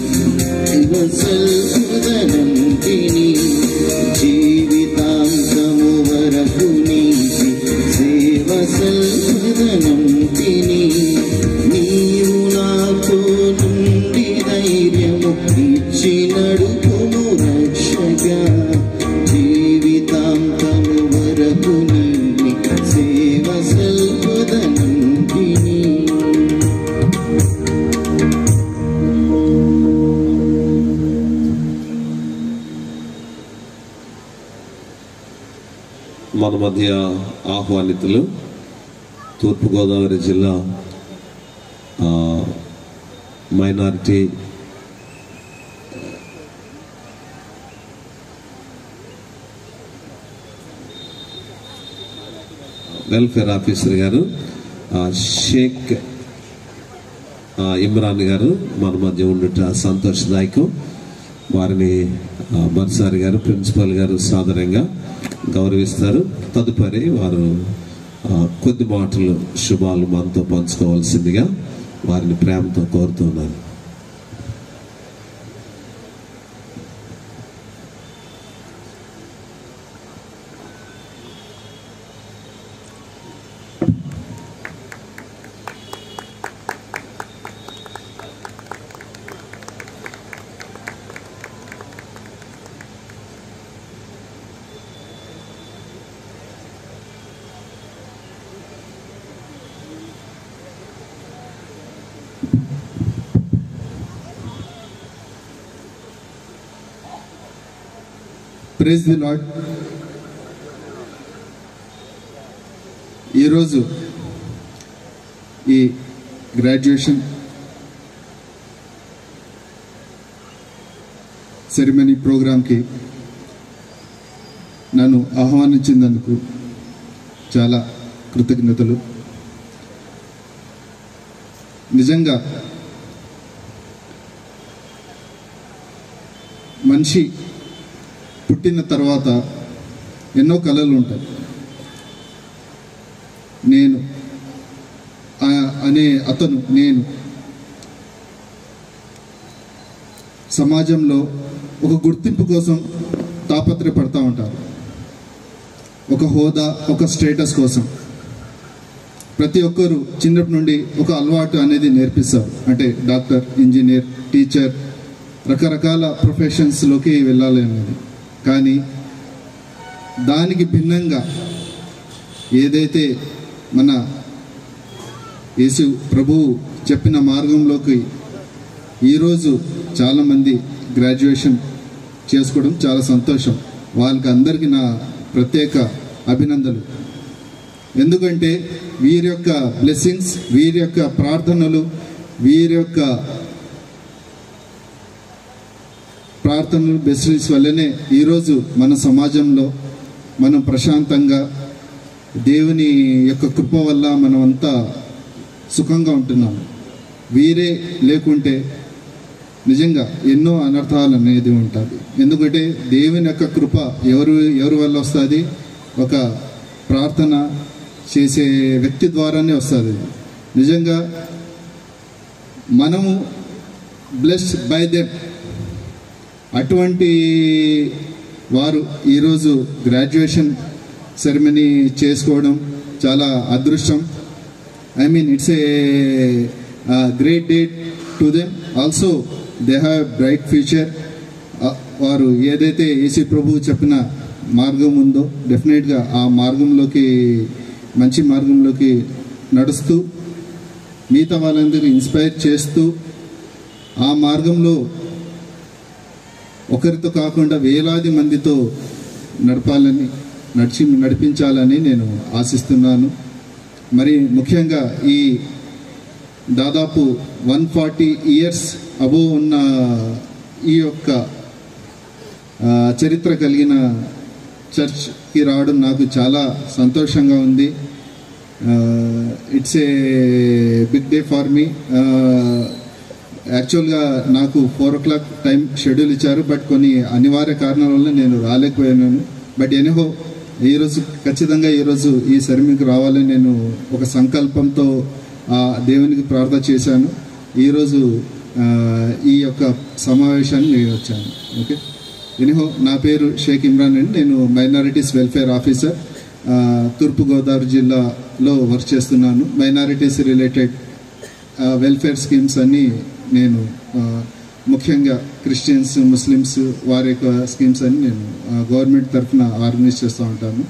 సల్పుదనంతిని జీవితాంతము వరకు నీకి సేవ సల్పుదనంతిని నీవు నాతో నుండి ధైర్యము ఇచ్చి నడుపుము రక్షగా జీవితాంతము వరకు నిన్ని సేవ సల్పుదనంతిని మన మధ్య ఆహ్వానితులు తూర్పుగోదావరి జిల్లా ఆ, మైనారిటీ వెల్ఫేర్ ఆఫీసర్ గారు ఆ, షేక్ ఆ, ఇమ్రాన్ గారు మన మధ్య ఉండుట సంతోషదాయకం వారిని ఆ, బర్సారి గారు ప్రిన్సిపల్ గారు సాదరంగా గౌరవిస్తారు తదుపరి వారు ఆ, కొద్ది మాటలు శుభాలు మనతో పంచుకోవాల్సిందిగా వారిని ప్రేమతో కోరుతున్నాను ప్రేజ్ ది లాడ్ ఈరోజు ఈ గ్రాడ్యుయేషన్ సెరమనీ ప్రోగ్రాంకి నన్ను ఆహ్వానించినందుకు చాలా కృతజ్ఞతలు నిజంగా మనిషి పుట్టిన తర్వాత ఎన్నో కళలు ఉంటాయి నేను ఆ- అనే అతను నేను సమాజంలో ఒక గుర్తింపు కోసం తాపత్రయపడతా ఉంటారు ఒక హోదా ఒక స్టేటస్ కోసం ప్రతి ఒక్కరు చిన్నప్పటి నుండి ఒక అలవాటు అనేది నేర్పిస్తారు అంటే డాక్టర్ ఇంజనీర్ టీచర్ రకరకాల ప్రొఫెషన్స్లోకి వెళ్ళాలి అనేది కానీ దానికి భిన్నంగా ఏదైతే మన యేసు ప్రభువు చెప్పిన మార్గంలోకి ఈరోజు చాలామంది గ్రాడ్యుయేషన్ చేసుకోవడం చాలా సంతోషం వాళ్ళకి అందరికీ నా ప్రత్యేక అభినందనలు ఎందుకంటే వీరి యొక్క బ్లెస్సింగ్స్ వీరి యొక్క ప్రార్థనలు వీరి యొక్క ప్రార్థనలు బెస్టిస్ వల్లనే ఈరోజు మన సమాజంలో మనం ప్రశాంతంగా దేవుని యొక్క కృప వల్ల మనం అంతా సుఖంగా ఉంటున్నాం వీరే లేకుంటే నిజంగా ఎన్నో అనర్థాలు అనేది ఉంటుంది ఎందుకంటే దేవుని యొక్క కృప ఎవరు ఎవరి వల్ల వస్తుంది ఒక ప్రార్థన చేసే వ్యక్తి ద్వారానే వస్తుంది నిజంగా మనము బ్లెస్ బై దెమ్ అటువంటి వారు ఈరోజు గ్రాడ్యుయేషన్ సెరమనీ చేసుకోవడం చాలా అదృష్టం I mean it's a great date to them also they have bright future వారు ఏదైతే ఏసీ ప్రభు చెప్పిన మార్గం ఉందో డెఫినెట్గా ఆ మార్గంలోకి మంచి మార్గంలోకి నడుస్తూ మిగతా వాళ్ళందరికీ ఇన్స్పైర్ చేస్తూ ఆ మార్గంలో ఒకరితో కాకుండా వేలాది మందితో నడపాలని నడిచి నడిపించాలని నేను ఆశిస్తున్నాను మరి ముఖ్యంగా ఈ దాదాపు వన్ ఫార్టీ ఇయర్స్ అబో ఉన్న ఈ యొక్క ఆ, చరిత్ర కలిగిన చర్చ్కి రావడం నాకు చాలా సంతోషంగా ఉంది it's a big day for me యాక్చువల్గా నాకు four o'clock time schedule ఇచ్చారు బట్ కొన్ని అనివార్య కారణాల వల్ల నేను రాలేకపోయాను బట్ ఎనిహో ఈరోజు ఖచ్చితంగా ఈరోజు ఈ సెరమనీకి రావాలని నేను ఒక సంకల్పంతో ఆ దేవునికి ప్రార్థన చేశాను ఈరోజు ఆ, ఈ యొక్క సమావేశాన్ని నేను వచ్చాను ఓకే ఎనిహో నా పేరు షేక్ ఇమ్రాన్ అండి నేను మైనారిటీస్ వెల్ఫేర్ ఆఫీసర్ ఆ, తూర్పుగోదావరి జిల్లాలో వర్క్ చేస్తున్నాను మైనారిటీస్ రిలేటెడ్ వెల్ఫేర్ స్కీమ్స్ అన్ని నేను ఆ, ముఖ్యంగా క్రిస్టియన్స్ ముస్లిమ్స్ వారి యొక్క స్కీమ్స్ అన్ని నేను గవర్నమెంట్ తరఫున ఆర్గనైజ్ చేస్తూ ఉంటాను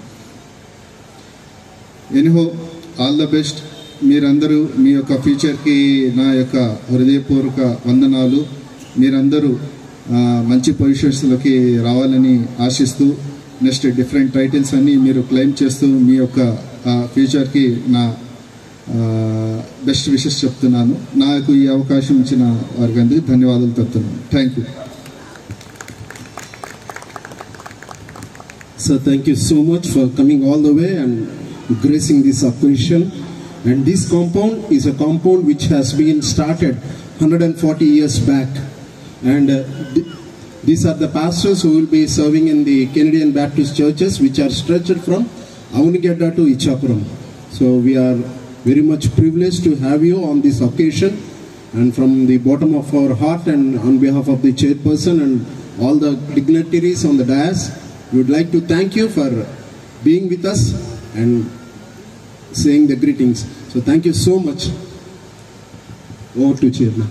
ఎనిహో ఆల్ ద బెస్ట్ మీరందరూ మీ యొక్క ఫ్యూచర్కి నా యొక్క హృదయపూర్వక వందనాలు మీరందరూ ఆ, మంచి పొజిషన్స్లోకి రావాలని ఆశిస్తూ నెక్స్ట్ డిఫరెంట్ టైటిల్స్ అన్ని మీరు క్లెయిమ్ చేస్తూ మీ యొక్క ఆ, ఫ్యూచర్కి నా బెస్ట్ విషెస్ చెప్తున్నాను నాకు ఈ అవకాశం ఇచ్చిన వారికి అందుకు ధన్యవాదాలు చెప్తున్నాను thank you So thank you so much for coming all the way and gracing this occasion. And this compound is a compound which has been started 140 years back. And uh, th- these are the pastors who will be serving in the Canadian Baptist churches, which are stretched from Avunigedda to Ichapuram. So we are very much privileged to have you on this occasion. And from the bottom of our heart and on behalf of the chairperson and all the dignitaries on the dais, we would like to thank you for being with us and saying the greetings. So thank you so much. Over to chairman.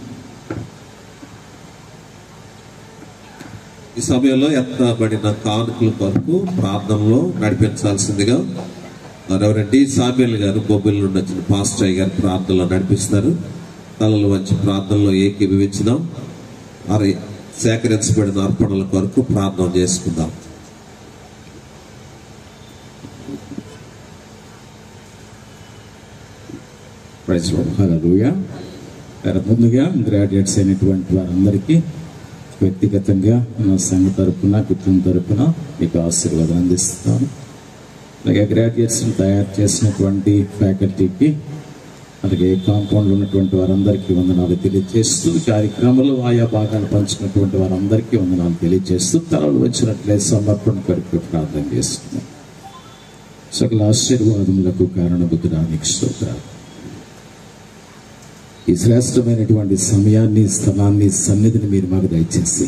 ఈ సమయంలో ఎత్తబడిన కానుకల కొరకు ప్రార్థనలో నడిపించాల్సిందిగా reverend D Samuel గారు బొబ్బిల్ నుండి వచ్చిన pastor గారు ప్రార్థనలో నడిపిస్తారు తలలు వంచి ప్రార్థనలో ఏకీభవించుదాం మరి సేకరించబడిన అర్పణల కొరకు ప్రార్థన చేసుకుందాం ప్రైజ్ హల్లెలూయా మరి ముందుగా గ్రాడ్యుయేట్స్ అయినటువంటి వారందరికీ వ్యక్తిగతంగా నా సంఘ తరపున కుటుంబం తరపున మీకు ఆశీర్వాదం అందిస్తాను అలాగే గ్రాడ్యుయేట్స్ని తయారు చేసినటువంటి ఫ్యాకల్టీకి అలాగే కాంపౌండ్లో ఉన్నటువంటి వారందరికీ వందనాలు తెలియజేస్తూ ఈ కార్యక్రమంలో ఆయా భాగాలు పంచినటువంటి వారందరికీ వందనాలు తెలియజేస్తూ తలలు వచ్చినట్లే సమర్పణ కొరకు ప్రార్థన చేస్తున్నాం సకల ఆశీర్వాదములకు కారణబుద్ధుడానికి స్తోత్రాలు ఈ శ్రేష్టమైనటువంటి సమయాన్ని స్థలాన్ని సన్నిధిని మీరు మాకు దయచేసి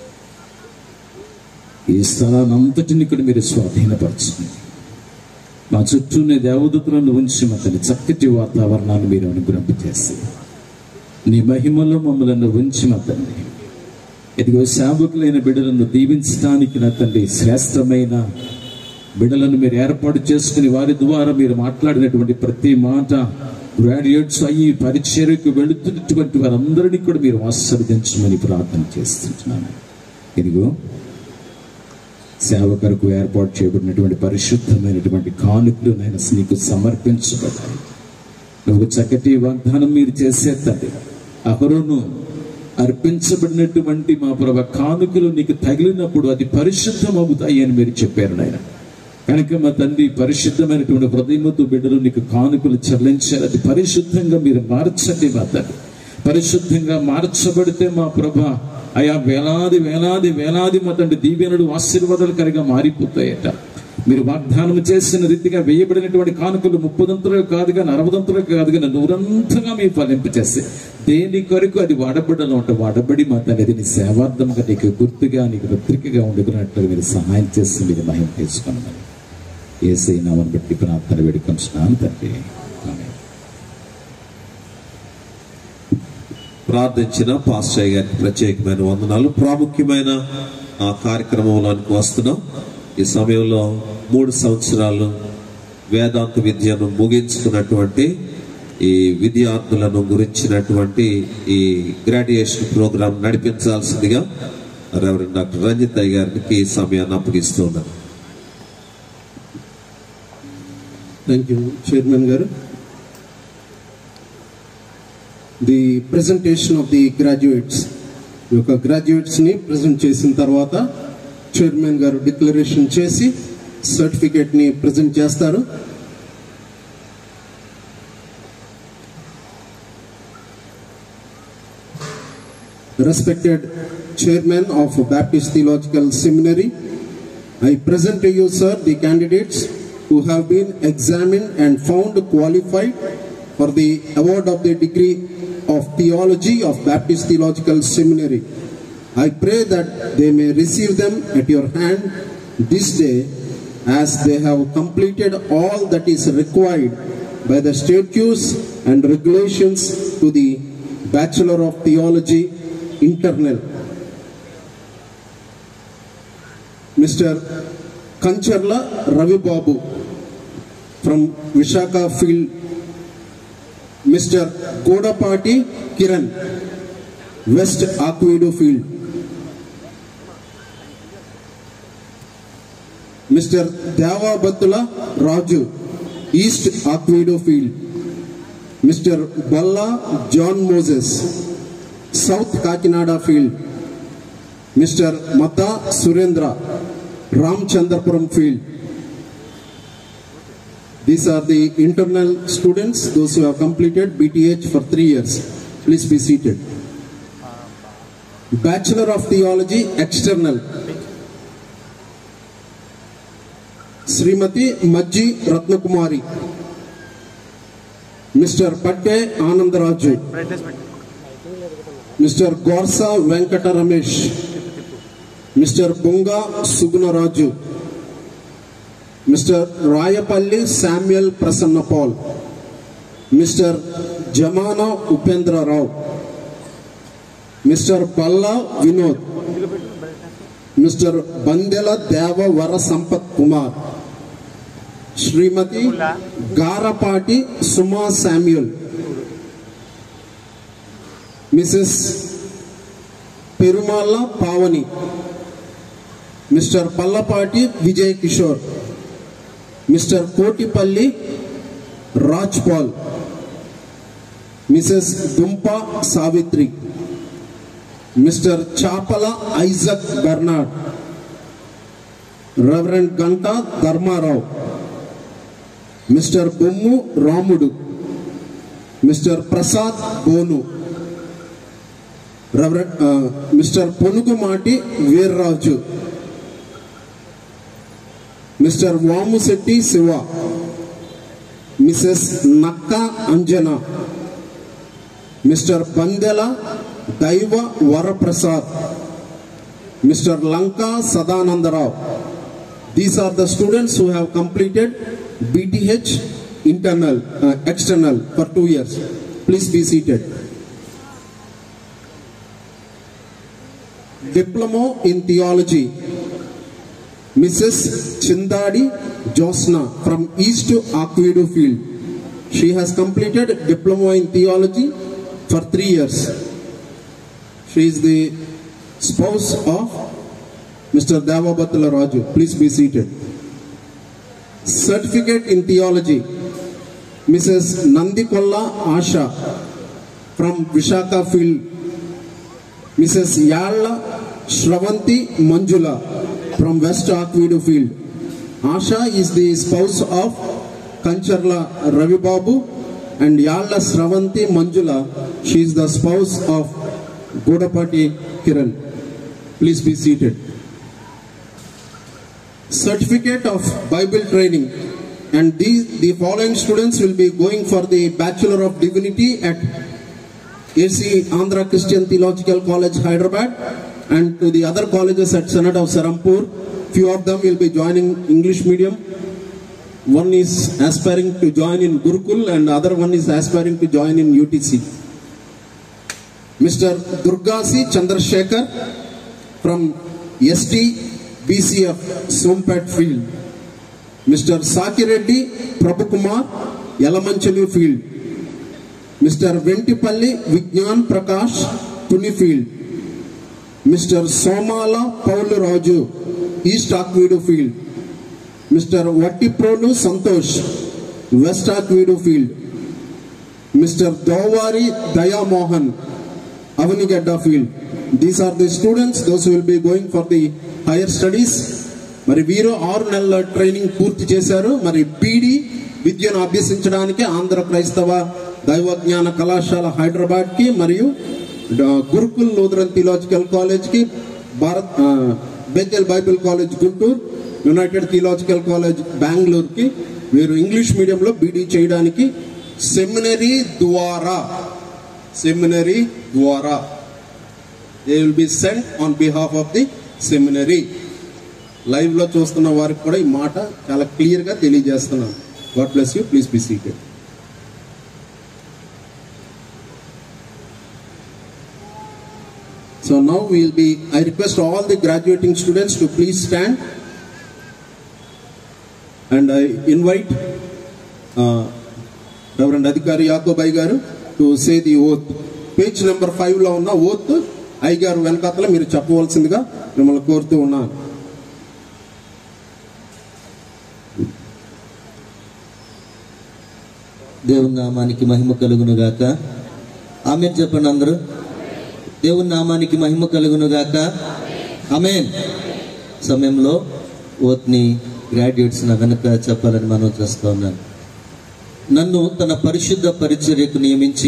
ఈ స్థలాన్ని అంతటిని ఇక్కడ మీరు స్వాధీనపరచండి మా చుట్టూనే దేవదూతలను ఉంచి మతని చక్కటి వాతావరణాన్ని మీరు అనుగ్రహింపచేసి నీ మహిమలో మమ్మల్ని ఉంచి మతండి ఇదిగో సేవకులైన బిడ్డలను దీవించడానికి నా తండ్రి శ్రేష్టమైన బిడ్డలను మీరు ఏర్పాటు చేసుకుని వారి ద్వారా మీరు మాట్లాడినటువంటి ప్రతి మాట గ్రాడ్యుయేట్స్ అయ్యి పరిచర్యకు వెళుతున్నటువంటి వారందరినీ కూడా మీరు ఆస్వాదించమని ప్రార్థన చేస్తుంటున్నాను ఇదిగో సేవ కొరకు ఏర్పాటు చేయబడినటువంటి పరిశుద్ధమైనటువంటి కానుకలు నేను నీకు సమర్పించబడ్డాయి నువ్వు చక్కటి వాగ్దానం మీరు చేసే తండ్రి అహరోను అర్పించబడినటువంటి మా ప్రభ కానుకలు నీకు తగిలినప్పుడు అది పరిశుద్ధం అవుతాయి అని మీరు చెప్పారు నాయన కనుక మా తండ్రి పరిశుద్ధమైనటువంటి హృదయముతో బిడ్డలు నీకు కానుకలు చెల్లించారు అది పరిశుద్ధంగా మీరు మార్చండి మా తండ్రి పరిశుద్ధంగా మార్చబడితే మా ప్రభ అయా వేలాది వేలాది వేలాది మా తండ్రి దీవెనలు ఆశీర్వాదాలు కరిగా మారిపోతాయట మీరు వాగ్దానం చేసిన రీతిగా వేయబడినటువంటి కానుకలు ముప్పదంతులు కాదు కానీ అరవదంతులు కాదు కానీ నూరంతగా మీ ఫలింపు చేస్తే దేని కొరకు అది వాడబడలో ఉంటే వాడబడి మా తల్లి అది నీ సేవార్థంగా నీకు గుర్తుగా నీకు పత్రికగా ఉండుకున్నట్లు మీరు సహాయం చేసి మీరు మహిమ తీసుకున్నాను ఏసై నామని బట్టి ప్రార్థన వేడుకొంచున్నాను తండ్రి ఆమేన్. ప్రార్థించిన పాస్టర్ గారికి ప్రత్యేకమైన వందనాలు ప్రాముఖ్యమైన ఆ కార్యక్రమంలోనికి వస్తున్నాం ఈ సమయంలో మూడు సంవత్సరాలు వేదాంత విద్యను ముగించుకున్నటువంటి ఈ విద్యార్థులను గురించినటువంటి ఈ గ్రాడ్యుయేషన్ ప్రోగ్రాం నడిపించాల్సిందిగా రెవరెండ్ డాక్టర్ రంజిత్ అయ్య గారికి ఈ సమయాన్ని అప్పగిస్తున్నాను థ్యాంక్ యూ చైర్మన్ గారు the presentation of the graduates ఈ యొక్క గ్రాడ్యుయేట్స్ని ప్రజెంట్ చేసిన తర్వాత చైర్మన్ గారు డిక్లరేషన్ చేసి సర్టిఫికేట్ని ప్రజెంట్ చేస్తారు Respected Chairman of Baptist Theological Seminary, I present to you, sir, the candidates who have been examined and found qualified for the award of the degree of theology of Baptist Theological Seminary. I pray that they may receive them at your hand this day as they have completed all that is required by the statutes and regulations to the Bachelor of Theology internal. Mr. Kancharla Ravi Babu from Vishaka Field. Mr. Godapati Kiran, West Aquedo Field. Mr. Dava Battula Raju, East Aquedo Field. Mr. Balla John Moses, South Kakinada Field. Mr. Mata Surendra, Ramchandrapuram Field. These are the internal students, those who have completed BTH for three years. Please be seated. Bachelor of Theology, external. Srimati Majji Ratnakumari. Mr. Patte Anandaraju. Mr. Gorsa Venkata Ramesh. Mr. Bunga Sugunaraju. Mr. Rayapalli Samuel Prasanna Paul. Mr. Jamana Upendra Rao. Mr. Balla Vinod. Mr. Bandela Deva Vara Sampat Kumar. Srimati Garapati Suma Samuel. Mrs. Perumala Pavani. Mr. Pallapati Vijay Kishore. Mr. Kotipalli Rajpal. Mrs. Dumpa Savitri. Mr. Chapala Isaac Bernard. Reverend Ganta Dharma Rao. Mr. Bummu Ramudu. Mr. Prasad Bonu. Reverend uh, Mr. Ponugumati Veerraju. Mr. Vamusetti Siva. Mrs. Nakka Anjana. Mr. Bandela Daiva Varaprasad. Mr. Lanka Sadananda Rao. These are the students who have completed BTH internal, uh, external for two years. Please be seated. Diploma in Theology. Mrs. Chindadi Josna from East Aquedu Field. She has completed Diploma in Theology for three years. She is the spouse of Mr. Devabatala Raju. Please be seated. Certificate in Theology. Mrs. Nandikolla Asha from Vishaka Field. Mrs. Yalla Shravanti Manjula from West Aquedu Field. Asha is the spouse of Kancharla Ravi Babu and Yalla Shravanti Manjula. She is the spouse of Godapati Kiran. Please be seated. Certificate of Bible Training. And these, the following students will be going for the Bachelor of Divinity at AC Andhra Christian Theological College, Hyderabad, and to the other colleges at Senate of Serampur. Few of them will be joining English medium. One is aspiring to join in Gurukul, and other one is aspiring to join in UTC. Mr. Durgasi Chandrasekhar from ST BCF Sompet Field. Mr. Sakireddy Prabhukumar Yalamanchali Field. Mr. Ventipalli Vignan Prakash Tuni Field. Mr. Somala Paul Raju East Akvedu Field. Mr. Vattiprolu Santosh West Akvedu Field. Mr. Davari Daya Mohan Avanigadda Field. These are the students, those who will be going for the higher studies. మరి వీరు ఆరు నెలల training పూర్తి చేశారు మరి PD విద్యను అభ్యసించడానికి ఆంధ్ర క్రైస్తవ దైవజ్ఞాన కళాశాల హైదరాబాద్కి మరియు డ- గురుకుల్ లూథరన్ థియలాజికల్ కాలేజ్కి భారత్ ఆ, Bethel Bible College Guntur United Theological College బెంగళూరుకి వీరు ఇంగ్లీష్ మీడియంలో బీడీ చేయడానికి సెమినరీ ద్వారా సెమినరీ ద్వారా they will be sent on behalf of the seminary live లో చూస్తున్న వారికి కూడా ఈ మాట చాలా క్లియర్ గా తెలియజేస్తున్నాను God bless you please be seated So now we will be, I request all the graduating students to please stand. And I invite uh, Reverend Adhikari Yakobai garu to say the oath. Page number five లో ఉన్న oath I గారు వెనకాతల మీరు చెప్పవలసిందిగా మిమ్మల్ని కోరుతూ ఉన్నాను దేవుని నామానికి మహిమ కలుగును గాక ఆమె చెప్పండి అందరూ దేవుని నామానికి మహిమ కలుగును గాక ఆమెన్ సమయంలో ఓత్ని గ్రాడ్యుయేట్స్ నా వెనక చెప్పాలని మనం చేస్తూ ఉన్నాను నన్ను తన పరిశుద్ధ పరిచర్యకు నియమించి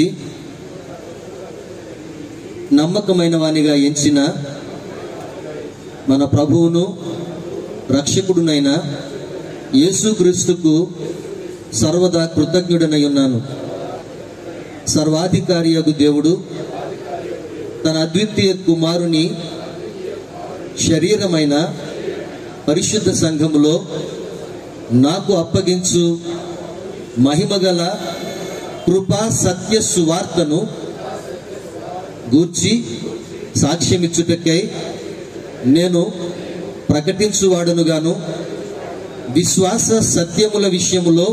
నమ్మకమైన వానిగా ఎంచిన మన ప్రభువును రక్షకుడునైన యేసుక్రీస్తుకు సర్వదా కృతజ్ఞుడనై ఉన్నాను సర్వాధికారియగు దేవుడు తన అద్వితీయ కుమారుని శరీరమైన పరిశుద్ధ సంఘములో నాకు అప్పగించు మహిమగల కృపా సత్య సువార్తను గూర్చి సాక్ష్యమిచ్చుటకై నేను ప్రకటించువాడనుగాను విశ్వాస సత్యముల విషయములో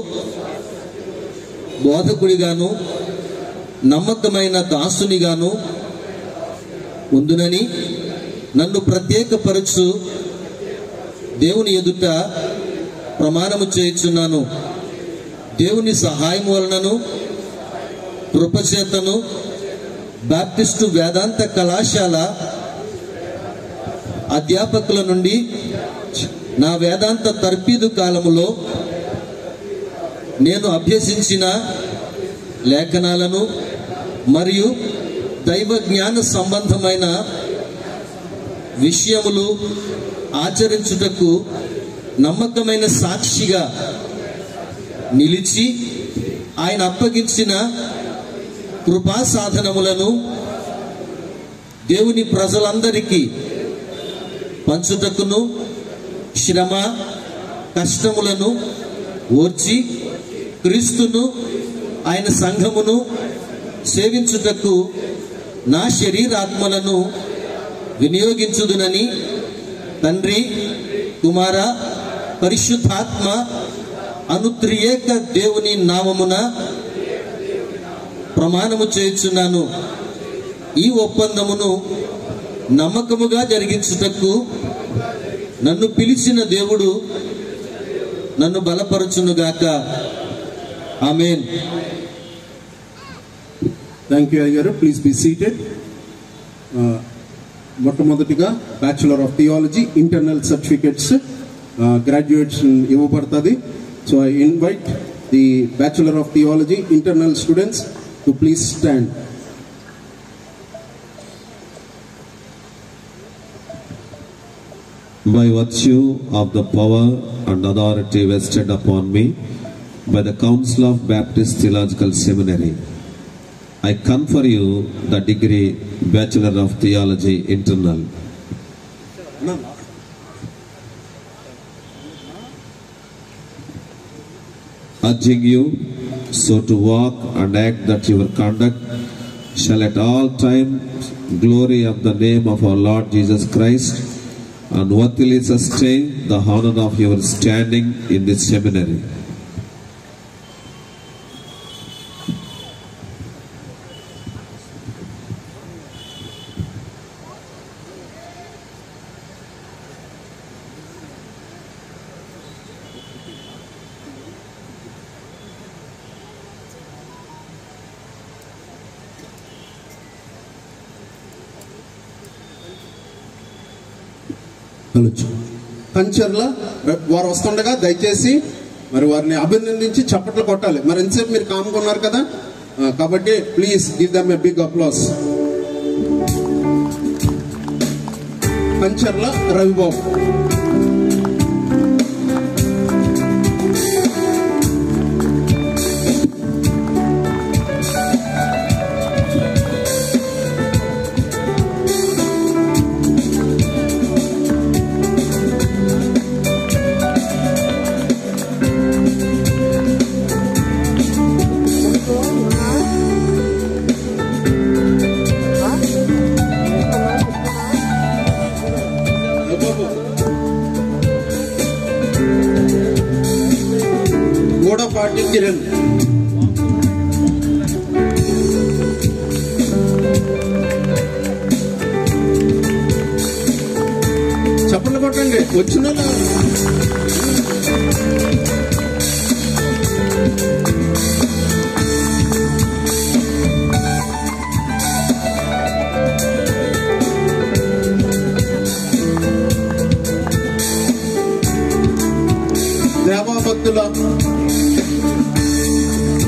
బోధకుడిగాను నమ్మకమైన దాసునిగాను ఉందునని నన్ను ప్రత్యేకపరచు దేవుని ఎదుట ప్రమాణము చేయుచున్నాను దేవుని సహాయం వలనను కృపచేతను బాప్టిస్టు వేదాంత కళాశాల అధ్యాపకుల నుండి నా వేదాంత తర్పీదు కాలములో నేను అభ్యసించిన లేఖనాలను మరియు దైవ జ్ఞాన సంబంధమైన విషయములు ఆచరించుటకు నమ్మకమైన సాక్షిగా నిలిచి ఆయన అప్పగించిన కృపా సాధనములను దేవుని ప్రజలందరికీ పంచుటకును శ్రమ కష్టములను ఓర్చి క్రీస్తును ఆయన సంఘమును సేవించుటకు నా శరీరాత్మలను వినియోగించుదునని తండ్రి కుమార పరిశుద్ధాత్మ అనుత్రియేక దేవుని నామమున ప్రమాణము చేయుచున్నాను ఈ ఒప్పందమును నమ్మకముగా జరిగించుటకు నన్ను పిలిచిన దేవుడు నన్ను బలపరచునుగాక ఆమెన్ థ్యాంక్ యూ అయ్యారు ప్లీజ్ బి సీటెడ్ మొట్టమొదటిగా bachelor of theology internal certificates graduates ఇవ్వబడుతుంది so I invite the bachelor of theology internal students to please stand by virtue of the power and authority vested upon me by the Council of Baptist Theological Seminary. I confer you the degree Bachelor of Theology Internal. Urging you so to walk and act that your conduct shall at all times glory of the name of our Lord Jesus Christ and worthily sustain the honor of your standing in this seminary. వెళ్ళొచ్చు కంచర్ల వారు వస్తుండగా దయచేసి మరి వారిని అభినందించి చప్పట్లు కొట్టాలి మరి ఎంతసేపు మీరు కాముకున్నారు కదా ఆ, కాబట్టి please give them a big applause Kancharla Ravibabu Gudapati Kiran చప్పట్లు కొట్టండి వచ్చిన దేవాభక్తుల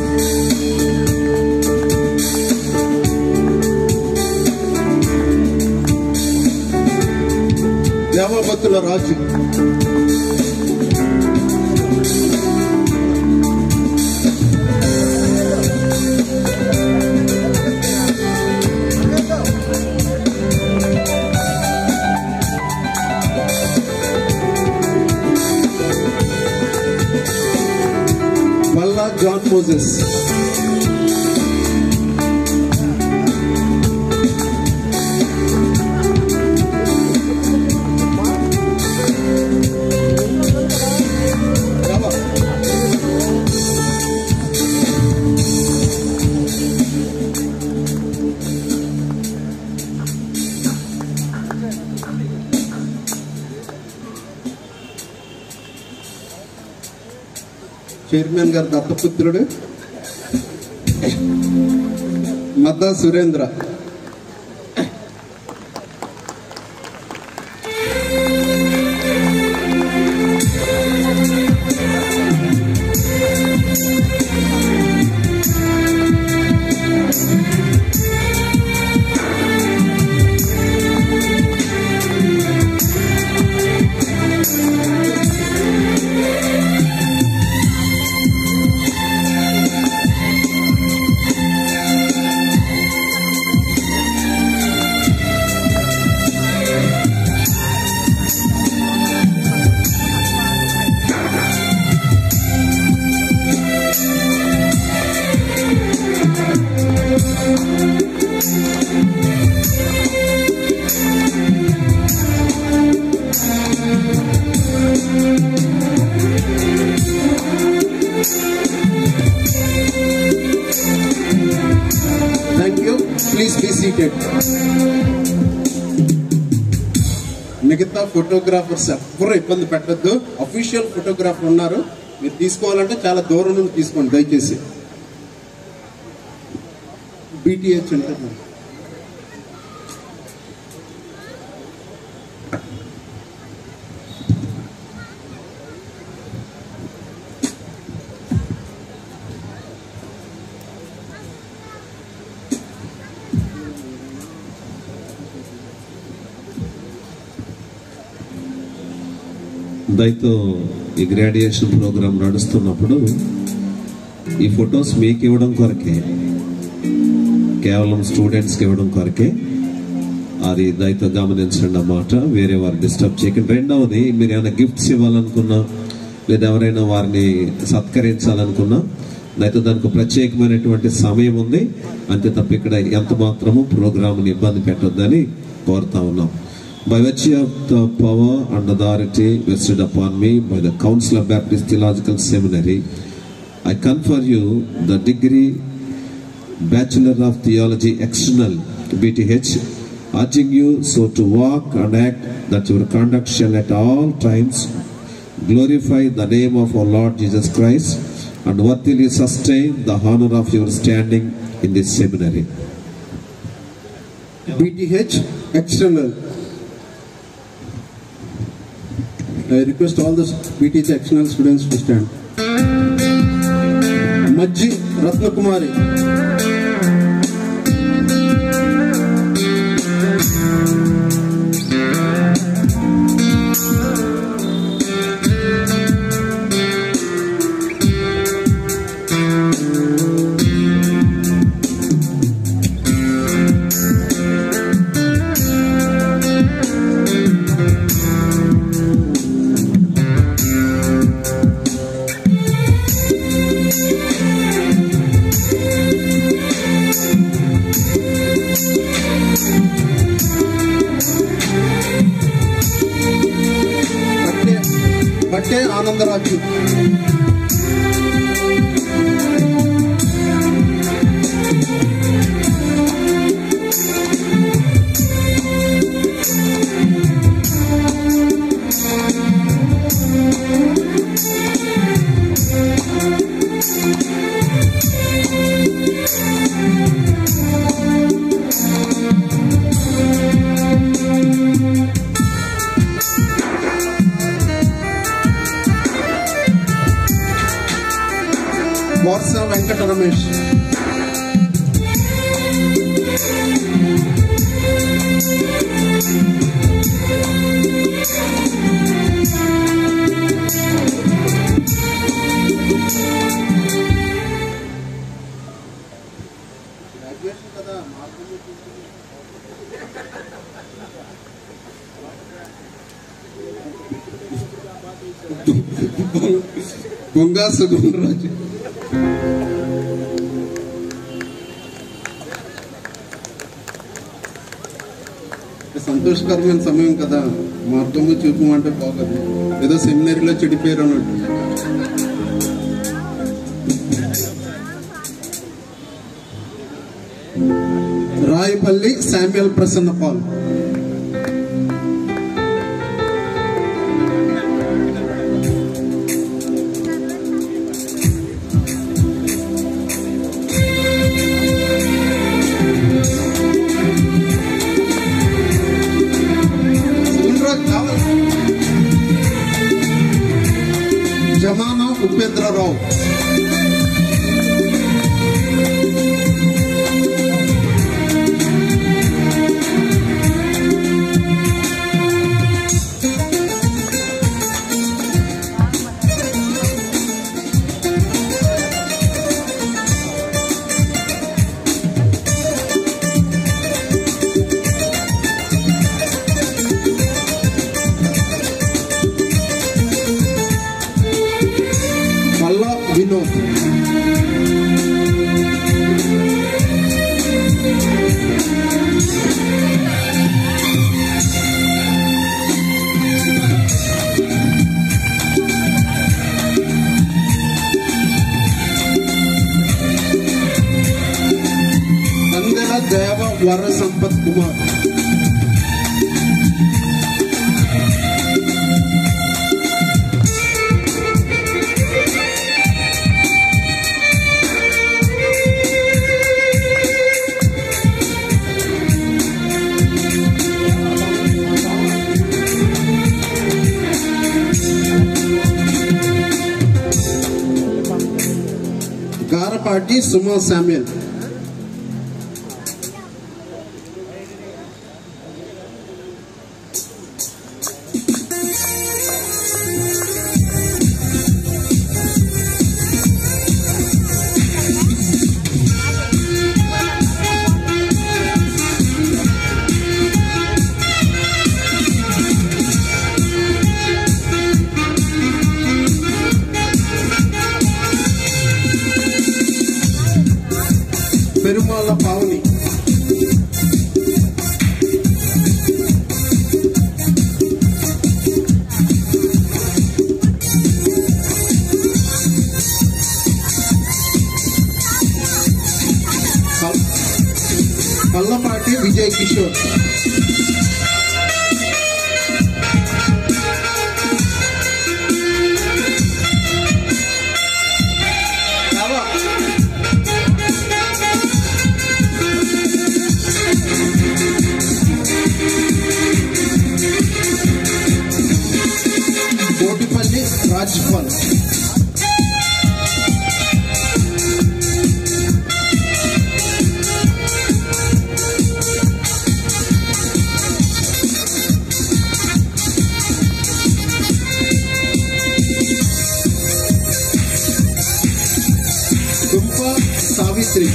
అపోస్తుల రాజు మల్లా జాన్ మోజెస్ చైర్మన్ గారు దత్తపుత్రుడు Madda Surendra thank you please be seated మిగతా ఫోటోగ్రాఫర్స్ ఎవ్వరూ ఇబ్బంది పెట్టద్దు అఫీషియల్ ఫోటోగ్రాఫర్ ఉన్నారు మీరు తీసుకోవాలంటే చాలా దూరం నుండి తీసుకోండి దయచేసి బీటీహెచ్ ఉంటుంది దయతో ఈ గ్రాడ్యుయేషన్ ప్రోగ్రామ్ నడుస్తున్నప్పుడు ఈ ఫొటోస్ మీకు ఇవ్వడం కొరకే కేవలం స్టూడెంట్స్కి ఇవ్వడం కొరకే అది దయతో గమనించండి అన్నమాట వేరే వారు డిస్టర్బ్ చేయకండి రెండవది మీరు ఏమైనా గిఫ్ట్స్ ఇవ్వాలనుకున్నా లేదా ఎవరైనా వారిని సత్కరించాలనుకున్నా దయతో దానికి ప్రత్యేకమైనటువంటి సమయం ఉంది అంతే తప్ప ఇక్కడ ఎంత మాత్రము ప్రోగ్రామ్ని ఇబ్బంది పెట్టొద్దని కోరుతా ఉన్నాం By virtue of the power and authority vested upon me by the Council of Baptist Theological Seminary, I confer you the degree Bachelor of Theology External BTH, urging you so to walk and act that your conduct shall at all times glorify the name of our Lord Jesus Christ and worthily sustain the honor of your standing in this seminary. BTH external. I request all the BTH external students to stand. Majji Ratnakumari. Batte Batte Anandaraju Varsa Venkata Ramesh situation కదా మార్గంలో బొంగా సుగుణరాజు సంతోషకరమైన సమయం కదా మార్గము చూపమంటే బాగోదు ఏదో సెమినరీలో చెడిపోయారు అన్నట్టు రాయపల్లి శామ్యుల్ ప్రసన్న పాల్ సుగుణరాజు కావాలి జమానా ఉపేంద్రరావు మల్లా వినోద్ అందెల దేవ వర సంపత్ కుమార్ గారపాటి సుమా శామ్యుల్ పెరుమాళ్ళ పావని పల్- పల్లపాటి విజయ్ కిషోర్ రావా. కోటిపల్లి రాజ్పాల్ దుంప సావిత్రి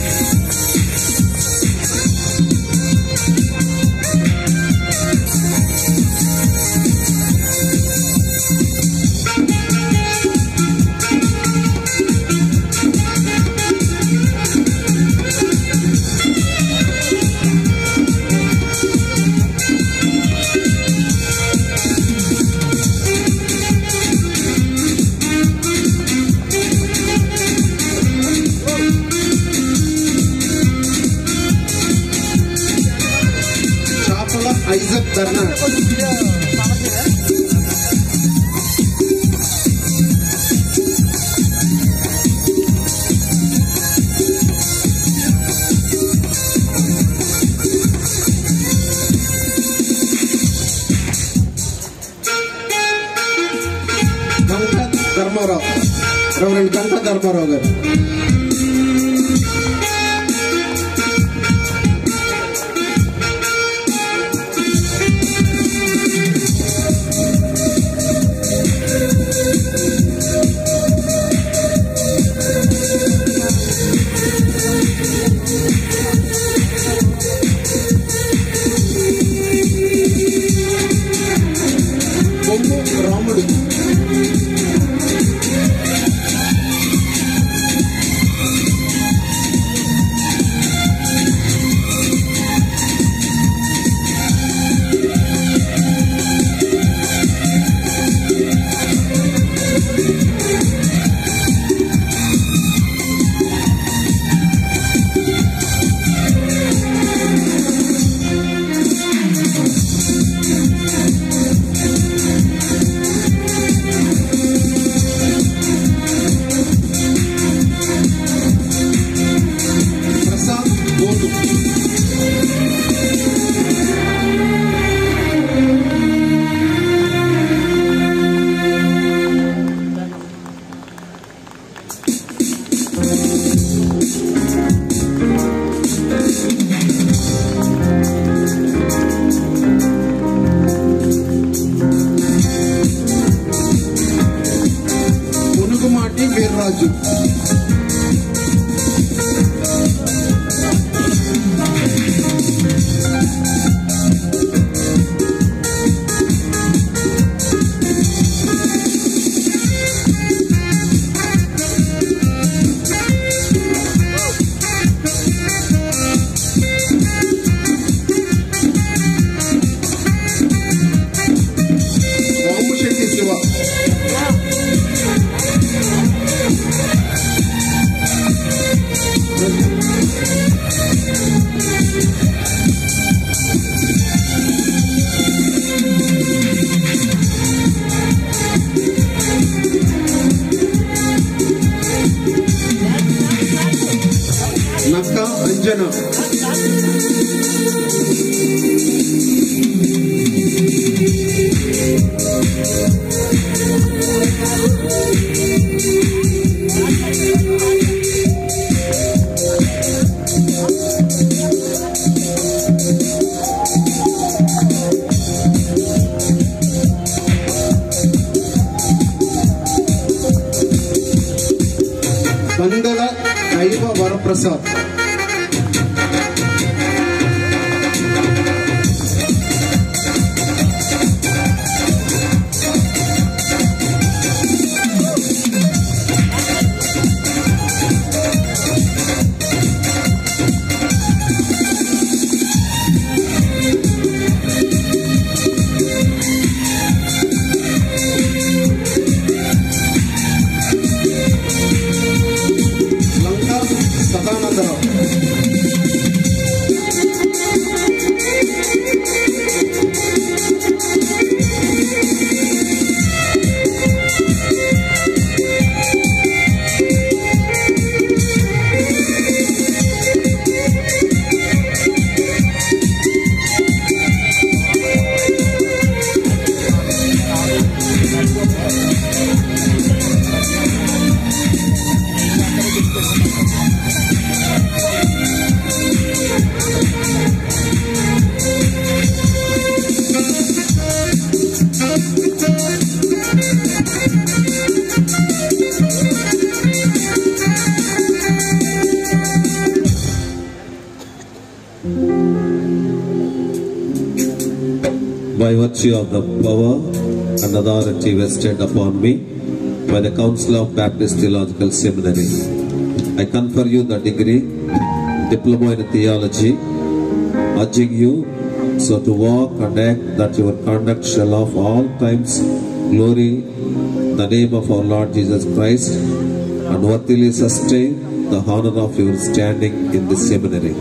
చాపల ఐజక్ ధర్నా గంట ధర్మారావు రెవరెండ్ గంట ధర్మారావు గారు Anjana Bandala Daiva Varaprasad Lanka Sadanandarao by virtue of the power and authority vested upon me by the Council of Baptist Theological Seminary. I confer you the degree Diploma in Theology, urging you so to walk and act that your conduct shall of all times glory the name of our Lord Jesus Christ and worthily sustain the honor of your standing in this seminary.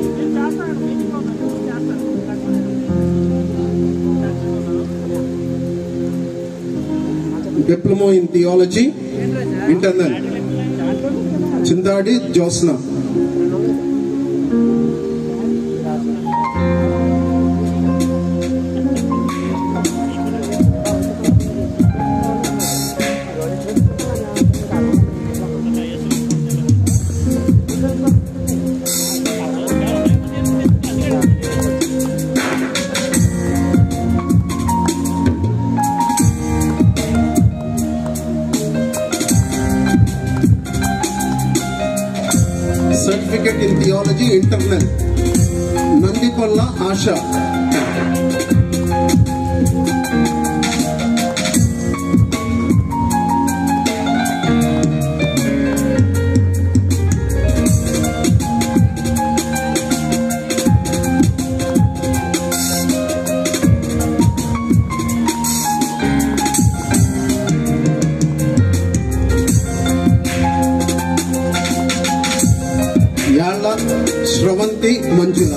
Diploma in theology internal Chindadi Jyotsna certificate in theology internal Nandipalla Asha Yalla Sravanthi Manjula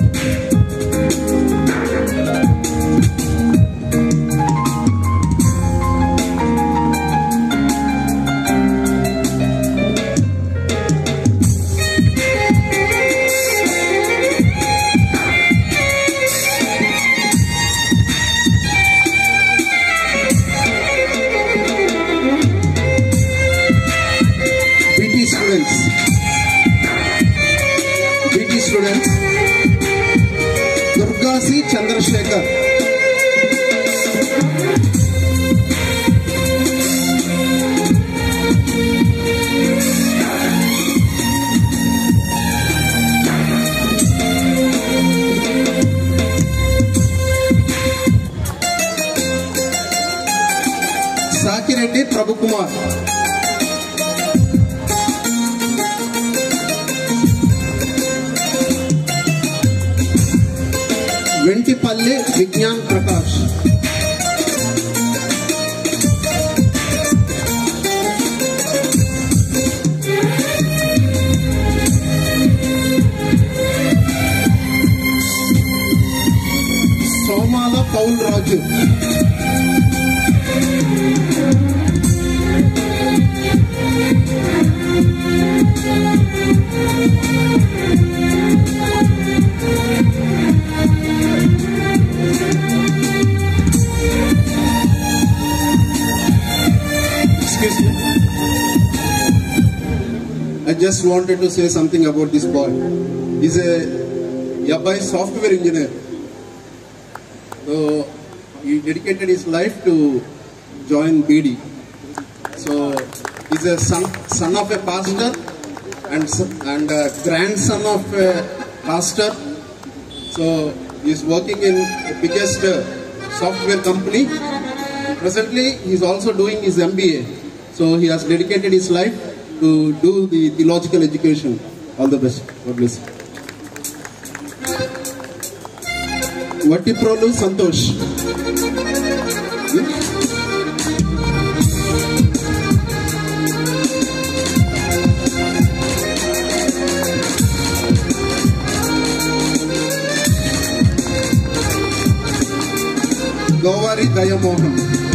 BT students BT students Durgasi Chandrasekhar Sakireddy Prabhukumar Ventipalli Vignan Prakash Somala Paul Raju just wanted to say something about this boy. He's a ఈ అబ్బాయి software engineer so he dedicated his life to join BD so is a son son of a pastor and and grand son of a pastor so is working in biggest software company presently he is also doing his MBA. So he has dedicated his life to do the theological education. All the best. God bless. you. Vattiprolu Santosh Govari Dayamohan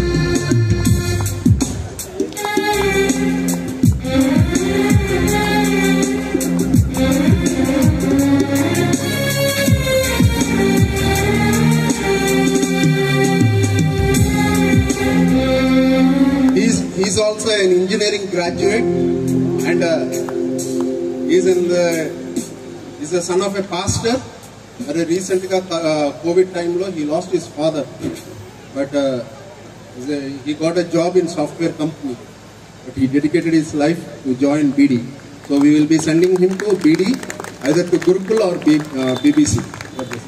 He's, he's also an engineering graduate and uh, he's in the he's the son of a pastor. Very recently, uh, COVID time lo, he lost his father, but uh, he's a- he got a job in software company. But he dedicated his life to join BD. So we will be sending him to BD, either to Gurukul or B, uh, BBC. God bless.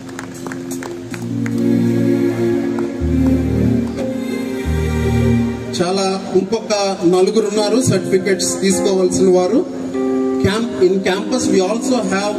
చాలా ఇంకొక నలుగురు ఉన్నారు certificates తీసుకోవాల్సిన వారు camp in campus we also have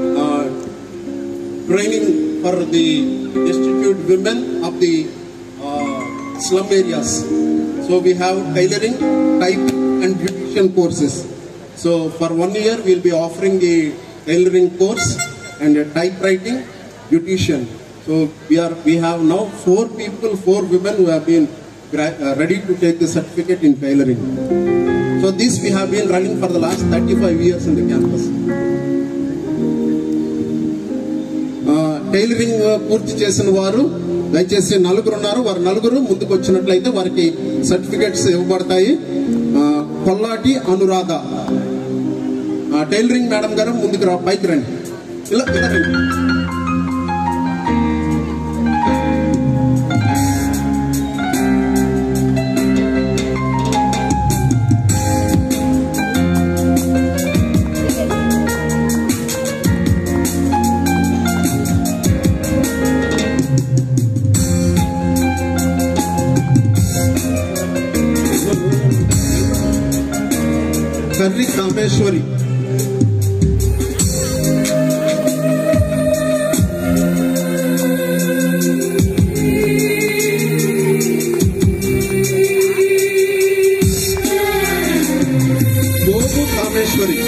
training for the distribute women of the slum areas so we have tailoring typing and beautician courses so for one year will be offering the tailoring course and type writing beautician so we are we have now four people four women who have been gra- uh, ready to take the certificate in tailoring so this we have been running for the last 35 years in the campus tailoring పూర్తి చేసిన వారు దయచేసి నలుగురు ఉన్నారు వారు నలుగురు ముందుకు వచ్చినట్లయితే వారికి సర్టిఫికెట్స్ ఇవ్వబడతాయి ఆ, కొల్లాటి అనురాధ ఆ, టైలరింగ్ మేడం గారు ముందుకు రా పైకి రండి ఇలా ఇలా రండి Karri Kameswari Gopu Kameswari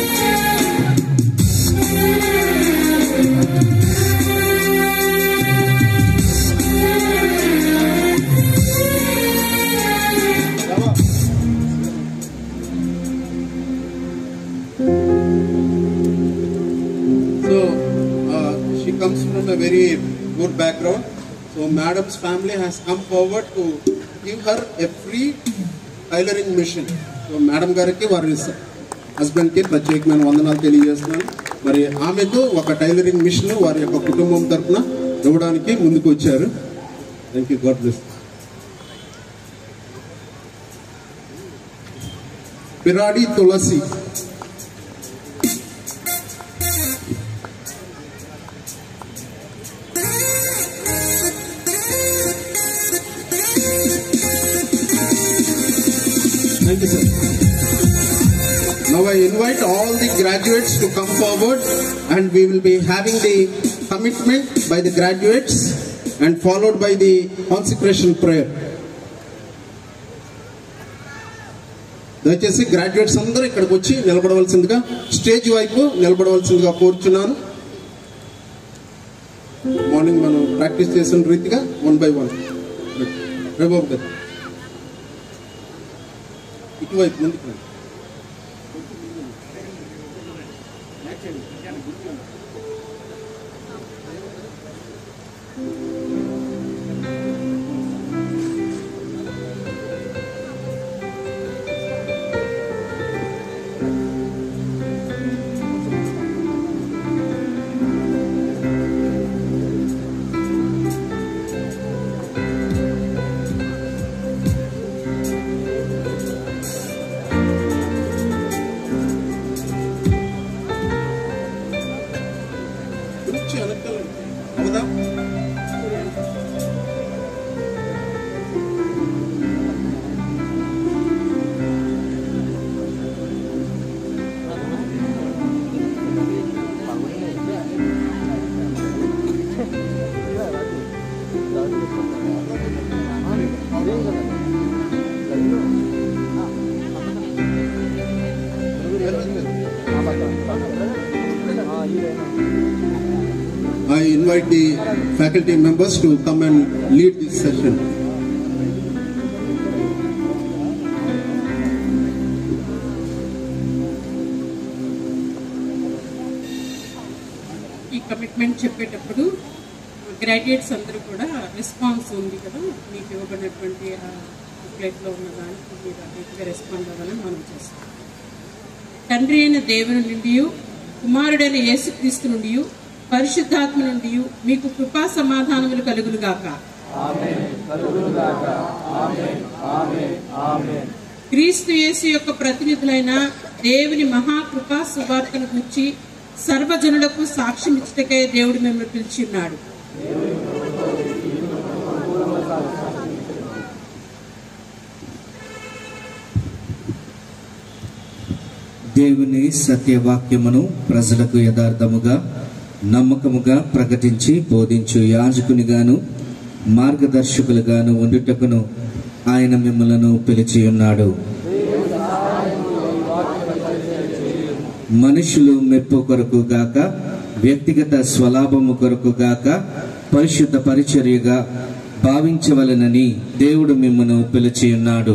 So uh, she comes from a very good background. So madam's family has come forward to give her a free tailoring machine so madam గారికి వారి హస్బెండ్ కి ప్రత్యేకమైన వందనాలు తెలియజేస్తున్నాను మరి ఆమెకు ఒక టైలరింగ్ మిషన్ వారి యొక్క కుటుంబం తరఫున ఇవ్వడానికి ముందుకు వచ్చారు thank you God bless Piradi Tulasi Thank you, sir. Now I invite all the graduates to come forward and we will be having the commitment by the graduates and followed by the consecration prayer. దయచేసి graduates అందరూ ఇక్కడికి వచ్చి నిలబడవలసిందిగా stage వైపు నిలబడవలసిందిగా కోరుచున్నాను morning మనం practice చేసిన రీతిగా one by one రేబాబు గారు ఇటువైపు ముందుకు రండి. వెనకాల అవుదా I invite the faculty members to come and lead this session. ఈ కమిట్మెంట్ చెప్పేటప్పుడు గ్రాడ్యుయేట్స్ అందరూ కూడా రెస్పాన్స్ ఉంది కదా మీకు ఇవ్వబడినటువంటి బుక్లెట్లో ఉన్న దానికి మీరు అన్నిటిగా రెస్పాండ్ అవ్వాలని మనం చేస్తాం తండ్రి అయిన దేవుని నుండి కుమారుడైన యేసుక్రీస్తు నుండి పరిశుద్ధాత్మ నుండి మీకు కృపా సమాధానములు కలుగును గాక క్రీస్తు యేసు యొక్క ప్రతినిధులైన దేవుని మహాకృపా సువార్తను గురించి సర్వజనులకు సాక్ష్యం ఇచ్చటకై దేవుడు మిమ్మల్ని పిలిచి ఉన్నాడు దేవుని సత్యవాక్యమును ప్రజలకు యథార్థముగా నమ్మకముగా ప్రకటించి బోధించు యాజకునిగాను మార్గదర్శకులుగాను ఉండుటకును ఆయన మిమ్మలను పిలిచి ఉన్నాడు మనుషులు మెప్పు కొరకు గాక వ్యక్తిగత స్వలాభము కొరకు గాక పరిశుద్ధ పరిచర్యగా భావించవలనని దేవుడు మిమ్మను పిలిచి ఉన్నాడు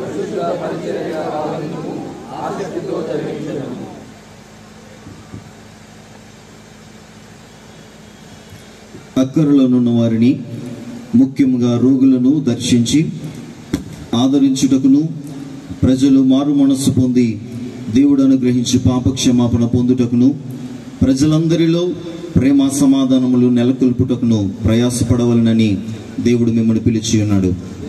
అక్కరలోనున్న వారిని ముఖ్యంగా రోగులను దర్శించి ఆదరించుటకును ప్రజలు మారు మనస్సు పొంది దేవుడు అనుగ్రహించి పాపక్షమాపణ పొందుటకును ప్రజలందరిలో ప్రేమ సమాధానములు నెలకొల్పుటకును ప్రయాసపడవలనని దేవుడు మిమ్మల్ని పిలిచి ఉన్నాడు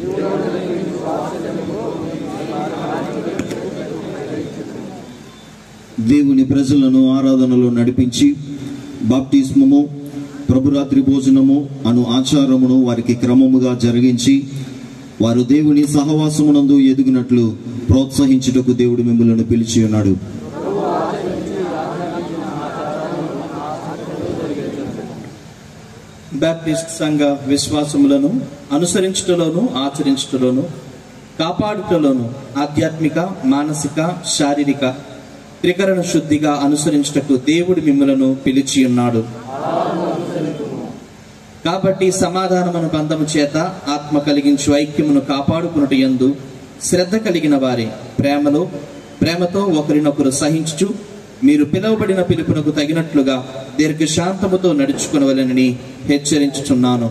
దేవుని ప్రజలను ఆరాధనలో నడిపించి బాప్టిస్మము ప్రభురాత్రి భోజనము అను ఆచారమును వారికి క్రమముగా జరిగించి వారు దేవుని సహవాసమునందు ఎదుగునట్లు ప్రోత్సహించుటకు దేవుడు మిమ్మల్ని పిలిచి ఉన్నాడు బ్యాప్టిస్ట్ సంఘ విశ్వాసములను అనుసరించుటలోను ఆచరించుటలోను కాపాడుటలోను ఆధ్యాత్మిక మానసిక శారీరక త్రికరణ శుద్ధిగా అనుసరించుటకు దేవుడు మిమ్మలను పిలిచి ఉన్నాడు కాబట్టి సమాధానమును బంధము చేత ఆత్మ కలిగించు ఐక్యమును కాపాడుకున్నట యందు శ్రద్ధ కలిగిన వారి ప్రేమలో ప్రేమతో ఒకరినొకరు సహించుచు మీరు పిలువబడిన పిలుపునకు తగినట్లుగా దీర్ఘశాంతముతో నడుచుకునవలనని హెచ్చరించుచున్నాను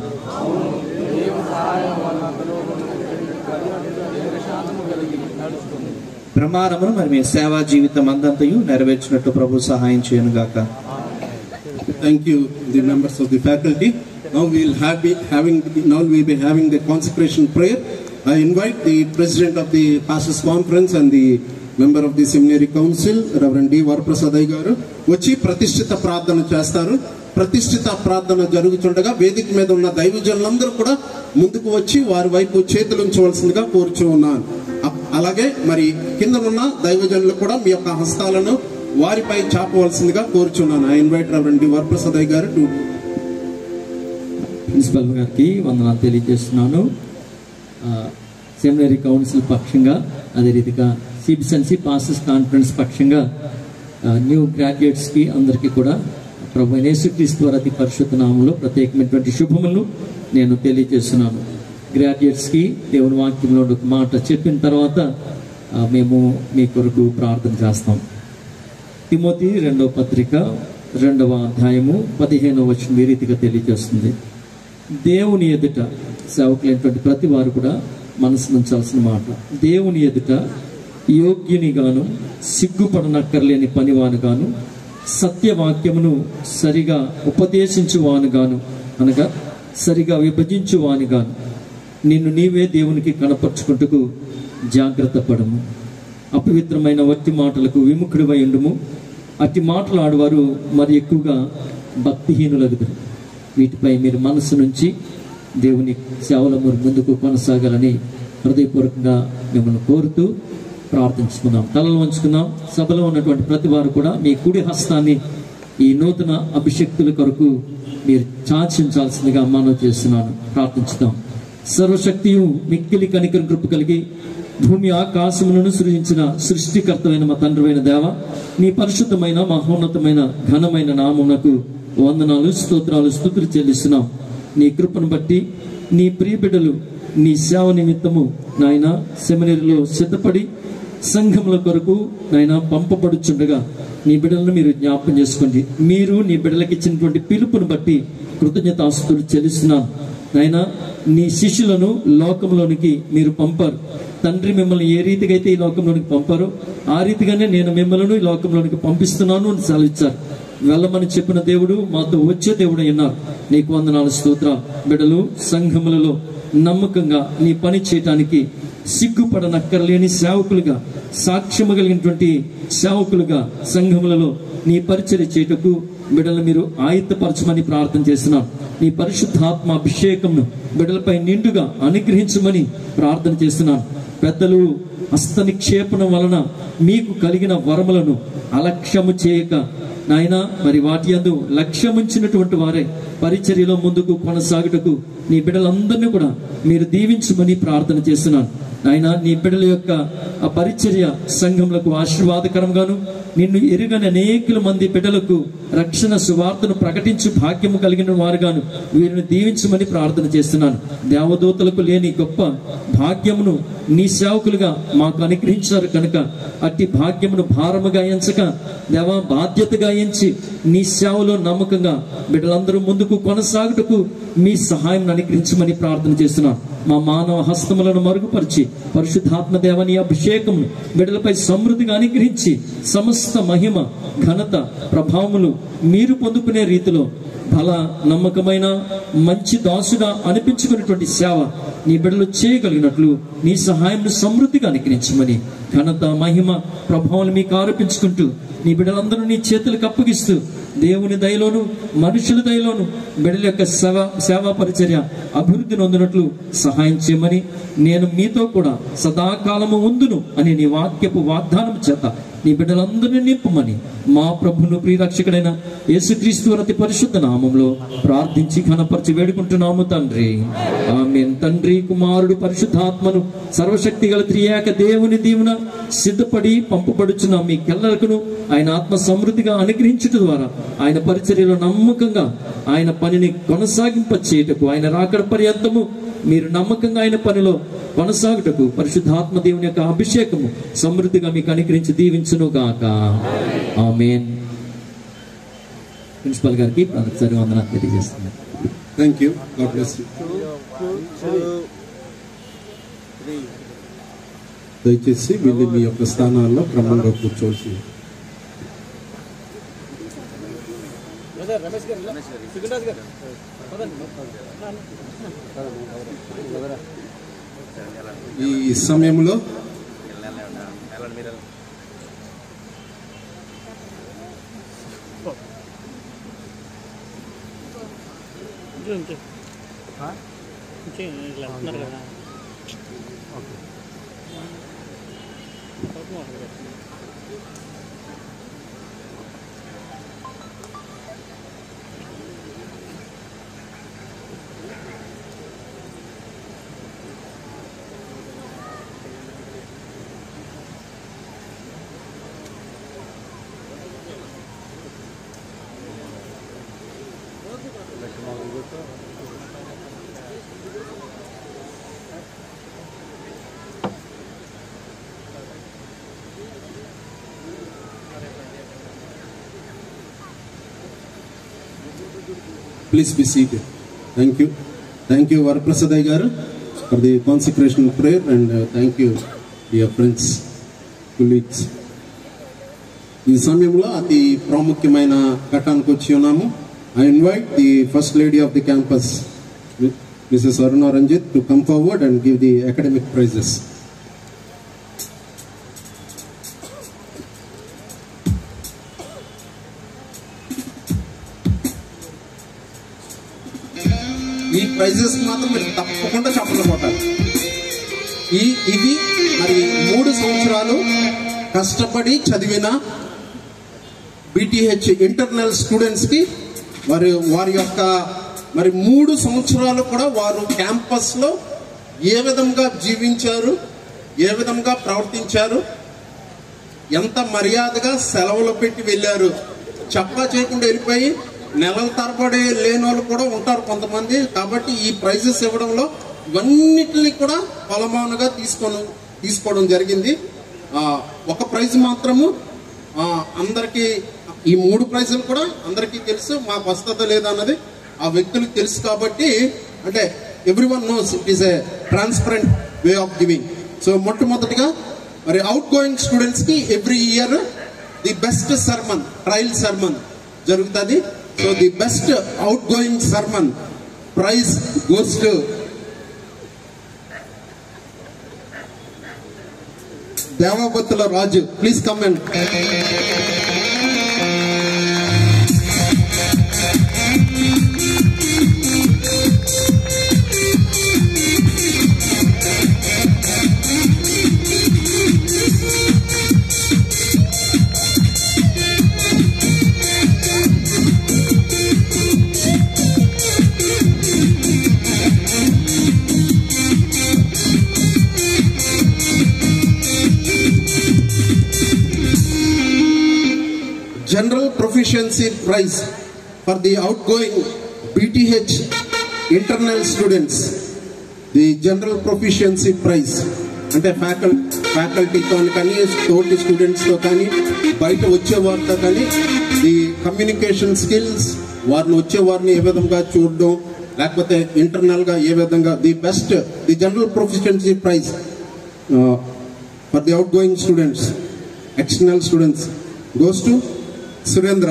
ప్రమాణమును మరి మీ సేవా జీవితం అందంతయు నెరవేర్చినట్టు ప్రభు సహాయం చేయనుగాక Thank you, the members of the faculty. Now we will have be having now we will be having the consecration prayer. I invite the president of the pastors conference and the member of the seminary council, Reverend D. Varprasadai గారు వచ్చి ప్రతిష్ఠిత ప్రార్థన చేస్తారు ప్రతిష్ఠిత ప్రార్థన జరుగుతుండగా వేదిక మీద ఉన్న దైవజనులందరూ కూడా ముందుకు వచ్చి వారి వైపు చేతులు ఉంచవలసిందిగా కోరుచూ ఉన్నాను అ- అలాగే మరి కింద ఉన్న దైవజనులు కూడా మీ యొక్క హస్తాలను వారిపై చాపవలసిందిగా కోరుచున్నాను I invite reverend D Varaprasad గారు టు ప్రిన్సిపల్ గారికి వందనాలు తెలియజేస్తున్నాను ఆ, సెమినరీ కౌన్సిల్ పక్షంగా అదే రీతిగా సిబిసెన్సీ పాసెస్ కాన్ఫరెన్స్ పక్షంగా ఆ, న్యూ గ్రాడ్యుయేట్స్కి అందరికీ కూడా ప్రభు యేసుక్రీస్తు వారి అతి పరిశుద్ధ నామంలో ప్రత్యేకమైనటువంటి శుభములు నేను తెలియజేస్తున్నాను గ్రాడ్యుయేట్స్కి దేవుని వాక్యంలో ఒక మాట చెప్పిన తర్వాత ఆ, మేము మీ కొరకు ప్రార్థన చేస్తాం తిమోతి రెండవ పత్రిక రెండవ అధ్యాయము పదిహేనవ వచనం ఈ రీతిగా తెలియజేస్తుంది దేవుని ఎదుట సేవకులైనటువంటి ప్రతి వారు కూడా మనసు ఉంచాల్సిన మాట దేవుని ఎదుట యోగ్యునిగాను సిగ్గుపడనక్కర్లేని పనివానుగాను సత్యవాక్యమును సరిగా ఉపదేశించువానుగాను అనగా సరిగా విభజించువానుగాను నిన్ను నీవే దేవునికి కనపరుచుకుంటకు జాగ్రత్త పడము అపవిత్రమైన వట్టి మాటలకు విముఖుడివై ఉండుము అట్టి మాటలు ఆడువారు మరి ఎక్కువగా భక్తిహీనులగుదురు వీటిపై మీరు మనసు నుంచి దేవుని సేవల మీరు ముందుకు కొనసాగాలని హృదయపూర్వకంగా మిమ్మల్ని కోరుతూ ప్రార్థించుకుందాం తలలు వంచుకుందాం సభలో ఉన్నటువంటి ప్రతి వారు కూడా మీ కుడి హస్తాన్ని ఈ నూతన అభిషక్తుల కొరకు మీరు చాచించాల్సిందిగా మనవి చేస్తున్నాను ప్రార్థించుదాం సర్వశక్తియు మిక్కిలి కనికర కృప కలిగి భూమి ఆకాశములను సృజించిన సృష్టికర్తమైన మా తండ్రివైన దేవ నీ పరిశుద్ధమైన మహోన్నతమైన ఘనమైన నామమునకు వందనాలు స్తోత్రాలు స్థుతులు చెల్లిస్తున్నాం నీ కృపను బట్టి నీ ప్రియ బిడ్డలు నీ సేవ నిమిత్తము నాయన సెమినరీలో సిద్ధపడి సంఘముల కొరకు నాయన పంపబడుచుండగా నీ బిడ్డలను మీరు జ్ఞాపకం చేసుకోండి మీరు నీ బిడ్డలకు ఇచ్చినటువంటి పిలుపును బట్టి కృతజ్ఞతాస్తులు చెల్లిస్తున్నాను నాయన నీ శిష్యులను లోకంలోనికి మీరు పంపారు తండ్రి మిమ్మల్ని ఏ రీతిగా అయితే ఈ లోకంలోనికి పంపారో ఆ రీతిగానే నేను మిమ్మల్ని ఈ లోకంలోనికి పంపిస్తున్నాను అని సెలవిచ్చారు వెళ్ళమని చెప్పిన దేవుడు మాతో వచ్చే దేవుడు అన్నారు నీకు వందనాలు స్తోత్ర బిడలు సంఘములలో నమ్మకంగా నీ పని చేయటానికి సిగ్గుపడనక్కర్లేని సేవకులుగా సాక్ష్యము కలిగినటువంటి సేవకులుగా సంఘములలో నీ పరిచర్య చేయుటకు బిడ్డలు మీరు ఆయుత్తపరచమని ప్రార్థన చేస్తున్నాం నీ పరిశుద్ధాత్మ అభిషేకంను బిడ్డలపై నిండుగా అనుగ్రహించమని ప్రార్థన చేస్తున్నాను పెద్దలు హస్త నిక్షేపణం వలన మీకు కలిగిన వరములను అలక్ష్యము చేయక నాయన మరి వాటి యందు లక్ష్యముంచినటువంటి వారే పరిచర్యలో ముందుకు కొనసాగుటకు నీ బిడ్డలందరినీ కూడా మీరు దీవించమని ప్రార్థన చేస్తున్నాను నాయన నీ బిడ్డల యొక్క ఆ పరిచర్య సంఘములకు ఆశీర్వాదకరంగాను నిన్ను ఎరుగని అనేకుల మంది బిడ్డలకు రక్షణ సువార్తను ప్రకటించు భాగ్యము కలిగిన వారుగాను వీరిని దీవించమని ప్రార్థన చేస్తున్నాను దేవదూతలకు లేని గొప్ప భాగ్యమును నీ సేవకులుగా మాకు అనుగ్రహించారు కనుక అట్టి భాగ్యమును భారముగా ఎంచక దేవా బాధ్యతగా ఎంచి నీ సేవలో నమ్మకంగా బిడ్డలందరూ ముందుకు కొనసాగుటకు మీ సహాయం అనుగ్రహించమని ప్రార్థన చేస్తున్నాను మా మానవ హస్తములను మరుగుపరిచి పరిశుద్ధాత్మ దేవని అభిషేకం బిడ్డలపై సమృద్ధిగా అనుగ్రహించి సమస్త మహిమ ఘనత ప్రభావములు మీరు పొందుకునే రీతిలో బల నమ్మకమైన మంచి దాసుగా అనిపించుకున్నటువంటి సేవ నీ బిడ్డలు చేయగలిగినట్లు నీ సహాయం సమృద్ధిగా అనుగ్రహించమని ఘనత మహిమ ప్రభావం మీకు ఆరోపించుకుంటూ నీ బిడ్డలందరూ నీ చేతులకు అప్పగిస్తూ దేవుని దయలోను మనుషుల దయలోను బిడ్డల యొక్క సేవ సేవా పరిచర్య అభివృద్ధి నొందినట్లు సహాయం చేయమని నేను మీతో కూడా సదాకాలము ఉందును అని నీ వాక్యపు వాగ్దానం చేత నీ బిడ్డలందరినీ నింపమని మా ప్రభును ప్రియరక్షకుడైన యేసుక్రీస్తు అతి పరిశుద్ధ నామంలో ప్రార్థించి ఘనపరిచి వేడుకుంటున్నాము తండ్రి ఆమె తండ్రి కుమారుడు పరిశుద్ధాత్మను సర్వశక్తి గల త్రియాక దేవుని దీవున సిద్ధపడి పంపబడుచున్న మీ కెల్లలకును ఆయన ఆత్మ సమృద్ధిగా అనుగ్రహించుట ద్వారా ఆయన పరిచర్యలో నమ్మకంగా ఆయన పనిని కొనసాగింప చేయటకు ఆయన రాకడ పర్యంతము మీరు నమ్మకంగా ఆయన పనిలో కొనసాగుటకు పరిశుద్ధాత్మ దేవుని యొక్క అభిషేకము సమృద్ధిగా మీకు అనుగ్రహించి దీవించును గాక ఆమెన్ ప్రిన్సిపల్ గారికి ఒకసారి వందనాలు తెలియజేస్తున్నారు thank you God bless you దయచేసి వెళ్ళి మీ యొక్క స్థానాల్లో క్రమంగా కూర్చోవలసి ఈ సమయంలో please be seated thank you thank you Varaprasad గారు for the consecration prayer and thank you your friends colleagues ఈ సమయంలో అతి ప్రాముఖ్యమైన ఘట్టానికి వచ్చి ఉన్నాము I invite the first lady of the campus Mrs Aruna Ranjith to come forward and give the academic prizes ఈ prizes మాత్రం మీరు తప్పకుండా చప్పట్లు కొట్టాలి ఈ ఇవి మరి మూడు సంవత్సరాలు కష్టపడి చదివిన బీటీహెచ్ ఇంటర్నల్ స్టూడెంట్స్ కి వారి వారి యొక్క మరి మూడు సంవత్సరాలు కూడా వారు క్యాంపస్ లో ఏ విధంగా జీవించారు ఏ విధంగా ప్రవర్తించారు ఎంత మర్యాదగా సెలవులు పెట్టి వెళ్ళారు చెప్పా చేయకుండా వెళ్ళిపోయి నెలల తరబడి లేని వాళ్ళు కూడా ఉంటారు కొంతమంది కాబట్టి ఈ ప్రైజెస్ ఇవ్వడంలో ఇవన్నిటిని కూడా కొలమానుగా తీసుకొని తీసుకోవడం జరిగింది ఆ, ఒక ప్రైజ్ మాత్రము ఆ, అందరికీ ఈ మూడు ప్రైజులు కూడా అందరికీ తెలుసు మాకు వస్తుందో లేదా అన్నది ఆ వ్యక్తులకు తెలుసు కాబట్టి అంటే every one knows it is a transparent way of giving so మొట్టమొదటిగా మరి అవుట్ గోయింగ్ స్టూడెంట్స్ కి every year the best sermon trial sermon జరుగుతుంది so the best out going sermon prize goes to Devabattula Raju please come and General Proficiency Prize for the outgoing BTH internal students. The General Proficiency Prize అంటే ఫ్యాకల్ ఫ్యాకల్టీతో కానీ తోటి స్టూడెంట్స్తో కానీ బయట వచ్చే వారితో కానీ the communication skills వారిని వచ్చే వారిని ఏ విధంగా చూడడం లేకపోతే ఇంటర్నల్గా ఏ విధంగా the best the general proficiency prize for the out going students external students goes to Surendra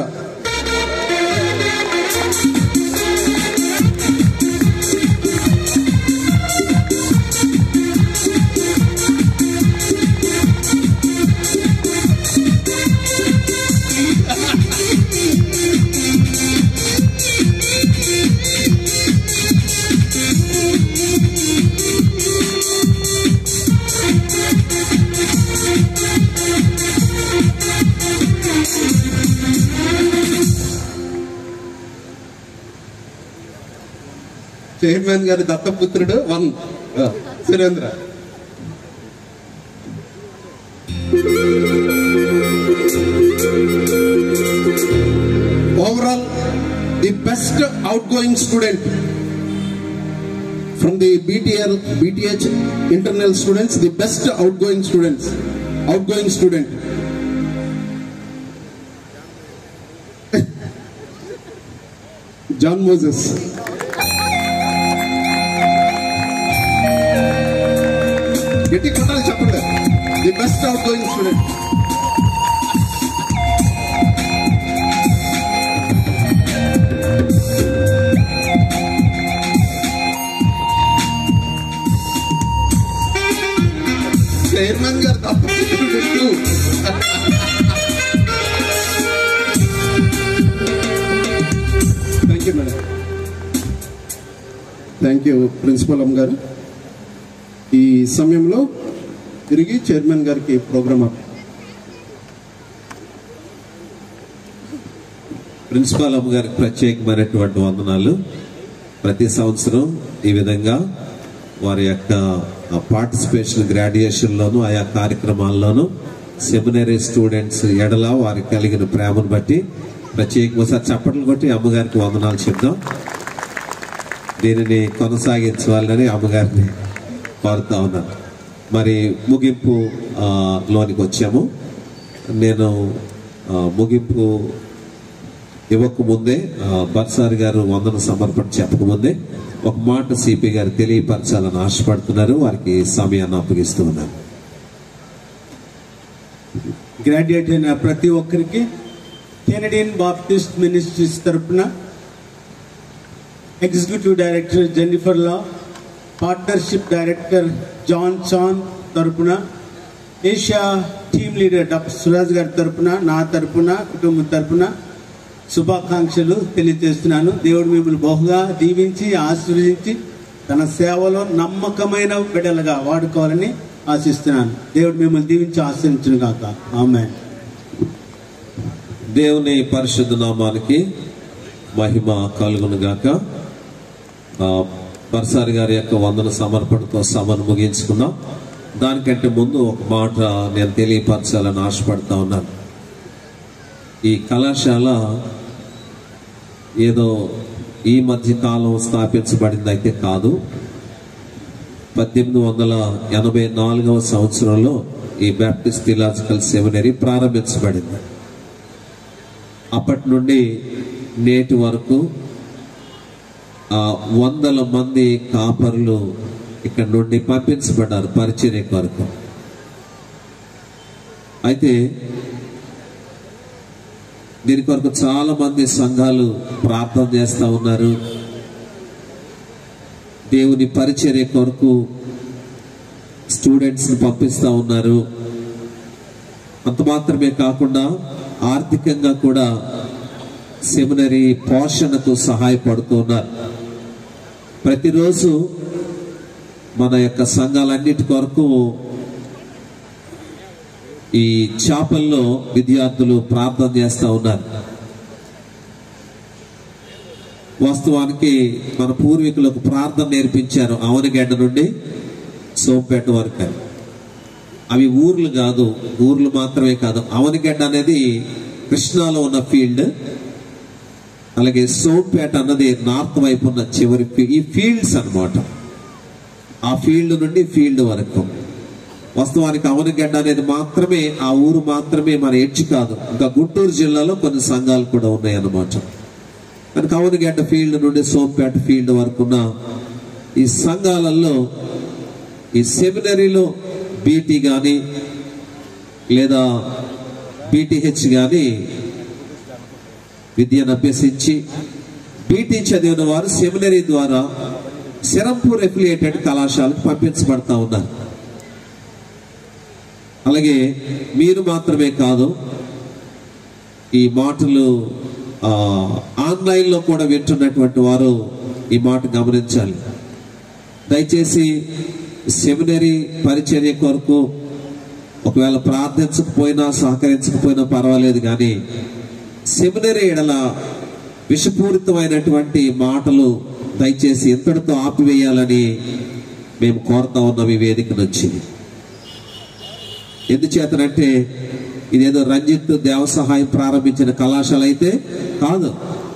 chairman గారి దత్తపుత్రుడు one ah, Surendra overall the best out going student from the BTL BTH internal students the best out going students out going student John Moses గట్టి కొట్టాలి చెప్పండి the best out going student chairman గారు తప్పకుండా thank you madam thank you principal అమ్మ గారు ఈ సమయంలో తిరిగి చైర్మన్ గారికి ప్రోగ్రామ్ అప్ ప్రిన్సిపాల్ అమ్మ గారికి ప్రత్యేకమైనటువంటి వందనాలు ప్రతి సంవత్సరం ఈ విధంగా వారి యొక్క పార్టిసిపేషన్ గ్రాడ్యుయేషన్లోను ఆయా కార్యక్రమాల్లోనూ సెమినరీ స్టూడెంట్స్ ఎడల వారికి కలిగిన ప్రేమను బట్టి ప్రత్యేకంగా ఒకసారి చప్పట్లు కొట్టి అమ్మగారికి వందనాలు చెప్దాం దీనిని కొనసాగించాలని అమ్మగారిని కోరుతా ఉన్నాను మరి ముగింపు ఆ, లోనికి వచ్చాము నేను ఆ, ముగింపు ఇవ్వక ముందే ఆ, బర్సారి గారు వందన సమర్పణ చెప్పక ముందే ఒక మాట సిపి గారు తెలియపరచాలని ఆశపడుతున్నారు వారికి సమయాన్ని అప్పగిస్తూ ఉన్నాను గ్రాడ్యుయేట్ అయిన ప్రతి ఒక్కరికి కెనడియన్ బాప్టిస్ట్ మినిస్ట్రీస్ తరపున executive director Jennifer Law partnership director John Chan తరపున Asia team leader doctor Suraj గారి తరపున నా తరపున కుటుంబం తరపున శుభాకాంక్షలు తెలియజేస్తున్నాను దేవుడు మిమ్మల్ని బహుగా దీవించి ఆశీర్వదించి తన సేవలో నమ్మకమైన బిడ్డలుగా వాడుకోవాలని ఆశిస్తున్నాను దేవుడు మిమ్మల్ని దీవించి ఆశీర్వించును కాక ఆమె దేవుని పరిశుద్ధ నామానికి మహిమ కలుగును గాక ఆ, పరసారి గారి యొక్క వందన సమర్పణతో సభను ముగించుకున్నాం దానికంటే ముందు ఒక మాట నేను తెలియపరచాలని ఆశపడతా ఉన్నాను ఈ కళాశాల ఏదో ఈ మధ్య కాలం స్థాపించబడింది అయితే కాదు పద్దెనిమిది వందల ఎనభై నాలుగవ సంవత్సరంలో ఈ బ్యాప్టిస్ట్ థిలాజికల్ సెమినరీ ప్రారంభించబడింది అప్పటి నుండి నేటి వరకు ఆ, వందల మంది కాపర్లు ఇక్కడ నుండి పంపించబడ్డారు పరిచర్య వరకు అయితే దీని కొరకు చాలా మంది సంఘాలు ప్రార్థన చేస్తూ ఉన్నారు దేవుని పరిచర్య కొరకు స్టూడెంట్స్ని పంపిస్తూ ఉన్నారు అంత మాత్రమే కాకుండా ఆర్థికంగా కూడా సెమినరీ పోషణకు సహాయపడుతూ ఉన్నారు ప్రతిరోజు మన యొక్క సంఘాలన్నిటి కొరకు ఈ చాపల్లో విద్యార్థులు ప్రార్థన చేస్తూ ఉన్నారు వాస్తవానికి మన పూర్వీకులకు ప్రార్థన నేర్పించారు అవనగడ్డ నుండి సోంపేట వరకు అని. అవి ఊర్లు కాదు ఊర్లు మాత్రమే కాదు అవనిగడ్డ అనేది కృష్ణాలో ఉన్న ఫీల్డ్ అలాగే సోంపేట అన్నది నార్త్ వైపు ఉన్న చివరి ఫీ- ఈ ఫీల్డ్స్ అన్నమాట ఆ ఫీల్డ్ నుండి ఫీల్డ్ వరకు వాస్తవానికి అవనిగడ్డ అనేది మాత్రమే ఆ ఊరు మాత్రమే మన ఎడ్జ్ కాదు ఇంకా గుంటూరు జిల్లాలో కొన్ని సంఘాలు కూడా ఉన్నాయి అన్నమాట కనుక అవనిగడ్డ ఫీల్డ్ నుండి సోంపేట ఫీల్డ్ వరకు ఉన్న ఈ సంఘాలలో ఈ సెమినరీలో బీటీ కానీ లేదా బీటీహెచ్ కానీ విద్యను అభ్యసించి బీటీ చదివిన వారు సెమినరీ ద్వారా శరంపూర్ ఎఫిలియేటెడ్ కళాశాలకు పంపించబడతా ఉన్నారు అలాగే మీరు మాత్రమే కాదు ఈ మాటలు ఆ, ఆన్లైన్లో కూడా వింటున్నటువంటి వారు ఈ మాట గమనించాలి దయచేసి సెమినరీ పరిచర్య కొరకు ఒకవేళ ప్రార్థించకపోయినా సహకరించకపోయినా పర్వాలేదు కానీ సెమినరీ ఎడల విషపూరితమైనటువంటి మాటలు దయచేసి ఎంతటితో ఆపివేయాలని మేము కోరుతా ఉన్నాం ఈ వేదిక నుంచి ఎందుచేతనంటే ఇదేదో రంజిత్ దేవ సహాయం ప్రారంభించిన కళాశాల అయితే కాదు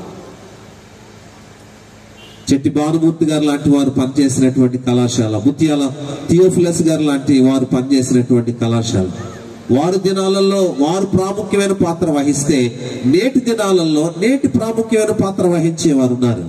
చెట్టి భానుమూర్తి గారు లాంటి వారు పనిచేసినటువంటి కళాశాల ముత్యాల థియోఫిలస్ గారు లాంటి వారు పనిచేసినటువంటి కళాశాల వారు దినాలలో వారు ప్రాముఖ్యమైన పాత్ర వహిస్తే నేటి దినాలలో నేటి ప్రాముఖ్యమైన పాత్ర వహించే వారు ఉన్నారు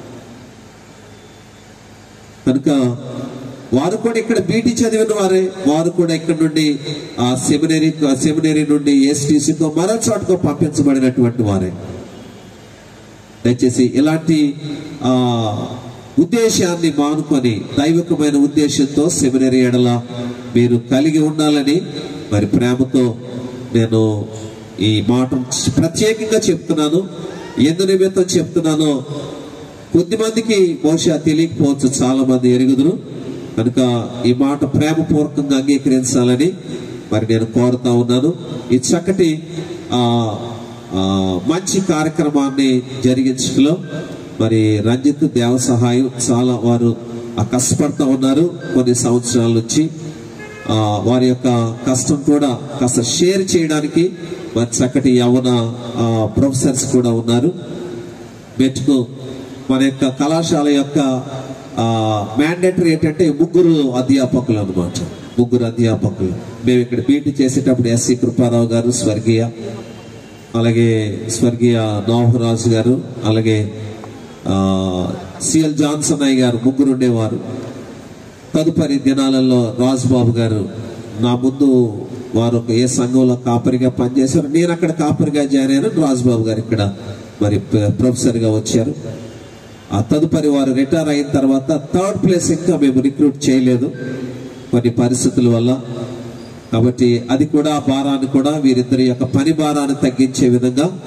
కనుక వారు కూడా ఇక్కడ బీటీ చదివిన వారే వారు కూడా ఇక్కడ నుండి ఆ సెమినరీ సెమినరీ నుండి ఎస్టీసీకో మరో చోటుకో పంపించబడినటువంటి వారే దయచేసి ఇలాంటి ఆ ఉద్దేశాన్ని మానుకొని దైవికమైన ఉద్దేశంతో సెమినరీ ఎడల మీరు కలిగి ఉండాలని మరి ప్రేమతో నేను ఈ మాట ప్రత్యేకంగా చెప్తున్నాను ఎందు నిమిత్తం చెప్తున్నానో కొద్దిమందికి బహుశా తెలియకపోవచ్చు చాలా మంది ఎరుగుదురు కనుక ఈ మాట ప్రేమపూర్వకంగా అంగీకరించాలని మరి నేను కోరుతా ఉన్నాను ఈ చక్కటి ఆ ఆ, మంచి కార్యక్రమాన్ని జరిగించడంలో మరి రంజిత్ దేవ సహాయం చాలా వారు ఆ కష్టపడతా ఉన్నారు కొన్ని సంవత్సరాల నుంచి ఆ, వారి యొక్క కష్టం కూడా కాస్త షేర్ చేయడానికి మరి చక్కటి యవన ఆ, ప్రొఫెసర్స్ కూడా ఉన్నారు మెట్టుకు మన యొక్క కళాశాల యొక్క మ్యాండేటరీ ఏంటంటే ముగ్గురు అధ్యాపకులు అన్నమాట ముగ్గురు అధ్యాపకులు మేము ఇక్కడ బీటీ చేసేటప్పుడు ఎస్సి కృపారావు గారు స్వర్గీయ అలాగే స్వర్గీయ నోహరాజు గారు అలాగే ఆ, సిఎల్ జాన్సన్ అయ్య గారు ముగ్గురు ఉండేవారు తదుపరి దినాలలో రాజుబాబు గారు నా ముందు వారు ఒక ఏ సంఘంలో కాపరిగా పనిచేశారు నేను అక్కడ కాపరిగా జాయిన్ అయ్యాను రాజుబాబు గారు ఇక్కడ మరి ప్ర- ప్రొఫెసర్గా వచ్చారు ఆ తదుపరి వారు రిటైర్ అయిన తర్వాత థర్డ్ ప్లేస్ ఇంకా మేము రిక్రూట్ చేయలేదు కొన్ని పరిస్థితుల వల్ల కాబట్టి అది కూడా ఆ భారాన్ని కూడా వీరిద్దరి యొక్క పని భారాన్ని తగ్గించే విధంగా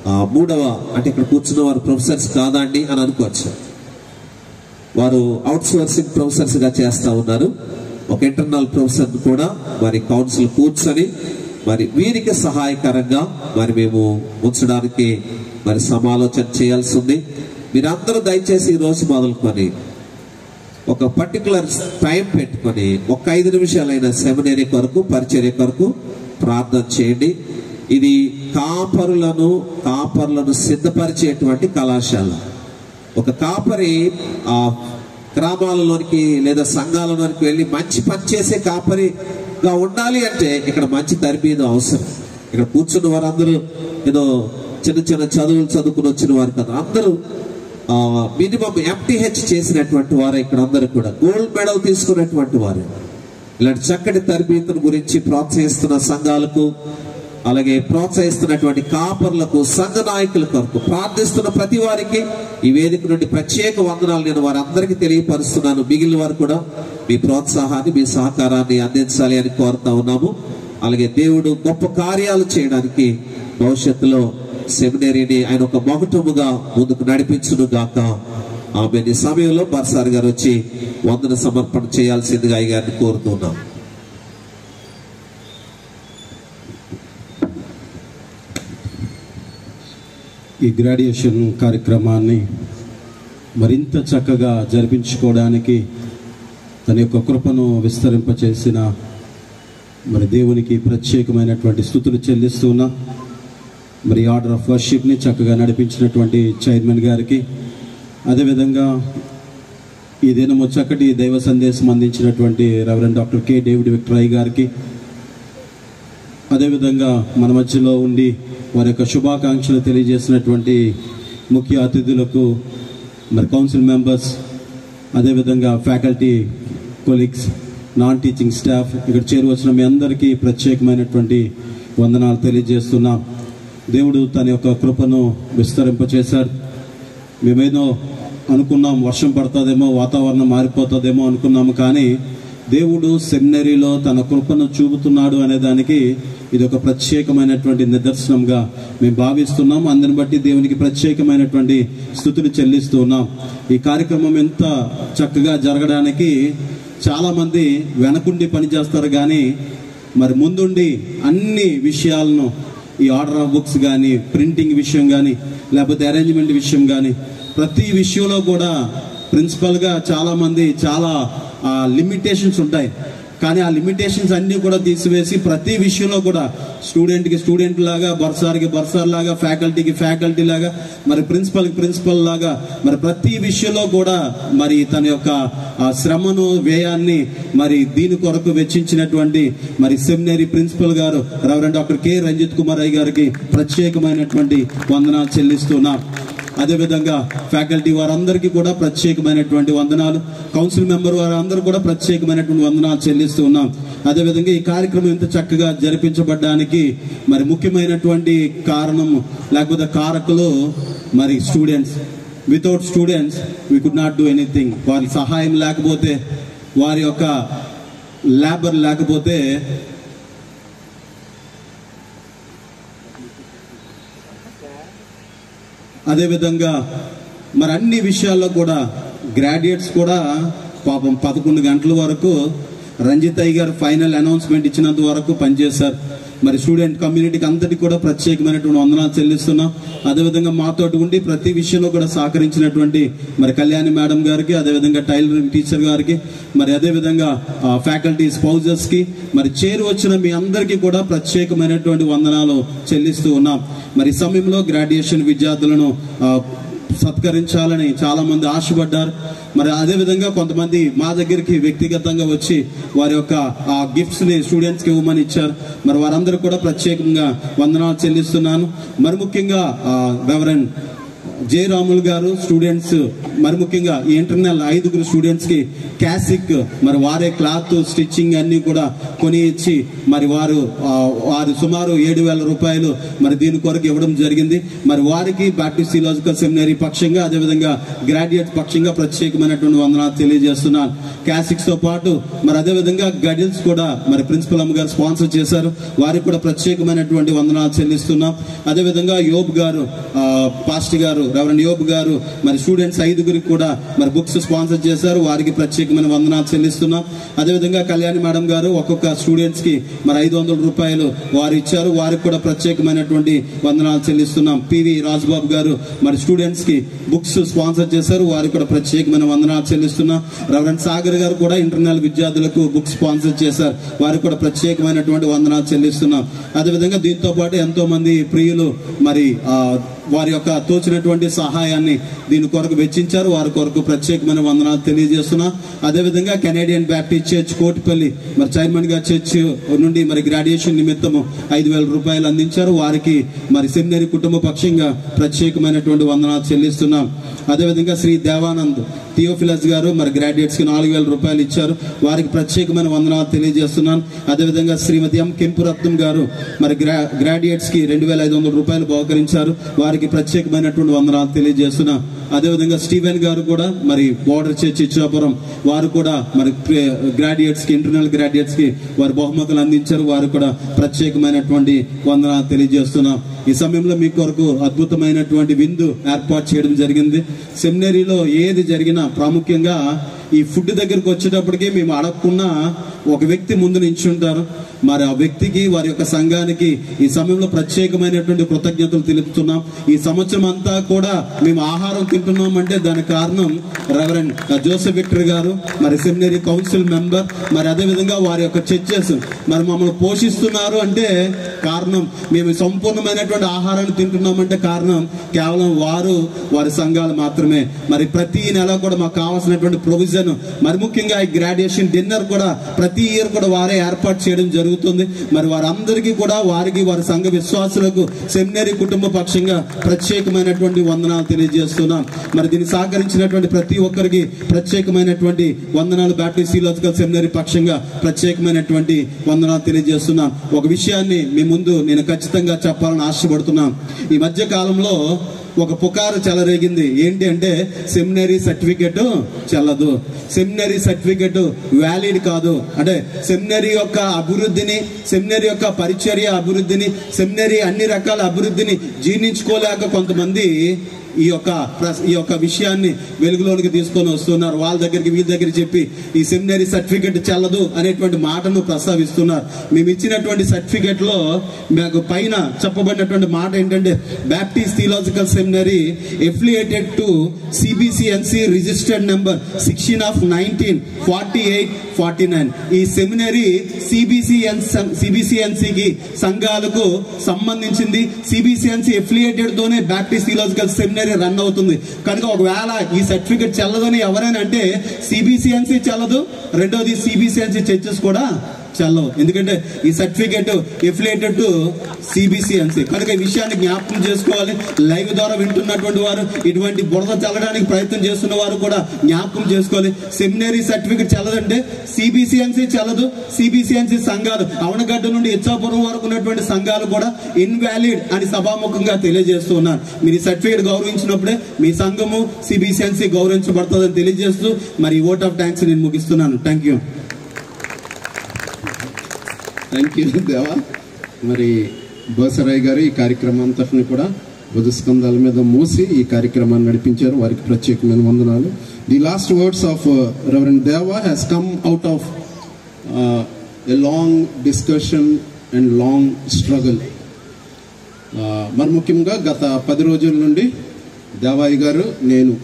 ఆ, మూడవ అంటే ఇక్కడ కూర్చున్న వారు ప్రొఫెసర్స్ కాదా అండి అని అనుకోవచ్చు వారు అవుట్ సోర్సింగ్ ప్రొఫెసర్స్ గా చేస్తా ఉన్నారు ఒక ఇంటర్నల్ ప్రొఫెసర్ కూడా మరి కౌన్సిల్ కూర్చొని మరి వీరికి సహాయకరంగా మరి మేము ఉంచడానికి మరి సమాలోచన చేయాల్సి ఉంది మీరందరూ దయచేసి ఈ రోజు మొదలుకొని ఒక పర్టికులర్ టైం పెట్టుకొని ఒక ఐదు నిమిషాలైన సెమినరీ కొరకు పరిచర్య కొరకు ప్రార్థన చేయండి ఇది కాపరులను కాపరులను సిద్ధపరిచేటువంటి కళాశాల ఒక కాపరి ఆ గ్రామాలలోనికి లేదా సంఘాలలోనికి వెళ్ళి మంచి పని చేసే కాపరిగా ఉండాలి అంటే ఇక్కడ మంచి తరబీదు అవసరం ఇక్కడ కూర్చున్న వారందరూ ఏదో చిన్న చిన్న చదువులు చదువుకుని వచ్చిన వారు కదా అందరూ మినిమం ఎంటీహెచ్ చేసినటువంటి వారు ఇక్కడ అందరూ కూడా గోల్డ్ మెడల్ తీసుకున్నటువంటి వారు ఇలాంటి చక్కటి తరబీతుల గురించి ప్రోత్సహిస్తున్న సంఘాలకు అలాగే ప్రోత్సహిస్తున్నటువంటి కాపర్లకు సంఘ నాయకుల కొరకు ప్రార్థిస్తున్న ప్రతి వారికి ఈ వేదిక నుండి ప్రత్యేక వందనాలు నేను వారందరికీ తెలియపరుస్తున్నాను మిగిలిన వారు కూడా మీ ప్రోత్సాహాన్ని మీ సహకారాన్ని అందించాలి అని కోరుతా ఉన్నాము అలాగే దేవుడు గొప్ప కార్యాలు చేయడానికి భవిష్యత్తులో సెమినరీని ఆయన ఒక మొగటముగా ముందుకు నడిపించును గాక ఆమె ఈ సమయంలో బర్సార్ గారు వచ్చి వందన సమర్పణ చేయాల్సిందిగా అయ్య గారిని కోరుతున్నాం ఈ గ్రాడ్యుయేషన్ కార్యక్రమాన్ని మరింత చక్కగా జరిపించుకోవడానికి తన యొక్క కృపను విస్తరింపచేసిన మరి దేవునికి ప్రత్యేకమైనటువంటి స్థుతులు చెల్లిస్తున్నా మరి ఆర్డర్ ఆఫ్ వర్షిప్ని చక్కగా నడిపించినటువంటి చైర్మన్ గారికి అదేవిధంగా ఈ దినము చక్కటి దైవ సందేశం అందించినటువంటి రెవరెండ్ డాక్టర్ కె డేవిడ్ విక్టరాయ్ గారికి అదేవిధంగా మన మధ్యలో ఉండి వారి యొక్క శుభాకాంక్షలు తెలియజేసినటువంటి ముఖ్య అతిథులకు మరి కౌన్సిల్ మెంబర్స్ అదేవిధంగా faculty colleagues non teaching staff ఇక్కడ చేరువచ్చిన మీ అందరికీ ప్రత్యేకమైనటువంటి వందనాలు తెలియజేస్తున్నాం దేవుడు తన యొక్క కృపను విస్తరింపచేశాడు మేమేదో అనుకున్నాం వర్షం పడుతుందేమో వాతావరణం మారిపోతుందేమో అనుకున్నాము కానీ దేవుడు సెమినరీలో తన కృపను చూపుతున్నాడు అనే దానికి ఇది ఒక ప్రత్యేకమైనటువంటి నిదర్శనంగా మేము భావిస్తున్నాం అందుని బట్టి దేవునికి ప్రత్యేకమైనటువంటి స్థుతులు చెల్లిస్తూ ఉన్నాం ఈ కార్యక్రమం ఎంత చక్కగా జరగడానికి చాలా మంది వెనకుండి పనిచేస్తారు కానీ మరి ముందుండి అన్ని విషయాలను ఈ ఆర్డర్ ఆఫ్ బుక్స్ కానీ ప్రింటింగ్ విషయం కానీ లేకపోతే అరేంజ్మెంట్ విషయం కానీ ప్రతి విషయంలో కూడా ప్రిన్సిపల్గా చాలా మంది చాలా లిమిటేషన్స్ ఉంటాయి కానీ ఆ లిమిటేషన్స్ అన్నీ కూడా తీసివేసి ప్రతి విషయంలో కూడా స్టూడెంట్కి స్టూడెంట్ లాగా బర్సార్కి బర్సార్ లాగా ఫ్యాకల్టీకి ఫ్యాకల్టీ లాగా మరి ప్రిన్సిపల్కి ప్రిన్సిపల్ లాగా మరి ప్రతి విషయంలో కూడా మరి తన యొక్క ఆ శ్రమను వ్యయాన్ని మరి దీని కొరకు వెచ్చించినటువంటి మరి సెమినరీ ప్రిన్సిపల్ గారు reverend doctor K Ranjith Kumar అయ్య గారికి ప్రత్యేకమైనటువంటి వందనాలు చెల్లిస్తున్నాం అదేవిధంగా ఫ్యాకల్టీ వారందరికీ కూడా ప్రత్యేకమైనటువంటి వందనాలు కౌన్సిల్ మెంబర్ వారందరూ కూడా ప్రత్యేకమైనటువంటి వందనాలు చెల్లిస్తూ ఉన్నాం అదేవిధంగా ఈ కార్యక్రమం ఇంత చక్కగా జరిపించబడడానికి మరి ముఖ్యమైనటువంటి కారణం లేకపోతే కారకులు మరి students without students we could not do anything వారి సహాయం లేకపోతే వారి యొక్క లేబర్ లేకపోతే అదేవిధంగా మరి అన్ని విషయాల్లో కూడా గ్రాడ్యుయేట్స్ కూడా పాపం పదకొండు గంటల వరకు రంజిత్ అయ్య గారు ఫైనల్ అనౌన్స్మెంట్ ఇచ్చినంత వరకు పనిచేశారు మరి స్టూడెంట్ కమ్యూనిటీకి అంతటి కూడా ప్రత్యేకమైనటువంటి వందనాలు చెల్లిస్తున్నాం అదేవిధంగా మాతోటి ఉండి ప్రతి విషయంలో కూడా సహకరించినటువంటి మరి కళ్యాణి మేడం గారికి అదేవిధంగా టైలరింగ్ టీచర్ గారికి మరి అదేవిధంగా ఫ్యాకల్టీ స్పౌజెస్ కి మరి చేరు వచ్చిన మీ అందరికీ కూడా ప్రత్యేకమైనటువంటి వందనాలు చెల్లిస్తూ ఉన్నాం మరి ఈ సమయంలో గ్రాడ్యుయేషన్ విద్యార్థులను ఆ, సత్కరించాలని చాలా మంది ఆశపడ్డారు మరి అదే విధంగా కొంతమంది మా దగ్గరికి వ్యక్తిగతంగా వచ్చి వారి యొక్క ఆ గిఫ్ట్స్ ని స్టూడెంట్స్ కి ఇవ్వమని ఇచ్చారు మరి వారందరూ కూడా ప్రత్యేకంగా వందనాలు చెల్లిస్తున్నాను మరి ముఖ్యంగా రెవరెండ్ జే రాములు గారు స్టూడెంట్స్ మరి ముఖ్యంగా ఈ ఇంటర్నల్ ఐదుగురు స్టూడెంట్స్ కి క్యాసిక్ మరి వారే క్లాత్ స్టిచ్చింగ్ అన్ని కూడా కొని ఇచ్చి మరి వారు ఆ, వారు సుమారు ఏడు వేల రూపాయలు మరి దీని కొరకు ఇవ్వడం జరిగింది మరి వారికి బాప్టిస్ట్ థియలాజికల్ సెమినరీ పక్షంగా అదేవిధంగా గ్రాడ్యుయేట్ పక్షంగా ప్రత్యేకమైనటువంటి వందనాలు తెలియజేస్తున్నాను క్యాసిక్స్ తో పాటు మరి అదేవిధంగా గడిల్స్ కూడా మరి ప్రిన్సిపల్ అమ్మ గారు స్పాన్సర్ చేశారు వారికి కూడా ప్రత్యేకమైనటువంటి వందనాలు చెల్లిస్తున్నాం అదేవిధంగా యోబ్ గారు ఆ, పాస్టర్ గారు రెవరెండ్ యోబ్ గారు మరి స్టూడెంట్స్ ఐదుగురికి కూడా మరి బుక్స్ స్పాన్సర్ చేశారు వారికి ప్రత్యేకమైన వందనాలు చెల్లిస్తున్నాం అదేవిధంగా కళ్యాణి మేడం గారు ఒక్కొక్క స్టూడెంట్స్ కి మరి ఐదు వందల రూపాయలు వారు ఇచ్చారు వారికి కూడా ప్రత్యేకమైనటువంటి వందనాలు చెల్లిస్తున్నాం పివి రాజ్బాబు గారు మరి స్టూడెంట్స్ కి బుక్స్ స్పాన్సర్ చేశారు వారికి కూడా ప్రత్యేకమైన వందనాలు చెల్లిస్తున్నాం రెవరెండ్ సాగర్ గారు కూడా ఇంటర్నల్ విద్యార్థులకు బుక్స్ స్పాన్సర్ చేశారు వారికి కూడా ప్రత్యేకమైనటువంటి వందనాలు చెల్లిస్తున్నాం అదేవిధంగా దీంతో పాటు ఎంతో మంది ప్రియులు మరి ఆ, వారి యొక్క తోచినటువంటి సహాయాన్ని దీని కొరకు వెచ్చించారు వారి కొరకు ప్రత్యేకమైన వందనాలు తెలియజేస్తున్నా అదేవిధంగా కెనేడియన్ బ్యాప్టిస్ట్ చర్చ్ కోటిపల్లి మరి చైర్మన్ గా చర్చ్ నుండి మరి గ్రాడ్యుయేషన్ నిమిత్తము ఐదు వేల రూపాయలు అందించారు వారికి మరి సెమినరీ కుటుంబ పక్షంగా ప్రత్యేకమైనటువంటి వందనాలు చెల్లిస్తున్నాం అదేవిధంగా శ్రీ దేవానంద్ థియోఫిలస్ గారు మరి గ్రాడ్యుయేట్స్ కి నాలుగు వేల రూపాయలు ఇచ్చారు వారికి ప్రత్యేకమైన వందనాలు తెలియజేస్తున్నాను అదేవిధంగా శ్రీమతి ఎం కెంపురత్నం గారు మరి గ్రా గ్రాడ్యుయేట్స్ కి రెండు వేల ఐదు వందల రూపాయలు బహుకరించారు వారికి ప్రత్యేకమైనటువంటి వందనాలు తెలియజేస్తున్నా అదేవిధంగా స్టీవెన్ గారు కూడా మరి బోర్డర్ చర్చ్ ఇచ్చాపురం వారు కూడా మరి గ్రాడ్యుయేట్స్ కి ఇంటర్నల్ గ్రాడ్యుయేట్స్ కి వారు బహుమతులు అందించారు వారు కూడా ప్రత్యేకమైనటువంటి వందనాలు తెలియజేస్తున్నాం ఈ సమయంలో మీ కొరకు అద్భుతమైనటువంటి విందు ఏర్పాటు చేయడం జరిగింది సెమినరీలో ఏది జరిగినా ప్రాముఖ్యంగా ఈ ఫుడ్ దగ్గరికి వచ్చేటప్పటికి మేము అడగకుండా ఒక వ్యక్తి ముందు నించుంటారు మరి ఆ వ్యక్తికి వారి యొక్క సంఘానికి ఈ సమయంలో ప్రత్యేకమైనటువంటి కృతజ్ఞతలు తెలుపుతున్నాం ఈ సంవత్సరం అంతా కూడా మేము ఆహారం తింటున్నాం అంటే దానికి కారణం రెవరెండ్ జోసెఫ్ విక్టర్ గారు మరి సెమినరీ కౌన్సిల్ మెంబర్ మరి అదే విధంగా వారి యొక్క చర్చెస్ మరి మమ్మల్ని పోషిస్తున్నారు అంటే కారణం మేము సంపూర్ణమైనటువంటి ఆహారాన్ని తింటున్నామంటే కారణం కేవలం వారు వారి సంఘాలు మాత్రమే మరి ప్రతి నెల కూడా మాకు కావాల్సినటువంటి ప్రొవిజన్ మరి ముఖ్యంగా ఈ గ్రాడ్యుయేషన్ డిన్నర్ కూడా ప్రతి ఇయర్ కూడా వారే ఏర్పాటు చేయడం జరుగుతుంది మరి వారందరికీ కూడా వారికి వారి సంఘ విశ్వాసులకు సెమినరీ కుటుంబ పక్షంగా ప్రత్యేకమైనటువంటి వందనాలు తెలియజేస్తున్నాం మరి దీన్ని సహకరించినటువంటి ప్రతి ఒక్కరికి ప్రత్యేకమైనటువంటి వందనాలు బ్యాప్టిస్ట్ థియోలాజికల్ సెమినరీ పక్షంగా ప్రత్యేకమైనటువంటి వందనాలు తెలియజేస్తున్నాం ఒక విషయాన్ని మీ ముందు నేను ఖచ్చితంగా చెప్పాలని ఆశపడుతున్నాం ఈ మధ్య కాలంలో ఒక పుకారు చెలరేగింది ఏంటి అంటే సెమినరీ సర్టిఫికెట్ చెల్లదు సెమినరీ సర్టిఫికెట్ వ్యాలిడ్ కాదు అంటే సెమినరీ యొక్క అభివృద్ధిని సెమినరీ యొక్క పరిచర్య అభివృద్ధిని సెమినరీ అన్ని రకాల అభివృద్ధిని జీర్ణించుకోలేక కొంతమంది ఈ యొక్క ప్రస్- ఈ యొక్క విషయాన్ని వెలుగులోనికి తీసుకొని వస్తున్నారు వాళ్ళ దగ్గరికి వీళ్ళ దగ్గర చెప్పి ఈ సెమినరీ సర్టిఫికెట్ చెల్లదు అనేటువంటి మాటను ప్రస్తావిస్తున్నారు మేము ఇచ్చినటువంటి సర్టిఫికెట్ లో మాకు పైన చెప్పబడినటువంటి మాట ఏంటంటే Baptist theological seminary affiliated to CBCNC registered number sixteen of nineteen forty eight forty nine ఈ సెమినరీ సిబిసిఎన్ సిబిసిఎన్సికి సంఘాలకు సంబంధించింది సిబిసిఎన్సి ఎఫిలియేటెడ్ తోనే బ్యాప్టిస్ట్ థియలాజికల్ సెమినరీ రన్ అవుతుంది కనుక ఒకవేళ ఈ సర్టిఫికెట్ చెల్లదని ఎవరైనా అంటే సిబిసిఎన్సి చెల్లదు రెండోది సిబిసిఎన్సి చర్చెస్ కూడా చెల్లవు ఎందుకంటే ఈ సర్టిఫికేట్ ఎఫిలియేటెడ్ టు సిబిసిఎన్సి కనుక ఈ విషయాన్ని జ్ఞాపకం చేసుకోవాలి లైవ్ ద్వారా వింటున్నటువంటి వారు ఇటువంటి బురద చల్లడానికి ప్రయత్నం చేస్తున్న వారు కూడా జ్ఞాపకం చేసుకోవాలి సెమినరీ సర్టిఫికేట్ చెల్లదంటే సిబిసిఎన్సి చెల్లదు సిబిసిఎన్సి సంఘాలు అవనగడ్డ నుండి ఇచ్చాపురం వరకు ఉన్నటువంటి సంఘాలు కూడా ఇన్వాలిడ్ అని సభాముఖంగా తెలియజేస్తూ ఉన్నారు మీరు ఈ సర్టిఫికేట్ గౌరవించినప్పుడే మీ సంఘము సిబిసిఎన్సి గౌరవించబడుతుందని తెలియజేస్తూ మరి ఓట్ ఆఫ్ థ్యాంక్స్ నేను ముగిస్తున్నాను థ్యాంక్ యూ థ్యాంక్ యూ దేవా మరి బోసరాయ్ గారు ఈ కార్యక్రమం అంతటిని కూడా భుజస్కంధాల మీద మూసి ఈ కార్యక్రమాన్ని నడిపించారు వారికి ప్రత్యేకమైన వందనాలు the last words of reverend Deva has come out of a long discussion and long struggle మరి ముఖ్యంగా గత పది రోజుల నుండి దేవాయి గారు నేను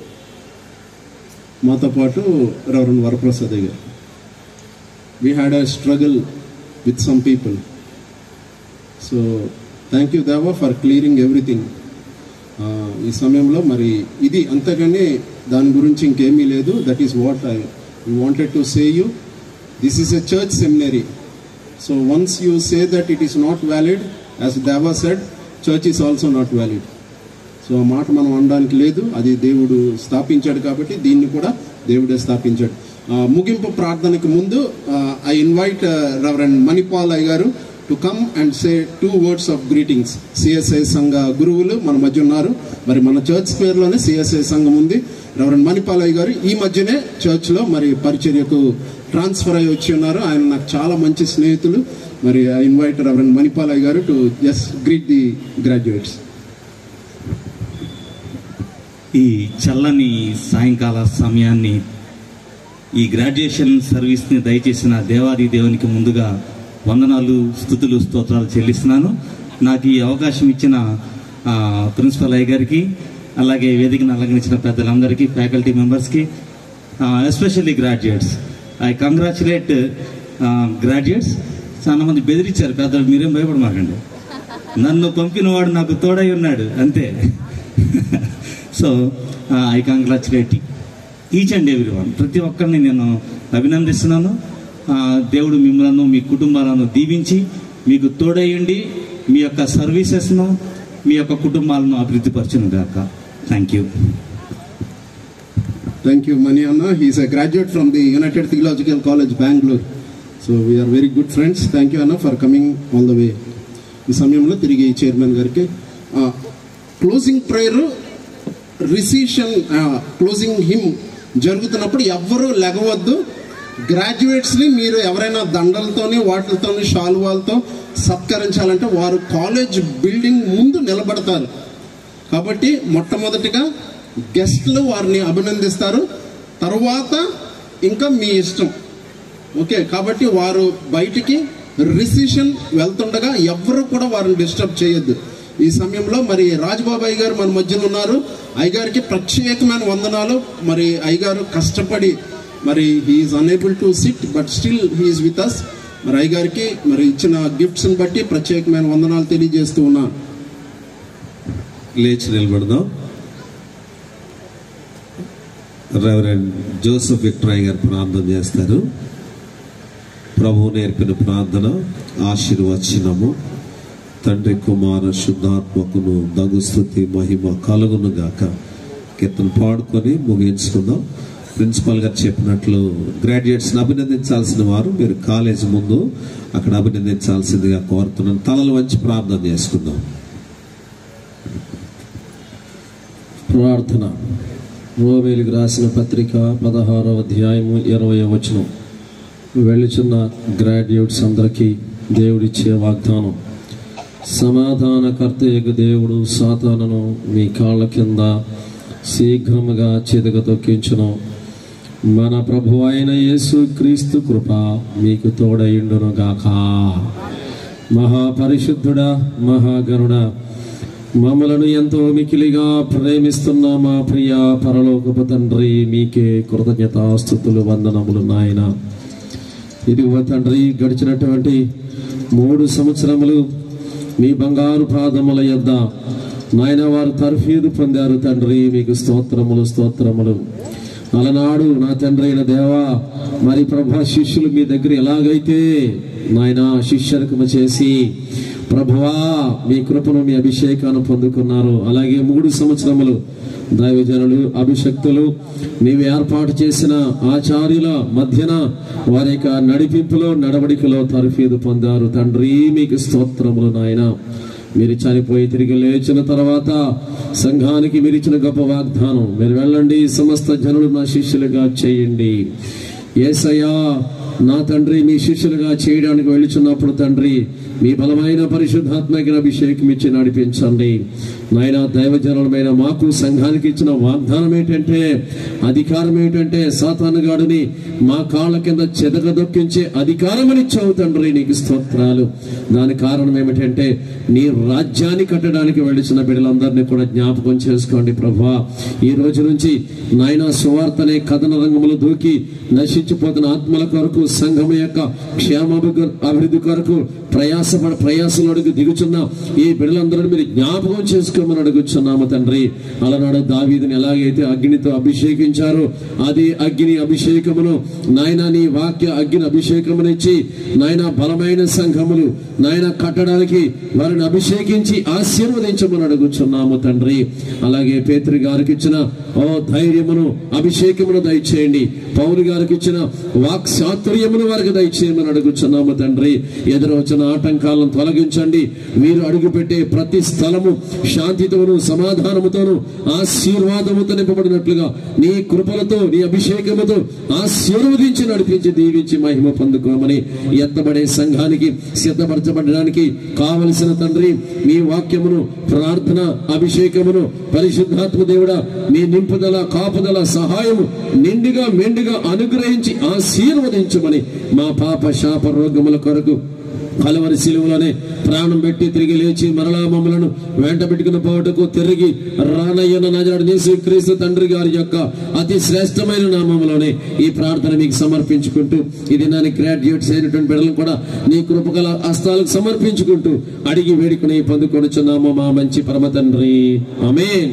మాతో పాటు రెవరెండ్ వరప్రసాద్ గారు we had a struggle with some people. So, thank you Deva for clearing everything ఈ సమయంలో మరి ఇది అంతగానే దాని గురించి ఇంకేమీ లేదు that is what I wanted to say you this is a church seminary so once you say that it is not valid as Deva said church is also not valid so ఆ మాట మనం అనడానికి లేదు అది దేవుడు స్థాపించాడు కాబట్టి దీన్ని కూడా దేవుడే స్థాపించాడు ఆ, ముగింపు ప్రార్థనకు ముందు ఐ ఇన్వైట్ రెవరెండ్ మణిపాల్ అయ్య గారు to come and say two words of greetings CSI సంఘ గురువులు మన మధ్య ఉన్నారు మరి మన చర్చ్ పేరులోనే సిఎస్ఐ సంఘం ఉంది రెవరెండ్ మణిపాల్ అయ్య గారు ఈ మధ్యనే చర్చ్ లో మరి పరిచర్యకు ట్రాన్స్ఫర్ అయ్యి వచ్చి ఉన్నారు ఆయన నాకు చాలా మంచి స్నేహితులు మరి ఐ ఇన్వైట్ రెవరెండ్ మణిపాల్ అయ్య గారు to just greet the graduates ఈ చల్లని సాయంకాల సమయాన్ని ఈ గ్రాడ్యుయేషన్ సర్వీస్ని దయచేసిన దేవాది దేవునికి ముందుగా వందనాలు స్థుతులు స్తోత్రాలు చెల్లిస్తున్నాను నాకు ఈ అవకాశం ఇచ్చిన ఆ, ప్రిన్సిపల్ అయ్య గారికి అలాగే వేదికను అలంకరించిన పెద్దలందరికీ ఫ్యాకల్టీ మెంబర్స్కి especially graduates I congratulate graduates చాలా మంది బెదిరించారు పెద్దలు మీరేం భయపడమాకండి నన్ను పంపినవాడు నాకు తోడై ఉన్నాడు అంతే so I congratulate each and every one ప్రతి ఒక్కరిని నేను అభినందిస్తున్నాను ఆ, దేవుడు మిమ్మల్ని మీ కుటుంబాలను దీవించి మీకు తోడయ్యండి మీ యొక్క సర్వీసెస్ను మీ యొక్క కుటుంబాలను అభివృద్ధి పరచును గాక thank you Thank you, Mani Anna. He is a graduate from the United Theological College, Bangalore. So we are very good friends. Thank you, Anna, for coming all the way. ఈ సమయంలో తిరిగి చైర్మన్ గారికి closing prayer recession closing hymn జరుగుతున్నప్పుడు ఎవ్వరూ లెగవద్దు గ్రాడ్యుయేట్స్ని మీరు ఎవరైనా దండలతోని వాటితోని షాల్వాలతో సత్కరించాలంటే వారు college building ముందు నిలబడతారు కాబట్టి మొట్టమొదటిగా గెస్ట్లు వారిని అభినందిస్తారు తరువాత ఇంకా మీ ఇష్టం ఓకే కాబట్టి వారు బయటికి రిసిషన్ వెళ్తుండగా ఎవ్వరు కూడా వారిని డిస్టర్బ్ చేయొద్దు ఈ సమయంలో మరి రాజ్బాబాయ్ గారు మన మధ్యలో ఉన్నారు అయ్యగారికి ప్రత్యేకమైన వందనాలు మరి అయ్యగారు కష్టపడి మరి he is unable to sit but still he is with us మరి అయ్యగారికి మరి ఇచ్చిన గిఫ్ట్స్ని బట్టి ప్రత్యేకమైన వందనాలు తెలియజేస్తూ ఉన్నాను లేచి నిలబడదాం రెవరెండ్ జోసెఫ్ విక్టరాయ్ గారు ప్రార్థన చేస్తారు ప్రభు నేర్పిన ప్రార్థన ఆశీర్వచనము తండ్రి కుమార శుద్ధాత్మకును దగు స్థుతి మహిమ కలుగును గాక కీర్తన పాడుకొని ముగించుకుందాం ప్రిన్సిపాల్ గారు చెప్పినట్లు గ్రాడ్యుయేట్స్ని అభినందించాల్సిన వారు మీరు కాలేజ్ ముందు అక్కడ అభినందించాల్సిందిగా కోరుతున్నాను తలలు వంచి ప్రార్థన చేసుకుందాం ప్రార్థన రోవేలికి రాసిన పత్రిక పదహారవ అధ్యాయము ఇరవై వచనం వెళ్ళుచున్న గ్రాడ్యుయేట్స్ అందరికీ దేవుడిచ్చే వాగ్దానం సమాధానకర్త యొక్క దేవుడు సాతానను మీ కాళ్ళ కింద శీఘ్రముగా చితక తొక్కించును మన ప్రభు అయిన యేసు క్రీస్తు కృప మీకు తోడయుండును గాక మహాపరిశుద్ధుడా మహాగరుడా మమ్మలను ఎంతో మికిలిగా ప్రేమిస్తున్న మా ప్రియ పరలోకపు తండ్రి మీకే కృతజ్ఞతాస్థుతులు వందనములు నాయన ఇదిగో తండ్రి గడిచినటువంటి మూడు సంవత్సరములు మీ బంగారు పాదముల యొద్ద నాయన వారు తర్ఫీదు పొందారు తండ్రి మీకు స్తోత్రములు స్తోత్రములు అలనాడు నా తండ్రి అయిన దేవా మరి ప్రభా శిష్యులు మీ దగ్గర ఎలాగైతే నాయన శిష్యరకము చేసి ప్రభువా మీ కృపను మీ అభిషేకాన్ని పొందుకున్నారు అలాగే మూడు సంవత్సరములు దైవజనులు అభిషక్తులు నీవు ఏర్పాటు చేసిన ఆచార్యుల మధ్యన వారి యొక్క నడిపింపులో నడవడికలో తరఫీదు పొందారు తండ్రి మీకు స్తోత్రములు నాయన మీరు చనిపోయి తిరిగి లేచిన తర్వాత సంఘానికి మీరు ఇచ్చిన గొప్ప వాగ్దానం మీరు వెళ్ళండి సమస్త జనులు నా శిష్యులుగా చేయండి ఏసయ్యా నా తండ్రి మీ శిష్యులుగా చేయడానికి వెళ్ళుచున్నప్పుడు తండ్రి మీ బలమైన పరిశుద్ధాత్మకి అభిషేకం ఇచ్చి నడిపించండి నాయన దైవజనులమైన మాకు సంఘానికి ఇచ్చిన వాగ్దానం ఏంటంటే అధికారం ఏంటంటే సాతానుగాడిని మా కాళ్ళ కింద చెదగదొక్కించే అధికారం అని ఇచ్చావు తండ్రి నీకు స్తోత్రాలు దాని కారణం ఏమిటంటే నీ రాజ్యాన్ని కట్టడానికి వెళ్ళిన బిడ్డలందరినీ కూడా జ్ఞాపకం చేసుకోండి ప్రభా ఈ రోజు నుంచి నాయన సువార్తనే కథన రంగములు దూకి నశించిపోతున్న ఆత్మల కొరకు సంఘం యొక్క క్షేమ అభివృద్ధి కొరకు ప్రయాసపడ ప్రయాసంలో అడుగు దిగుచున్న ఈ బిడ్డలందరూ మీరు జ్ఞాపకం చేసుకోమని అడుగుచున్నాము తండ్రి అలనాడు దావీదుని ఎలాగైతే అగ్నితో అభిషేకించారో అదే అగ్ని అభిషేకమును నాయన నీ వాక్య అగ్ని అభిషేకమునిచ్చి నాయన బలమైన సంఘములు నాయన కట్టడానికి వారిని అభిషేకించి ఆశీర్వదించమని అడుగుచున్నాము తండ్రి అలాగే పేతృ గారికి ఇచ్చిన ఓ ధైర్యమును అభిషేకమును దయచేయండి పౌరు గారికి ఇచ్చిన వాక్ చాతుర్యమును వారికి దయచేయమని అడుగుచున్నాము తండ్రి ఎదురవచ్చిన ఆటంకాలను తొలగించండి మీరు అడుగుపెట్టే ప్రతి స్థలము శాంతితోను సమాధానముతోను ఆశీర్వాదముతో నింపబడినట్లుగా నీ కృపలతో నీ అభిషేకముతో ఆశీర్వదించి నడిపించి దీవించి మహిమ పొందుకోమని ఎత్తబడే సంఘానికి సిద్ధపరచబడడానికి కావలసిన తండ్రి మీ వాక్యమును ప్రార్థన అభిషేకమును పరిశుద్ధాత్మ దేవుడా మీ నింపుదల కాపుదల సహాయము నిండుగా మెండుగా అనుగ్రహించి ఆశీర్వదించమని మా పాప శాప రోగముల కొరకు కలవరి శిలువలోనే ప్రాణం పెట్టి తిరిగి లేచి మరలా మమ్మలను వెంట పెట్టుకుని పోవటకు తిరిగి రానయ్యన నజాడు నేసు క్రీస్తు తండ్రి గారి యొక్క అతి శ్రేష్టమైన నామములోనే ఈ ప్రార్థన మీకు సమర్పించుకుంటూ ఇది నాని గ్రాడ్యుయేట్స్ అయినటువంటి బిడ్డలను కూడా నీ కృపగల హస్తాలకు సమర్పించుకుంటూ అడిగి వేడుకుని పొందుకొనుచున్నాము మా మంచి పరమ తండ్రి ఆమేన్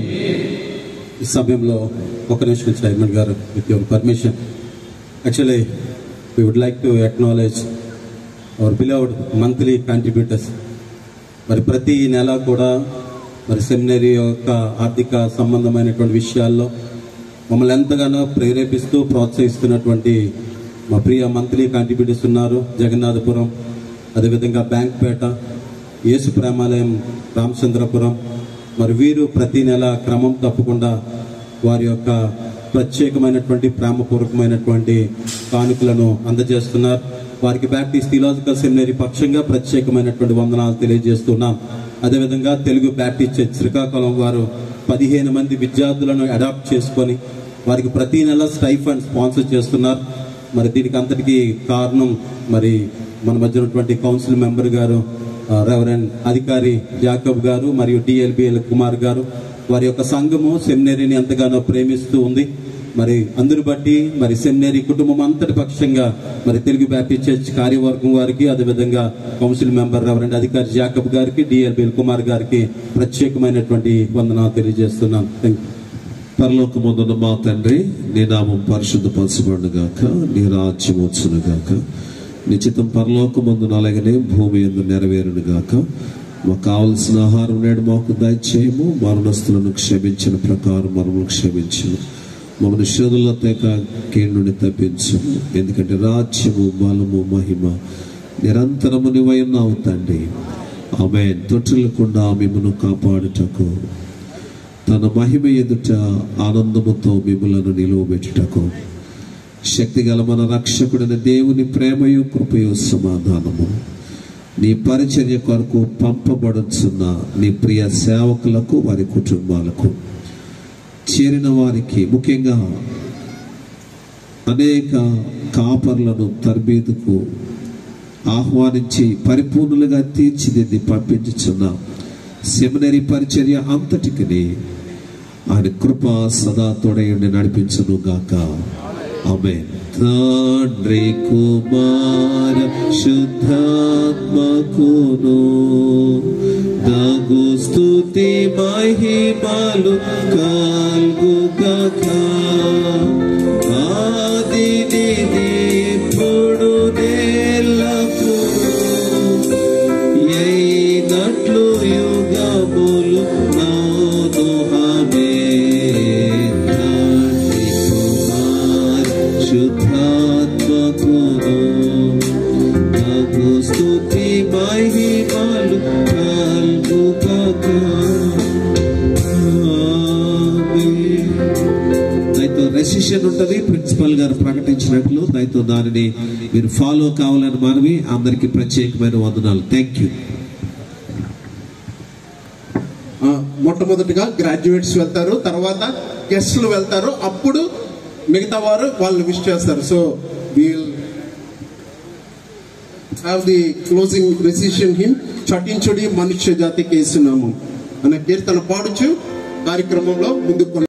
ఈ సమయంలో ఒక నిమిషం చైర్మన్ గారు with your permission actually we would like to acknowledge our beloved monthly contributors మరి ప్రతి నెల కూడా మరి సెమినరీ యొక్క ఆర్థిక సంబంధమైనటువంటి విషయాల్లో మమ్మల్ని ఎంతగానో ప్రేరేపిస్తూ ప్రోత్సహిస్తున్నటువంటి మా ప్రియ మంత్లీ కాంట్రిబ్యూటర్స్ ఉన్నారు జగన్నాథపురం అదేవిధంగా బ్యాంక్పేట యేసు ప్రేమాలయం రామచంద్రపురం మరి వీరు ప్రతి నెల క్రమం తప్పకుండా వారి యొక్క ప్రత్యేకమైనటువంటి ప్రేమపూర్వకమైనటువంటి కానుకలను అందజేస్తున్నారు వారికి బ్యాప్టిస్ట్ థియలాజికల్ సెమినరీ పక్షంగా ప్రత్యేకమైనటువంటి వందనాలు తెలియజేస్తున్నాం అదేవిధంగా తెలుగు బ్యాప్టిస్ట్ చర్చ్ శ్రీకాకుళం వారు పదిహేను మంది విద్యార్థులను అడాప్ట్ చేసుకొని వారికి ప్రతి నెల స్టైఫండ్ స్పాన్సర్ చేస్తున్నారు మరి దీనికి అంతటికి కారణం మరి మన మధ్య ఉన్నటువంటి కౌన్సిల్ మెంబర్ గారు ఆ, రెవరెండ్ అధికారి జాకబ్ గారు మరియు డిఎల్బిఎల్ కుమార్ గారు వారి యొక్క సంఘము సెమినరీని ఎంతగానో ప్రేమిస్తూ ఉంది మరి అందుని బట్టి మరి సెమినరీ కుటుంబం అంతటి పక్షంగా మరి తెలుగు బ్యాప్టిస్ట్ చర్చ్ కార్యవర్గం వారికి అదేవిధంగా council member reverend Adhikari Jacob గారికి డిఎల్బిఎల్ కుమార్ గారికి ప్రత్యేకమైనటువంటి వందనాలు తెలియజేస్తున్నాను థ్యాంక్ యూ పరలోకమందున మా తండ్రి నీ నామం పరిశుద్ధపరచబడును గాక నీ రాజ్యం వచ్చును గాక నీ చిత్తం పరలోకమందున అలాగనే భూమి ఎందు నెరవేరును గాక మాకు కావలసిన ఆహారం నేడు మాకు దయచేయము మరణస్తులను క్షమించిన ప్రకారం మరణం క్షమించము మమ్మల్ని శోధుల తేక కీడు నుండి తప్పించు ఎందుకంటే రాజ్యము బలము మహిమ నిరంతరము నివై ఉన్నావు తండ్రి ఆమె తొట్టిల్లకుండా మిమ్మను కాపాడుటకు తన మహిమ ఎదుట ఆనందముతో మిమ్మలను నిలువబెట్టుటకు శక్తిగల మన రక్షకుడైన దేవుని ప్రేమయు కృపయు సమాధానము నీ పరిచర్య కొరకు పంపబడుచున్న నీ ప్రియ సేవకులకు వారి కుటుంబాలకు చేరిన వారికి ముఖ్యంగా అనేక కాపర్లను తర్బీదుకు ఆహ్వానించి పరిపూర్ణులుగా తీర్చిదిద్ది పంపించుచున్న సెమినరీ పరిచర్య అంతటికి ఆయన కృప సదా తోడయుండి నడిపించును గాక ఆమె తండ్రి కుమార శుద్ధాత్మకును దగు స్తుతి మహిమలు కల్గు గాక ఆది ఇప్పుడు నేలప్పుడు అయినట్లు యుగములు నౌను ఆమె తండ్రి కుమార శుద్ధాత్మకును తగు స్తుతి మహిమలు కల్గుగాక దాంతో రెసిషన్ ఉంటుంది ప్రిన్సిపల్ గారు ప్రకటించినట్లు దాంతో దానిని మీరు ఫాలో కావాలని మనవి అందరికి ప్రత్యేకమైన వందనాలు థ్యాంక్ యూ ఆ, మొట్టమొదటిగా గ్రాడ్యుయేట్స్ వెళ్తారు తర్వాత గెస్ట్లు వెళ్తారు అప్పుడు మిగతా వారు వాళ్ళు విష్ చేస్తారు so we'll have the closing decision hymn చటించుడి మనుష్య జాతికి వేస్తున్నాము అనే కీర్తన పాడుచు కార్యక్రమంలో ముందుకు